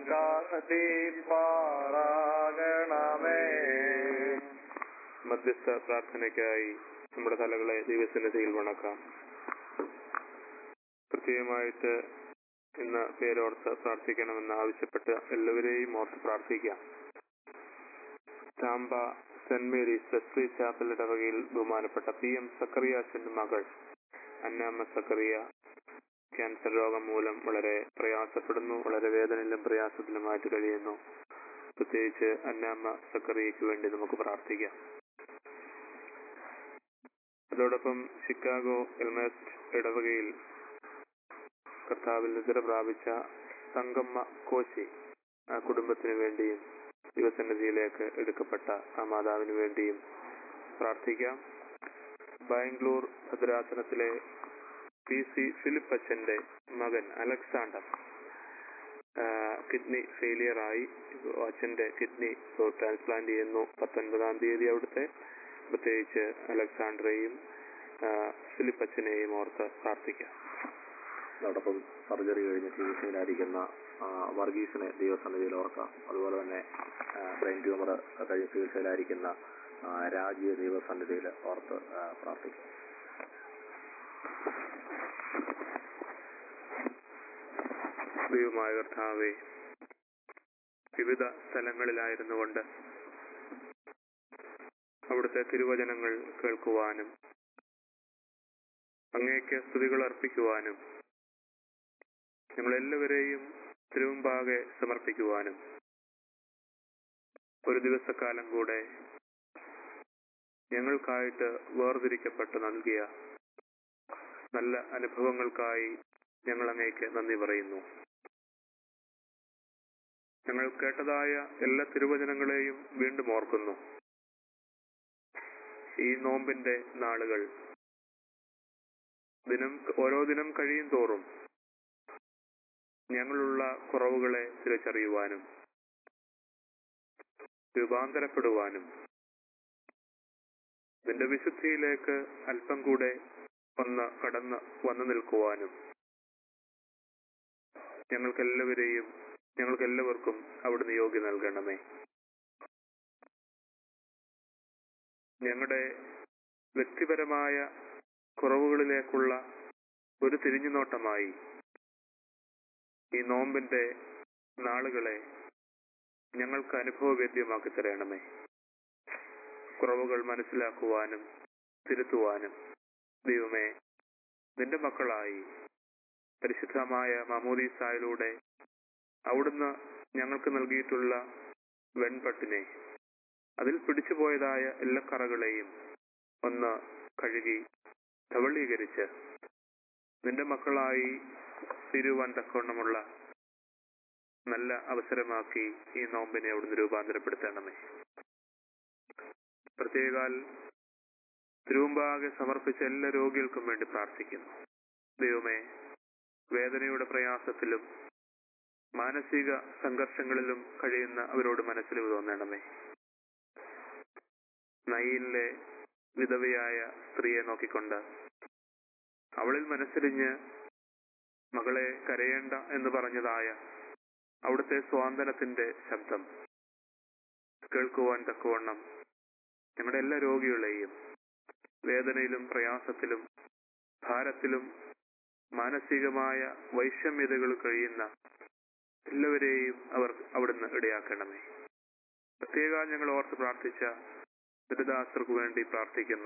കാത്തിപ്പാറാകണമേ മധ്യസ്ഥ പ്രാർത്ഥനയ്ക്കായി നമ്മുടെ തലകളെ ദൈവസന്നിധിയിൽ വണക്കാം പ്രത്യേകമായിട്ട് ഇന്ന് പേരോർത്ത് പ്രാർത്ഥിക്കണമെന്ന് ആവശ്യപ്പെട്ട് എല്ലാവരെയും ഓർത്ത് പ്രാർത്ഥിക്കാം ചാമ്പ സെന്റ് മേരീസ് വെസ്ലി ചാപ്പൽ ഇടവകയിൽ ബഹുമാനപ്പെട്ട പി എം സക്കറിയാച്ചന്റെ മകൾ അന്നാമ്മ സക്കറിയ ക്യാൻസർ രോഗം മൂലം വളരെ പ്രയാസപ്പെടുന്നു വളരെ വേദനയിലും പ്രയാസത്തിലുമായിട്ട് കഴിയുന്നു പ്രത്യേകിച്ച് അന്നാമ്മ സക്കറിയയ്ക്ക് വേണ്ടി നമുക്ക് പ്രാർത്ഥിക്കാം അതോടൊപ്പം ഷിക്കാഗോ എൽമേസ്റ്റ് ഇടവകയിൽ കർത്താവിൽ നിദ്ര പ്രാപിച്ച തങ്കമ്മ കോശി ആ കുടുംബത്തിന് വേണ്ടിയും ദൈവസന്നിധിയിലേക്ക് എടുക്കപ്പെട്ട ആ മാതാവിന് വേണ്ടിയും പ്രാർത്ഥിക്കാം ബാംഗ്ലൂർ ഭദ്രാസനത്തിലെ പി സി ഫിലിപ്പ് അച്ഛന്റെ മകൻ അലക്സാണ്ടർ ആ, കിഡ്നി ഫെയിലിയർ ആയി അച്ഛന്റെ കിഡ്നി ട്രാൻസ്പ്ലാന്റ് ചെയ്യുന്നു പത്തൊൻപതാം തീയതി അവിടുത്തെ പ്രത്യേകിച്ച് അലക്സാണ്ടറെയും ആ, ഫിലിപ്പ് അച്ഛനെയും ഓർത്ത് പ്രാർത്ഥിക്കാം അതോടൊപ്പം സർജറി കഴിഞ്ഞ് ചികിത്സയിലായിരിക്കുന്ന ആ, വർഗീസിനെ ദൈവസന്നിധിയിൽ ഓർക്കാം അതുപോലെ തന്നെ ബ്രെയിൻ ട്യൂമർ കഴിഞ്ഞ് ചികിത്സയിലായിരിക്കുന്ന ആ, രാജിയെ ദൈവസന്നിധിയിൽ ഓർത്ത് ആ, പ്രാർത്ഥിക്കാം ദൈവമായ കർത്താവെ വിവിധ സ്ഥലങ്ങളിലായിരുന്നു കൊണ്ട് അവിടുത്തെ തിരുവചനങ്ങൾ കേൾക്കുവാനും അങ്ങേക്ക് സ്തുതികൾ അർപ്പിക്കുവാനും ഞങ്ങളെല്ലാവരെയും തിരുമുമ്പാകെ സമർപ്പിക്കുവാനും ഒരു ദിവസക്കാലം കൂടെ ഞങ്ങൾക്കായിട്ട് വേർതിരിക്കപ്പെട്ട് നൽകിയ നല്ല അനുഭവങ്ങൾക്കായി ഞങ്ങൾ അങ്ങേക്ക് നന്ദി പറയുന്നു ഞങ്ങൾ കേട്ടതായ എല്ലാ തിരുവചനങ്ങളെയും വീണ്ടും ഓർക്കുന്നു ഈ നോമ്പിന്റെ നാളുകൾ ദിനം ഓരോ ദിനം കഴിയും തോറും ഞങ്ങളുള്ള കുറവുകളെ തിരിച്ചറിയുവാനും രൂപാന്തരപ്പെടുവാനും നിന്റെ വിശുദ്ധിയിലേക്ക് അല്പം കൂടെ ഒന്ന് കടന്ന് വന്നു നിൽക്കുവാനും ഞങ്ങൾക്കെല്ലാവരെയും ഞങ്ങൾക്കെല്ലാവർക്കും അവിടുന്ന് യോഗ്യ നൽകണമേ ഞങ്ങളുടെ വ്യക്തിപരമായ കുറവുകളിലേക്കുള്ള ഒരു തിരിഞ്ഞുനോട്ടമായി ഈ നോമ്പിന്റെ നാളുകളെ ഞങ്ങൾക്ക് അനുഭവവേദ്യമാക്കി തരണമേ കുറവുകൾ മനസ്സിലാക്കുവാനും തിരുത്തുവാനും ദൈവമേ നിന്റെ മക്കളായി പരിശുദ്ധമായ മാമോദീസായിലൂടെ അവിടുന്ന് ഞങ്ങൾക്ക് നൽകിയിട്ടുള്ള വെൺപട്ടിനെ അതിൽ പിടിച്ചുപോയതായ എല്ലാ കറകളെയും ഒന്ന് കഴുകി ധവളീകരിച്ച് നിന്റെ മക്കളായി തിരുവാൻ തക്കവണ്ണമുള്ള നല്ല അവസരമാക്കി ഈ നോമ്പിനെ അവിടുന്ന് രൂപാന്തരപ്പെടുത്തണമേ പ്രത്യേകാൽ തിരുവുമ്പാകെ സമർപ്പിച്ച എല്ലാ രോഗികൾക്കും വേണ്ടി പ്രാർത്ഥിക്കുന്നു ദൈവമേ വേദനയുടെ പ്രയാസത്തിലും മാനസിക സംഘർഷങ്ങളിലും കഴിയുന്ന അവരോട് മനസ്സിൽ തോന്നണമേ നയിലിലെ വിധവയായ സ്ത്രീയെ നോക്കിക്കൊണ്ട് അവളിൽ മനസ്സിലിഞ്ഞ് മകളെ കരയേണ്ട എന്ന് പറഞ്ഞതായ അവിടുത്തെ സ്വാന്തനത്തിന്റെ ശബ്ദം കേൾക്കുവാൻ തക്കവണ്ണം ഞങ്ങളുടെ എല്ലാ രോഗികളെയും വേദനയിലും പ്രയാസത്തിലും ഭാരത്തിലും മാനസികമായ വൈഷമ്യതകൾ കഴിയുന്ന എല്ലാവരെയും അവർ അവിടുന്ന് ഇടയാക്കണമേ പ്രത്യേക ഞങ്ങൾ ഓർത്ത് പ്രാർത്ഥിച്ച ദുരിതാസർക്ക് വേണ്ടി പ്രാർത്ഥിക്കുന്നു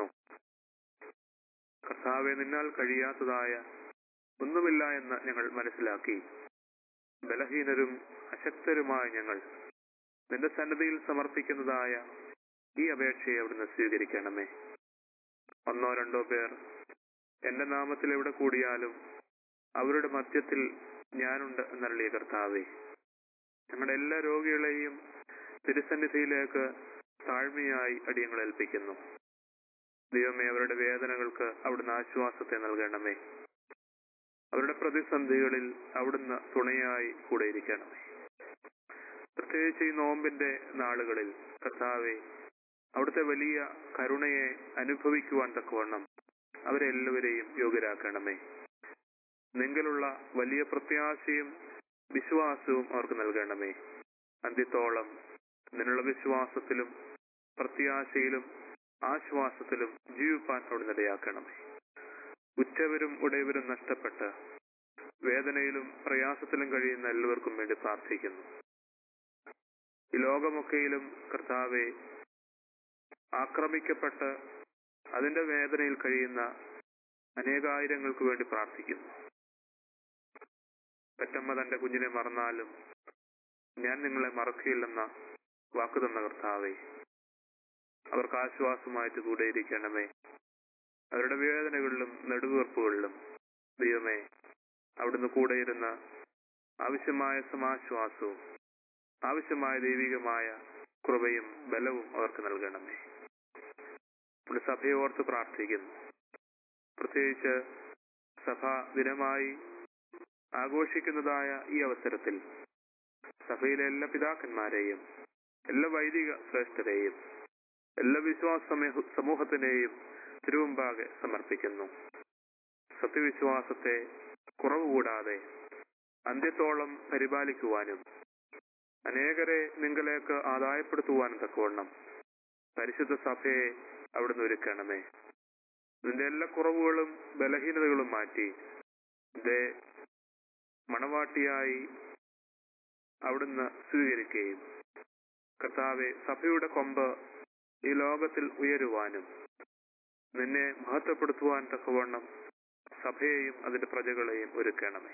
കർത്താവെ നിന്നാൽ കഴിയാത്തതായ ഒന്നുമില്ല എന്ന് ഞങ്ങൾ മനസ്സിലാക്കി ബലഹീനരും അശക്തരുമായ ഞങ്ങൾ നിന്റെ സന്നദ്ധിയിൽ സമർപ്പിക്കുന്നതായ ഈ അപേക്ഷയെ അവിടുന്ന് സ്വീകരിക്കണമേ ഒന്നോ രണ്ടോ പേർ എന്റെ നാമത്തിൽ എവിടെ കൂടിയാലും അവരുടെ മധ്യത്തിൽ ഞാനുണ്ട് എന്നറിയ കർത്താവെ ഞങ്ങളുടെ എല്ലാ രോഗികളെയും തിരുസന്നിധിയിലേക്ക് താഴ്മയായി അടിയങ്ങൾ ഏൽപ്പിക്കുന്നു ദൈവമേ അവരുടെ വേദനകൾക്ക് അവിടുന്ന് ആശ്വാസത്തെ നൽകണമേ അവരുടെ പ്രതിസന്ധികളിൽ അവിടുന്ന് തുണയായി കൂടെ ഇരിക്കണമേ പ്രത്യേകിച്ച് ഈ നോമ്പിന്റെ നാളുകളിൽ കർത്താവെ അവിടുത്തെ വലിയ കരുണയെ അനുഭവിക്കുവാൻ തക്കവണ്ണം അവരെല്ലാവരെയും യോഗ്യരാക്കണമേ നിങ്ങളിലുള്ള വലിയ പ്രത്യാശയും വിശ്വാസവും അവർക്ക് നൽകണമേ അന്ത്യത്തോളം നിന്നുള്ള വിശ്വാസത്തിലും പ്രത്യാശയിലും ആശ്വാസത്തിലും ജീവിപ്പാൻ അവിടുന്ന് ഇടയാക്കണമേ ഉറ്റവരും ഉടയവരും നഷ്ടപ്പെട്ട് വേദനയിലും പ്രയാസത്തിലും കഴിയുന്ന എല്ലാവർക്കും വേണ്ടി പ്രാർത്ഥിക്കുന്നു ഈ ലോകമൊക്കെയിലും കർത്താവെ ആക്രമിക്കപ്പെട്ട് അതിന്റെ വേദനയിൽ കഴിയുന്ന അനേകായിരങ്ങൾക്ക് വേണ്ടി പ്രാർത്ഥിക്കുന്നു പെറ്റമ്മ തന്റെ കുഞ്ഞിനെ മറന്നാലും ഞാൻ നിങ്ങളെ മറക്കുകയില്ലെന്ന വാക്ക് തന്ന കർത്താവെ അവർക്ക് ആശ്വാസമായിട്ട് കൂടെയിരിക്കണമേ അവരുടെ വേദനകളിലും നെടുവീർപ്പുകളിലും ദൈവമേ അവിടുന്ന് കൂടെയിരുന്ന ആവശ്യമായ സമാശ്വാസവും ആവശ്യമായ ദൈവികമായ കൃപയും ബലവും അവർക്ക് നൽകണമേ നമ്മുടെ സഭയെ ഓർത്ത് പ്രാർത്ഥിക്കുന്നു പ്രത്യേകിച്ച് സഭ ദിനമായി ആഘോഷിക്കുന്നതായ ഈ അവസരത്തിൽ സഭയിലെ എല്ലാ പിതാക്കന്മാരെയും എല്ലാ വൈദിക ശ്രേഷ്ഠരെയും എല്ലാ വിശ്വാസ സമൂഹ- സമൂഹത്തിനെയും തിരുമുമ്പാകെ സമർപ്പിക്കുന്നു സത്യവിശ്വാസത്തെ കുറവ് കൂടാതെ അന്ത്യത്തോളം പരിപാലിക്കുവാനും അനേകരെ നിങ്ങളിലേക്ക് ആദായപ്പെടുത്തുവാനും തക്കവണ്ണം പരിശുദ്ധ സഭയെ അവിടുന്ന് ഒരുക്കണമേ ഇതിന്റെ എല്ലാ കുറവുകളും ബലഹീനതകളും മാറ്റി ഇതേ മണവാട്ടിയായി അവിടുന്ന് സ്വീകരിക്കുകയും കർത്താവെ സഭയുടെ കൊമ്പ് ഈ ലോകത്തിൽ ഉയരുവാനും നിന്നെ മഹത്വപ്പെടുത്തുവാൻ തക്കവണ്ണം സഭയെയും അതിന്റെ പ്രജകളെയും ഒരുക്കണമേ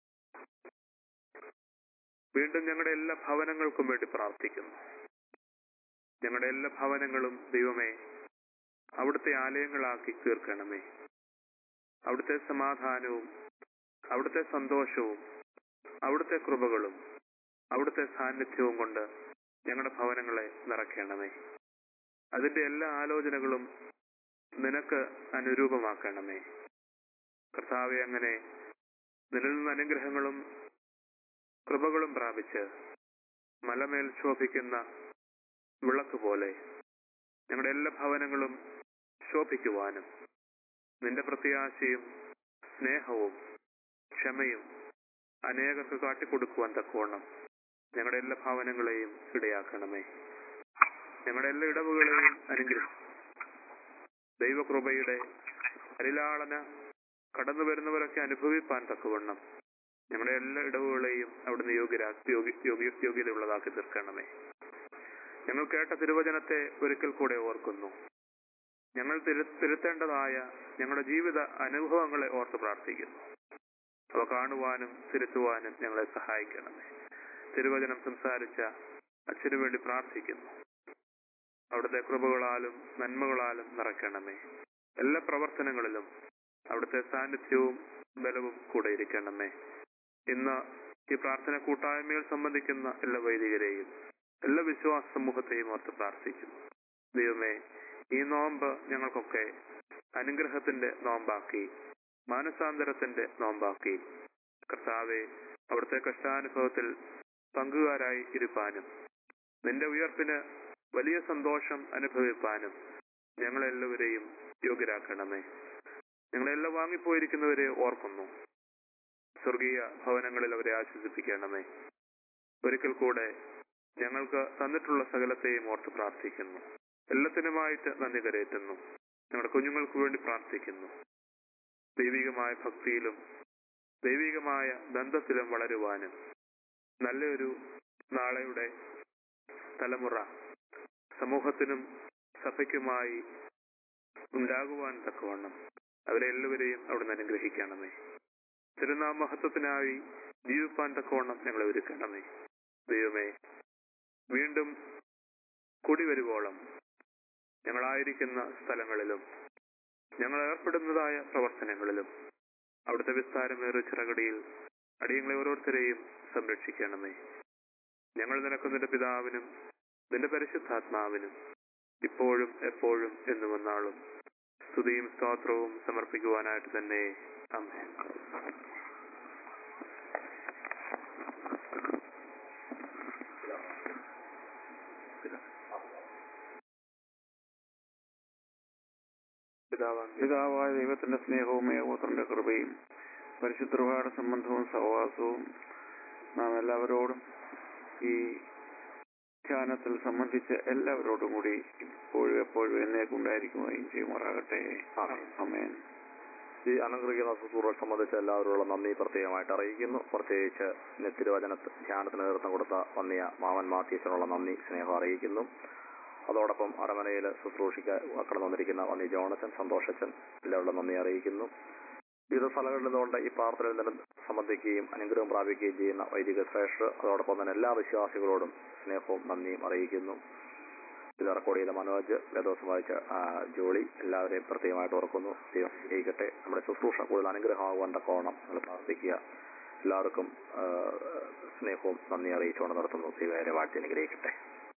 വീണ്ടും ഞങ്ങളുടെ എല്ലാ ഭവനങ്ങൾക്കും വേണ്ടി പ്രാർത്ഥിക്കുന്നു ഞങ്ങളുടെ എല്ലാ ഭവനങ്ങളും ദൈവമേ അവിടുത്തെ ആലയങ്ങളാക്കി തീർക്കണമേ അവിടുത്തെ സമാധാനവും അവിടുത്തെ സന്തോഷവും അവിടുത്തെ കൃപകളും അവിടുത്തെ സാന്നിധ്യവും കൊണ്ട് ഞങ്ങളുടെ ഭവനങ്ങളെ നിറയ്ക്കണമേ അതിന്റെ എല്ലാ ആലോചനകളും നിനക്ക് അനുരൂപമാക്കണമേ കർത്താവെ അങ്ങനെ നിന്നിൽ നിന്ന് അനുഗ്രഹങ്ങളും കൃപകളും പ്രാപിച്ച് മലമേൽ ശോഭിക്കുന്ന വിളക്ക് പോലെ ഞങ്ങളുടെ എല്ലാ ഭവനങ്ങളും ശോഭിക്കുവാനും നിന്റെ പ്രത്യാശയും സ്നേഹവും ക്ഷമയും അനേകർക്ക് കാട്ടിക്കൊടുക്കുവാൻ തക്കവണ്ണം ഞങ്ങളുടെ എല്ലാ ഭവനങ്ങളെയും ഇടയാക്കണമേ ഞങ്ങളുടെ എല്ലാ ഇടവുകളെയും അനുഗ്രഹിക്കും ദൈവകൃപയുടെ പരിലാളന കടന്നു വരുന്നവരൊക്കെ അനുഭവിപ്പാൻ തക്കവണ്ണം ഞങ്ങളുടെ എല്ലാ ഇടവുകളെയും അവിടുന്ന് യോഗ്യരാ യോഗ്യ യോഗ്യ യോഗ്യതയുള്ളതാക്കി തീർക്കണമേ ഞങ്ങൾ കേട്ട തിരുവചനത്തെ ഒരിക്കൽ കൂടെ ഓർക്കുന്നു ഞങ്ങൾ തിരു തിരുത്തേണ്ടതായ ഞങ്ങളുടെ ജീവിത അനുഭവങ്ങളെ ഓർത്ത് പ്രാർത്ഥിക്കുന്നു അവ കാണുവാനും തിരുത്തുവാനും ഞങ്ങളെ സഹായിക്കണമേ തിരുവചനം സംസാരിച്ച അച്ഛനു വേണ്ടി പ്രാർത്ഥിക്കുന്നു അവിടുത്തെ കൃപകളാലും നന്മകളാലും നിറയ്ക്കണമേ എല്ലാ പ്രവർത്തനങ്ങളിലും അവിടുത്തെ സാന്നിധ്യവും ബലവും കൂടെ ഇരിക്കണമേ ഇന്ന് ഈ പ്രാർത്ഥന കൂട്ടായ്മയിൽ സംബന്ധിക്കുന്ന എല്ലാ വൈദികരെയും എല്ലാ വിശ്വാസ സമൂഹത്തെയും ഓർത്ത് പ്രാർത്ഥിക്കുന്നു ദൈവമേ ഈ നോമ്പ് ഞങ്ങൾക്കൊക്കെ അനുഗ്രഹത്തിന്റെ നോമ്പാക്കി മാനസാന്തരത്തിന്റെ നോമ്പാക്കി കർത്താവെ അവിടുത്തെ കഷ്ടാനുഭവത്തിൽ പങ്കുകാരായി ഇരുപ്പാനും നിന്റെ ഉയർപ്പിന് വലിയ സന്തോഷം അനുഭവിപ്പാനും ഞങ്ങളെല്ലാവരെയും യോഗ്യരാക്കണമേ ഞങ്ങളെല്ലാം വാങ്ങിപ്പോയിരിക്കുന്നവരെ ഓർക്കുന്നു സ്വർഗീയ ഭവനങ്ങളിൽ അവരെ ആശ്വസിപ്പിക്കണമേ ഒരിക്കൽ കൂടെ ഞങ്ങൾക്ക് തന്നിട്ടുള്ള സകലത്തെയും ഓർത്ത് പ്രാർത്ഥിക്കുന്നു എല്ലാത്തിനുമായിട്ട് നന്ദി കരയറ്റുന്നു ഞങ്ങളുടെ കുഞ്ഞുങ്ങൾക്ക് വേണ്ടി പ്രാർത്ഥിക്കുന്നു ദൈവികമായ ഭക്തിയിലും ദൈവികമായ ബന്ധത്തിലും വളരുവാനും നല്ലൊരു നാളെയുടെ തലമുറ സമൂഹത്തിനും സഭയ്ക്കുമായി ഉണ്ടാകുവാൻ തക്കവണ്ണം അവരെ എല്ലാവരെയും അവിടുന്ന് അനുഗ്രഹിക്കണമേ തിരുനാമഹത്വത്തിനായി ജീവിപ്പാൻ തക്കവണ്ണം ഞങ്ങളെ ഒരുക്കണമേ ദൈവമേ വീണ്ടും കൂടി വരുവോളം ഞങ്ങളായിരിക്കുന്ന സ്ഥലങ്ങളിലും ഞങ്ങൾ ഏർപ്പെടുന്നതായ പ്രവർത്തനങ്ങളിലും അവിടുത്തെ വിസ്താരമേറിയ ചിറകടിയിൽ അടിയങ്ങളെ ഓരോരുത്തരെയും സംരക്ഷിക്കണമേ ഞങ്ങൾ നിനക്ക് നിന്റെ പിതാവിനും നിന്റെ പരിശുദ്ധാത്മാവിനും ഇപ്പോഴും എപ്പോഴും എന്നു വന്നാളും സ്തുതിയും സ്തോത്രവും സമർപ്പിക്കുവാനായിട്ട് തന്നെ അമ്മേ പിതാവാം പിതാവായ ദൈവത്തിന്റെ സ്നേഹവും ഏകോത്രന്റെ കൃപയും പരിശുദ്ധയുടെ സംബന്ധവും സഹവാസവും നാം എല്ലാവരോടും ഈ ധ്യാനത്തിൽ സംബന്ധിച്ച എല്ലാവരോടും കൂടി ഇപ്പോഴും എപ്പോഴും എന്നേക്കും ഉണ്ടായിരിക്കുകയും ചെയ്യുമാറാകട്ടെ ആമേൻ. അമേൻ ഈ അനുഗ്രഹിക്കുന്ന ശുശ്രൂഷ സംബന്ധിച്ച് എല്ലാവരോടുള്ള നന്ദി പ്രത്യേകമായിട്ട് അറിയിക്കുന്നു പ്രത്യേകിച്ച് നിത്യവചന ധ്യാനത്തിന് നേതൃത്വം കൊടുത്ത വന്നിയ മാമൻ മാത്യച്ചനുള്ള നന്ദി സ്നേഹം അറിയിക്കുന്നു അതോടൊപ്പം അരമനയിൽ ശുശ്രൂഷിക്ക കടന്നു വന്നിരിക്കുന്ന വന്നി ജോണച്ചൻ സന്തോഷച്ചൻ എല്ലാവരുടെ നന്ദി അറിയിക്കുന്നു വിവിധ സ്ഥലങ്ങളിൽ നിന്നുകൊണ്ട് ഈ പ്രാർത്ഥനയിൽ നിന്ന് സംബന്ധിക്കുകയും അനുഗ്രഹം പ്രാപിക്കുകയും ചെയ്യുന്ന വൈദിക ശ്രേഷ്ഠർ അതോടൊപ്പം തന്നെ എല്ലാ വിശ്വാസികളോടും സ്നേഹവും നന്ദിയും അറിയിക്കുന്നു ഇത് റെക്കോർഡ് ചെയ്ത മനോജ് വേദോസം വായിച്ച ആ, ജോളി എല്ലാവരെയും പ്രത്യേകമായിട്ട് ഓർക്കുന്നു ദൈവം ജയിക്കട്ടെ നമ്മുടെ ശുശ്രൂഷ കൂടുതൽ അനുഗ്രഹമാകുവാൻ തക്കോണം നിങ്ങൾ പ്രാർത്ഥിക്കുക എല്ലാവർക്കും ആ, സ്നേഹവും നന്ദി അറിയിച്ചുകൊണ്ട് നടത്തുന്നു ദൈവരെ വാഴ്ത്തി അനുഗ്രഹിക്കട്ടെ